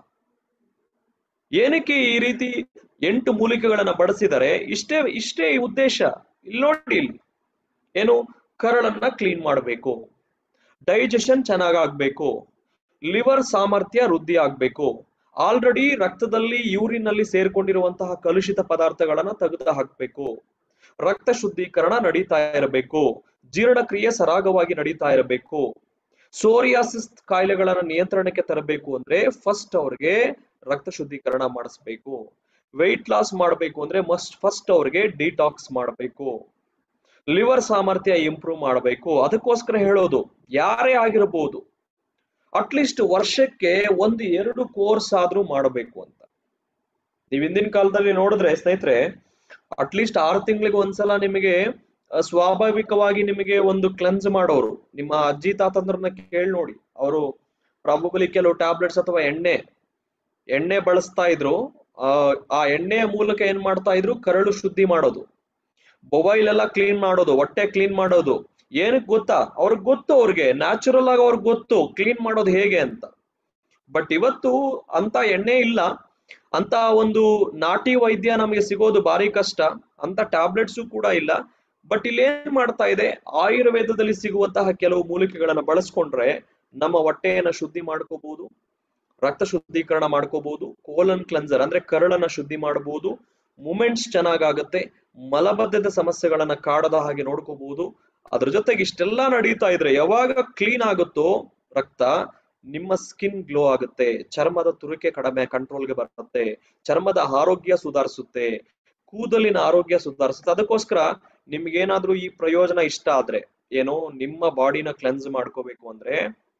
A: ಏನಕ್ಕೆ ಈ ರೀತಿ ಎಂಟು ಮೂಲಿಕೆಗಳನ್ನ ಬಳಸಿದರೆ ಇಷ್ಟೇ ಇಷ್ಟೇ ಈ ಉದ್ದೇಶ ಇಲ್ಲಿ ನೋಡಿ ಇಲ್ಲಿ ಏನು ಕರಳನ್ನ ಕ್ಲೀನ್ ಮಾಡಬೇಕು ಡೈಜೆಷನ್ ಚೆನ್ನಾಗಾಗ್ಬೇಕು ಲಿವರ್ ಸಾಮರ್ಥ್ಯ ವೃದ್ಧಿ ಆಗ್ಬೇಕು ಆಲ್ರೆಡಿ ರಕ್ತದಲ್ಲಿ ಯೂರಿನ್ ನಲ್ಲಿ ಸೇರ್ಕೊಂಡಿರುವಂತಹ ಕಲುಷಿತ ಪದಾರ್ಥಗಳನ್ನ ತೆಗೆದು ಹಾಕ್ಬೇಕು ರಕ್ತ ಶುದ್ಧೀಕರಣ ನಡೀತಾ ಇರಬೇಕು ಜೀರ್ಣಕ್ರಿಯೆ ಸರಾಗವಾಗಿ ನಡೀತಾ ಇರಬೇಕು ಸೋರಿಯಾಸಿಸ್ ಕಾಯಿಲೆಗಳನ್ನ ನಿಯಂತ್ರಣಕ್ಕೆ ತರಬೇಕು ಅಂದ್ರೆ ಫಸ್ಟ್ ಅವ್ರಿಗೆ ರಕ್ತ ಶುದ್ಧೀಕರಣ ಮಾಡಿಸ್ಬೇಕು ವೆಯ್ಟ್ ಲಾಸ್ ಮಾಡಬೇಕು ಅಂದ್ರೆ ಮಸ್ಟ್ ಫಸ್ಟ್ ಅವ್ರಿಗೆ ಡಿಟಾಕ್ಸ್ ಮಾಡಬೇಕು ಲಿವರ್ ಸಾಮರ್ಥ್ಯ ಇಂಪ್ರೂವ್ ಮಾಡಬೇಕು ಅದಕ್ಕೋಸ್ಕರ ಹೇಳೋದು ಯಾರೇ ಆಗಿರಬಹುದು ಅಟ್ಲೀಸ್ಟ್ ವರ್ಷಕ್ಕೆ ಒಂದು ಎರಡು ಕೋರ್ಸ್ ಆದ್ರೂ ಮಾಡಬೇಕು ಅಂತ ನೀವ್ ಹಿಂದಿನ ಕಾಲದಲ್ಲಿ ನೋಡಿದ್ರೆ ಸ್ನೇಹಿತರೆ ಅಟ್ಲೀಸ್ಟ್ ಆರು ತಿಂಗಳಿಗೆ ಒಂದ್ಸಲ ನಿಮಗೆ ಆ, ಸ್ವಾಭಾವಿಕವಾಗಿ ನಿಮಗೆ ಒಂದು ಕ್ಲೆನ್ಸ್ ಮಾಡೋರು ನಿಮ್ಮ ಅಜ್ಜಿ ತಾತಂದ್ರನ್ನ ಕೇಳಿ ನೋಡಿ ಅವರು ಪ್ರಾಬಬಲಿ ಕೆಲವು ಟ್ಯಾಬ್ಲೆಟ್ಸ್ ಅಥವಾ ಎಣ್ಣೆ ಎಣ್ಣೆ ಬಳಸ್ತಾ ಇದ್ರು ಆ ಆ ಎಣ್ಣೆಯ ಮೂಲಕ ಏನ್ ಮಾಡ್ತಾ ಇದ್ರು ಕರಳು ಶುದ್ಧಿ ಮಾಡೋದು ಮೊಬೈಲ್ ಎಲ್ಲ ಕ್ಲೀನ್ ಮಾಡೋದು ಹೊಟ್ಟೆ ಕ್ಲೀನ್ ಮಾಡೋದು ಏನಕ್ಕೆ ಗೊತ್ತಾ ಅವ್ರಿಗೆ ಗೊತ್ತು ಅವ್ರಿಗೆ ನ್ಯಾಚುರಲ್ ಆಗಿ ಅವ್ರಿಗೆ ಗೊತ್ತು ಕ್ಲೀನ್ ಮಾಡೋದು ಹೇಗೆ ಅಂತ ಬಟ್ ಇವತ್ತು ಅಂತ ಎಣ್ಣೆ ಇಲ್ಲ ಅಂತ ಒಂದು ನಾಟಿ ವೈದ್ಯ ನಮಗೆ ಸಿಗೋದು ಭಾರಿ ಕಷ್ಟ ಅಂತ ಟ್ಯಾಬ್ಲೆಟ್ಸು ಕೂಡ ಇಲ್ಲ ಬಟ್ ಇಲ್ಲಿ ಏನ್ ಮಾಡ್ತಾ ಇದೆ ಆಯುರ್ವೇದದಲ್ಲಿ ಸಿಗುವಂತಹ ಕೆಲವು ಮೂಲಿಕೆಗಳನ್ನ ಬಳಸ್ಕೊಂಡ್ರೆ ನಮ್ಮ ಹೊಟ್ಟೆಯನ್ನ ಶುದ್ಧಿ ಮಾಡ್ಕೋಬಹುದು ರಕ್ತ ಶುದ್ಧೀಕರಣ ಮಾಡ್ಕೋಬಹುದು ಕೋಲನ್ ಕ್ಲೆನ್ಸರ್ ಅಂದ್ರೆ ಕರಳನ್ನ ಶುದ್ಧಿ ಮಾಡಬಹುದು ಮೂಮೆಂಟ್ಸ್ ಚೆನ್ನಾಗಾಗುತ್ತೆ ಮಲಬದ್ಧದ ಸಮಸ್ಯೆಗಳನ್ನ ಕಾಡದ ಹಾಗೆ ನೋಡ್ಕೋಬಹುದು ಅದ್ರ ಜೊತೆಗೆ ಇಷ್ಟೆಲ್ಲ ನಡೀತಾ ಇದ್ರೆ ಯಾವಾಗ ಕ್ಲೀನ್ ಆಗುತ್ತೋ ರಕ್ತ ನಿಮ್ಮ ಸ್ಕಿನ್ ಗ್ಲೋ ಆಗುತ್ತೆ ಚರ್ಮದ ತುರಿಕೆ ಕಡಿಮೆ ಕಂಟ್ರೋಲ್ಗೆ ಬರುತ್ತೆ ಚರ್ಮದ ಆರೋಗ್ಯ ಸುಧಾರಿಸುತ್ತೆ ಕೂದಲಿನ ಆರೋಗ್ಯ ಸುಧಾರಿಸುತ್ತೆ ಅದಕ್ಕೋಸ್ಕರ ನಿಮ್ಗೇನಾದ್ರೂ ಈ ಪ್ರಯೋಜನ ಇಷ್ಟ ಆದ್ರೆ ಏನು ನಿಮ್ಮ ಬಾಡಿನ ಕ್ಲೆನ್ಸ್ ಮಾಡ್ಕೋಬೇಕು ಅಂದ್ರೆ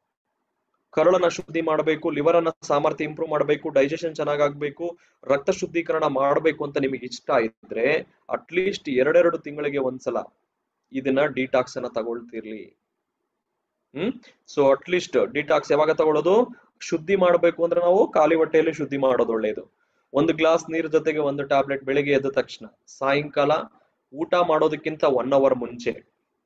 A: ಕರಳನ್ನ ಶುದ್ಧಿ ಮಾಡಬೇಕು ಲಿವರ್ ಅನ್ನ ಸಾಮರ್ಥ್ಯ ಇಂಪ್ರೂವ್ ಮಾಡಬೇಕು ಡೈಜೆಷನ್ ಚೆನ್ನಾಗಾಗ್ಬೇಕು ರಕ್ತ ಶುದ್ಧೀಕರಣ ಮಾಡಬೇಕು ಅಂತ ನಿಮಗೆ ಇಷ್ಟ ಇದ್ರೆ ಅಟ್ಲೀಸ್ಟ್ ಎರಡೆರಡು ತಿಂಗಳಿಗೆ ಒಂದ್ಸಲ ಇದನ್ನ ಡಿಟಾಕ್ಸ್ ಅನ್ನ ತಗೊಳ್ತಿರ್ಲಿ ಹ್ಮ್ ಸೊ ಅಟ್ಲೀಸ್ಟ್ ಡಿಟಾಕ್ಸ್ ಯಾವಾಗ ತಗೊಳ್ಳೋದು ಶುದ್ಧಿ ಮಾಡಬೇಕು ಅಂದ್ರೆ ನಾವು ಖಾಲಿ ಹೊಟ್ಟೆಯಲ್ಲಿ ಶುದ್ಧಿ ಮಾಡೋದು ಒಳ್ಳೇದು ಒಂದು ಗ್ಲಾಸ್ ನೀರ್ ಜೊತೆಗೆ ಒಂದು ಟ್ಯಾಬ್ಲೆಟ್ ಬೆಳಿಗ್ಗೆ ಎದ್ದ ತಕ್ಷಣ ಸಾಯಂಕಾಲ ಊಟ ಮಾಡೋದಕ್ಕಿಂತ ಒನ್ ಅವರ್ ಮುಂಚೆ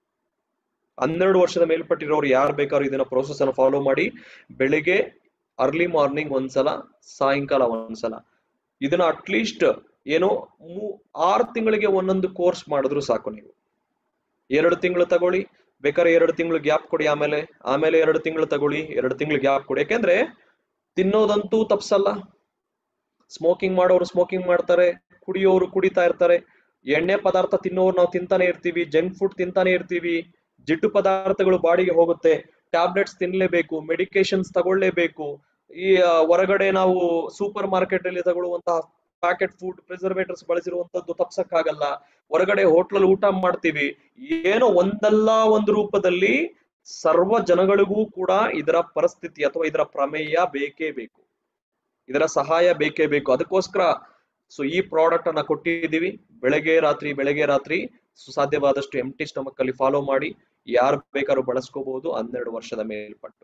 A: ಹನ್ನೆರಡು ವರ್ಷದ ಮೇಲ್ಪಟ್ಟಿರೋರು ಯಾರು ಬೇಕಾದ್ರೂ ಇದನ್ನ ಪ್ರೋಸೆಸ್ ಅನ್ನು ಫಾಲೋ ಮಾಡಿ ಬೆಳಿಗ್ಗೆ ಅರ್ಲಿ ಮಾರ್ನಿಂಗ್ ಒಂದ್ಸಲ ಸಾಯಂಕಾಲ ಒಂದ್ಸಲ ಇದನ್ನ ಅಟ್ಲೀಸ್ಟ್ ಏನೋ ಮೂ ಆರು ತಿಂಗಳಿಗೆ ಒಂದೊಂದು ಕೋರ್ಸ್ ಮಾಡಿದ್ರು ಸಾಕು ನೀವು ಎರಡು ತಿಂಗಳು ತಗೊಳ್ಳಿ ಬೇಕಾದ್ರೆ ಎರಡು ತಿಂಗಳು ಗ್ಯಾಪ್ ಕೊಡಿ ಆಮೇಲೆ ಆಮೇಲೆ ಎರಡು ತಿಂಗಳು ತಗೊಳ್ಳಿ ಎರಡು ತಿಂಗಳು ಗ್ಯಾಪ್ ಕೊಡಿ ಯಾಕೆಂದ್ರೆ ತಿನ್ನೋದಂತೂ ತಪ್ಸಲ್ಲ ಸ್ಮೋಕಿಂಗ್ ಮಾಡೋರು ಸ್ಮೋಕಿಂಗ್ ಮಾಡ್ತಾರೆ ಕುಡಿಯೋರು ಕುಡಿತಾ ಇರ್ತಾರೆ ಎಣ್ಣೆ ಪದಾರ್ಥ ತಿನ್ನೋರು ನಾವು ತಿಂತಾನೆ ಇರ್ತೀವಿ ಜಂಕ್ ಫುಡ್ ತಿಂತಾನೆ ಇರ್ತೀವಿ ಜಿಡ್ಡು ಪದಾರ್ಥಗಳು ಬಾಡಿಗೆ ಹೋಗುತ್ತೆ ಟ್ಯಾಬ್ಲೆಟ್ಸ್ ತಿನ್ಲೇಬೇಕು ಮೆಡಿಕೇಶನ್ಸ್ ತಗೊಳ್ಳೇಬೇಕು ಈ ಆ, ಹೊರಗಡೆ ನಾವು ಸೂಪರ್ ಮಾರ್ಕೆಟ್ ಅಲ್ಲಿ ತಗೊಳ್ಳುವಂತಹ ಪ್ಯಾಕೆಟ್ ಫುಡ್ ಪ್ರಿಸರ್ವೇಟರ್ಸ್ ಬಳಸಿರುವಂತದ್ದು ತಪ್ಸಕ್ಕಾಗಲ್ಲ ಹೊರಗಡೆ ಹೋಟ್ಲಲ್ಲಿ ಊಟ ಮಾಡ್ತೀವಿ ಏನೋ ಒಂದಲ್ಲ ಒಂದು ರೂಪದಲ್ಲಿ ಸರ್ವ ಜನಗಳಿಗೂ ಕೂಡ ಇದರ ಪರಿಸ್ಥಿತಿ ಅಥವಾ ಇದರ ಪ್ರಮೇಯ ಬೇಕೇ ಬೇಕು ಇದರ ಸಹಾಯ ಬೇಕೇ ಬೇಕು ಅದಕ್ಕೋಸ್ಕರ ಸೊ ಈ ಪ್ರಾಡಕ್ಟ್ ಅನ್ನ ಕೊಟ್ಟಿದ್ದೀವಿ ಬೆಳಗ್ಗೆ ರಾತ್ರಿ ಬೆಳಗ್ಗೆ ರಾತ್ರಿ ಸೊ ಸಾಧ್ಯವಾದಷ್ಟು ಎಂಟಿ ಸ್ಟಮಕ್ ಅಲ್ಲಿ ಫಾಲೋ ಮಾಡಿ ಯಾರು ಬೇಕಾದ್ರೂ ಬಳಸ್ಕೋಬಹುದು ಹನ್ನೆರಡು ವರ್ಷದ ಮೇಲ್ಪಟ್ಟು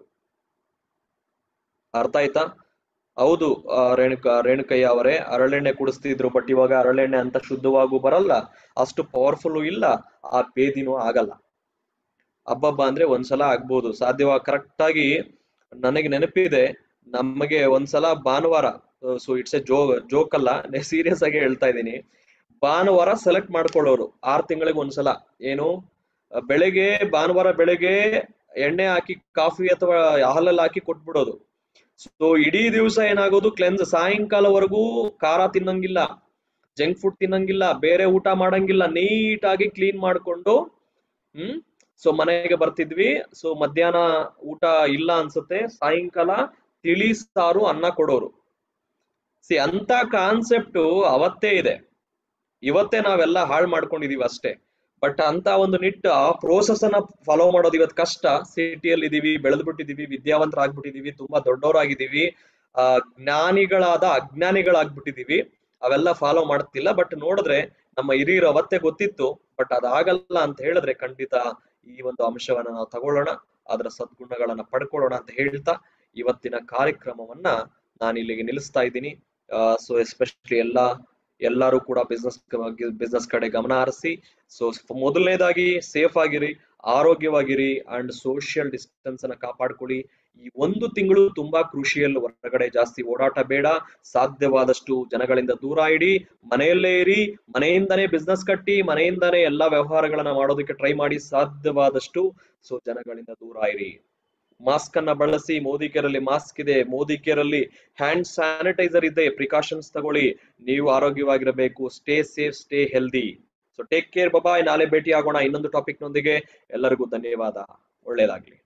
A: ಅರ್ಥ ಆಯ್ತಾ ಹೌದು ಆ, ರೇಣುಕ ರೇಣುಕಯ್ಯ ಅವರೇ ಹರಳೆಣ್ಣೆ ಕುಡಿಸ್ತಿದ್ರು ಬಟ್ ಇವಾಗ ಹರಳೆಣ್ಣೆ ಅಂತ ಶುದ್ಧವಾಗೂ ಬರಲ್ಲ ಅಷ್ಟು ಪವರ್ಫುಲ್ ಇಲ್ಲ ಆ ಭೇದಿನೂ ಆಗಲ್ಲ ಹಬ್ಬಬ್ಬ ಅಂದ್ರೆ ಒಂದ್ಸಲ ಆಗ್ಬೋದು ಸಾಧ್ಯವ ಕರೆಕ್ಟ್ ಆಗಿ ನನಗೆ ನೆನಪಿದೆ ನಮಗೆ ಒಂದ್ಸಲ ಭಾನುವಾರ so it's a jo joke ಅಲ್ಲ ಸೀರಿಯಸ್ ಆಗಿ ಹೇಳ್ತಾ ಇದ್ದೀನಿ ಭಾನುವಾರ ಸೆಲೆಕ್ಟ್ ಮಾಡ್ಕೊಳ್ಳೋರು ಆರ್ ತಿಂಗಳಿಗೆ ಒಂದ್ಸಲ ಏನು ಆ, ಬೆಳಗ್ಗೆ ಭಾನುವಾರ ಬೆಳಗ್ಗೆ ಎಣ್ಣೆ ಹಾಕಿ ಕಾಫಿ ಅಥವಾ ಹಾಲಲ್ಲಿ ಹಾಕಿ ಕೊಟ್ಬಿಡೋದು ಸೊ ಇಡೀ ದಿವಸ ಏನಾಗೋದು ಕ್ಲೆನ್ಸ್ ಸಾಯಂಕಾಲವರೆಗೂ ಖಾರ ತಿನ್ನಂಗಿಲ್ಲ ಜಂಕ್ ಫುಡ್ ತಿನ್ನಂಗಿಲ್ಲ ಬೇರೆ ಊಟ ಮಾಡಂಗಿಲ್ಲ ನೀಟಾಗಿ ಕ್ಲೀನ್ ಮಾಡ್ಕೊಂಡು ಹ್ಮ್ ಸೊ ಮನೆಗೆ ಬರ್ತಿದ್ವಿ ಸೊ ಮಧ್ಯಾಹ್ನ ಊಟ ಇಲ್ಲ ಅನ್ಸುತ್ತೆ ಸಾಯಂಕಾಲ ತಿಳಿ ಸಾರು ಅನ್ನ ಕೊಡೋರು ಸಿ ಅಂತ ಕಾನ್ಸೆಪ್ಟ್ ಅವತ್ತೇ ಇದೆ ಇವತ್ತೇ ನಾವೆಲ್ಲ ಹಾಳು ಮಾಡ್ಕೊಂಡಿದೀವಿ ಅಷ್ಟೇ ಬಟ್ ಅಂತ ಒಂದು ನಿಟ್ಟು ಆ ಪ್ರೋಸೆಸ್ ಅನ್ನ ಫಾಲೋ ಮಾಡೋದು ಇವತ್ತು ಕಷ್ಟ ಸಿಟಿಯಲ್ಲಿ ಇದೀವಿ ಬೆಳೆದು ಬಿಟ್ಟಿದೀವಿ ವಿದ್ಯಾವಂತರಾಗ್ಬಿಟ್ಟಿದೀವಿ ತುಂಬಾ ದೊಡ್ಡವರಾಗಿದ್ದೀವಿ ಆ ಜ್ಞಾನಿಗಳಾದ ಅಜ್ಞಾನಿಗಳಾಗ್ಬಿಟ್ಟಿದೀವಿ ಅವೆಲ್ಲ ಫಾಲೋ ಮಾಡ್ತಿಲ್ಲ ಬಟ್ ನೋಡಿದ್ರೆ ನಮ್ಮ ಹಿರಿಯರು ಅವತ್ತೇ ಗೊತ್ತಿತ್ತು ಬಟ್ ಅದಾಗಲ್ಲ ಅಂತ ಹೇಳಿದ್ರೆ ಖಂಡಿತ ಈ ಒಂದು ಅಂಶವನ್ನ ನಾವು ತಗೊಳ್ಳೋಣ ಅದರ ಸದ್ಗುಣಗಳನ್ನ ಪಡ್ಕೊಳ್ಳೋಣ ಅಂತ ಹೇಳ್ತಾ ಇವತ್ತಿನ ಕಾರ್ಯಕ್ರಮವನ್ನ ನಾನು ಇಲ್ಲಿಗೆ ನಿಲ್ಲಿಸ್ತಾ ಇದ್ದೀನಿ ಸೊ ಎಸ್ಪೆಷಲಿ ಎಲ್ಲಾ ಎಲ್ಲರೂ ಕೂಡ ಬಿಸ್ನೆಸ್ ಬಿಸ್ನೆಸ್ ಕಡೆ ಗಮನ ಹರಿಸಿ ಸೊ ಮೊದಲನೇದಾಗಿ ಸೇಫ್ ಆಗಿರಿ ಆರೋಗ್ಯವಾಗಿರಿ ಅಂಡ್ ಸೋಷಿಯಲ್ ಡಿಸ್ಟೆನ್ಸ್ ಅನ್ನ ಕಾಪಾಡ್ಕೊಳ್ಳಿ ಈ ಒಂದು ತಿಂಗಳು ತುಂಬಾ ಕ್ರೂಷಿಯಲ್ ಹೊರಗಡೆ ಜಾಸ್ತಿ ಓಡಾಟ ಬೇಡ ಸಾಧ್ಯವಾದಷ್ಟು ಜನಗಳಿಂದ ದೂರ ಇಡಿ ಮನೆಯಲ್ಲೇ ಇರಿ ಮನೆಯಿಂದನೇ ಬಿಸ್ನೆಸ್ ಕಟ್ಟಿ ಮನೆಯಿಂದನೇ ಎಲ್ಲಾ ವ್ಯವಹಾರಗಳನ್ನ ಮಾಡೋದಕ್ಕೆ ಟ್ರೈ ಮಾಡಿ ಸಾಧ್ಯವಾದಷ್ಟು ಸೊ ಜನಗಳಿಂದ ದೂರ ಇರಿ ಮಾಸ್ಕ್ ಅನ್ನ ಬಳಸಿ ಮೋದಿ ಕೇರ್ ಅಲ್ಲಿ ಮಾಸ್ಕ್ ಇದೆ ಮೋದಿ ಕೇರ್ ಅಲ್ಲಿ ಹ್ಯಾಂಡ್ ಸ್ಯಾನಿಟೈಸರ್ ಇದೆ ಪ್ರಿಕಾಷನ್ಸ್ ತಗೊಳ್ಳಿ ನೀವು ಆರೋಗ್ಯವಾಗಿರಬೇಕು stay safe stay healthy so take care bye bye ನಾಳೆ ಭೇಟಿ ಆಗೋಣ ಇನ್ನೊಂದು ಟಾಪಿಕ್ ನೊಂದಿಗೆ ಎಲ್ಲರಿಗೂ ಧನ್ಯವಾದ ಒಳ್ಳೇದಾಗ್ಲಿ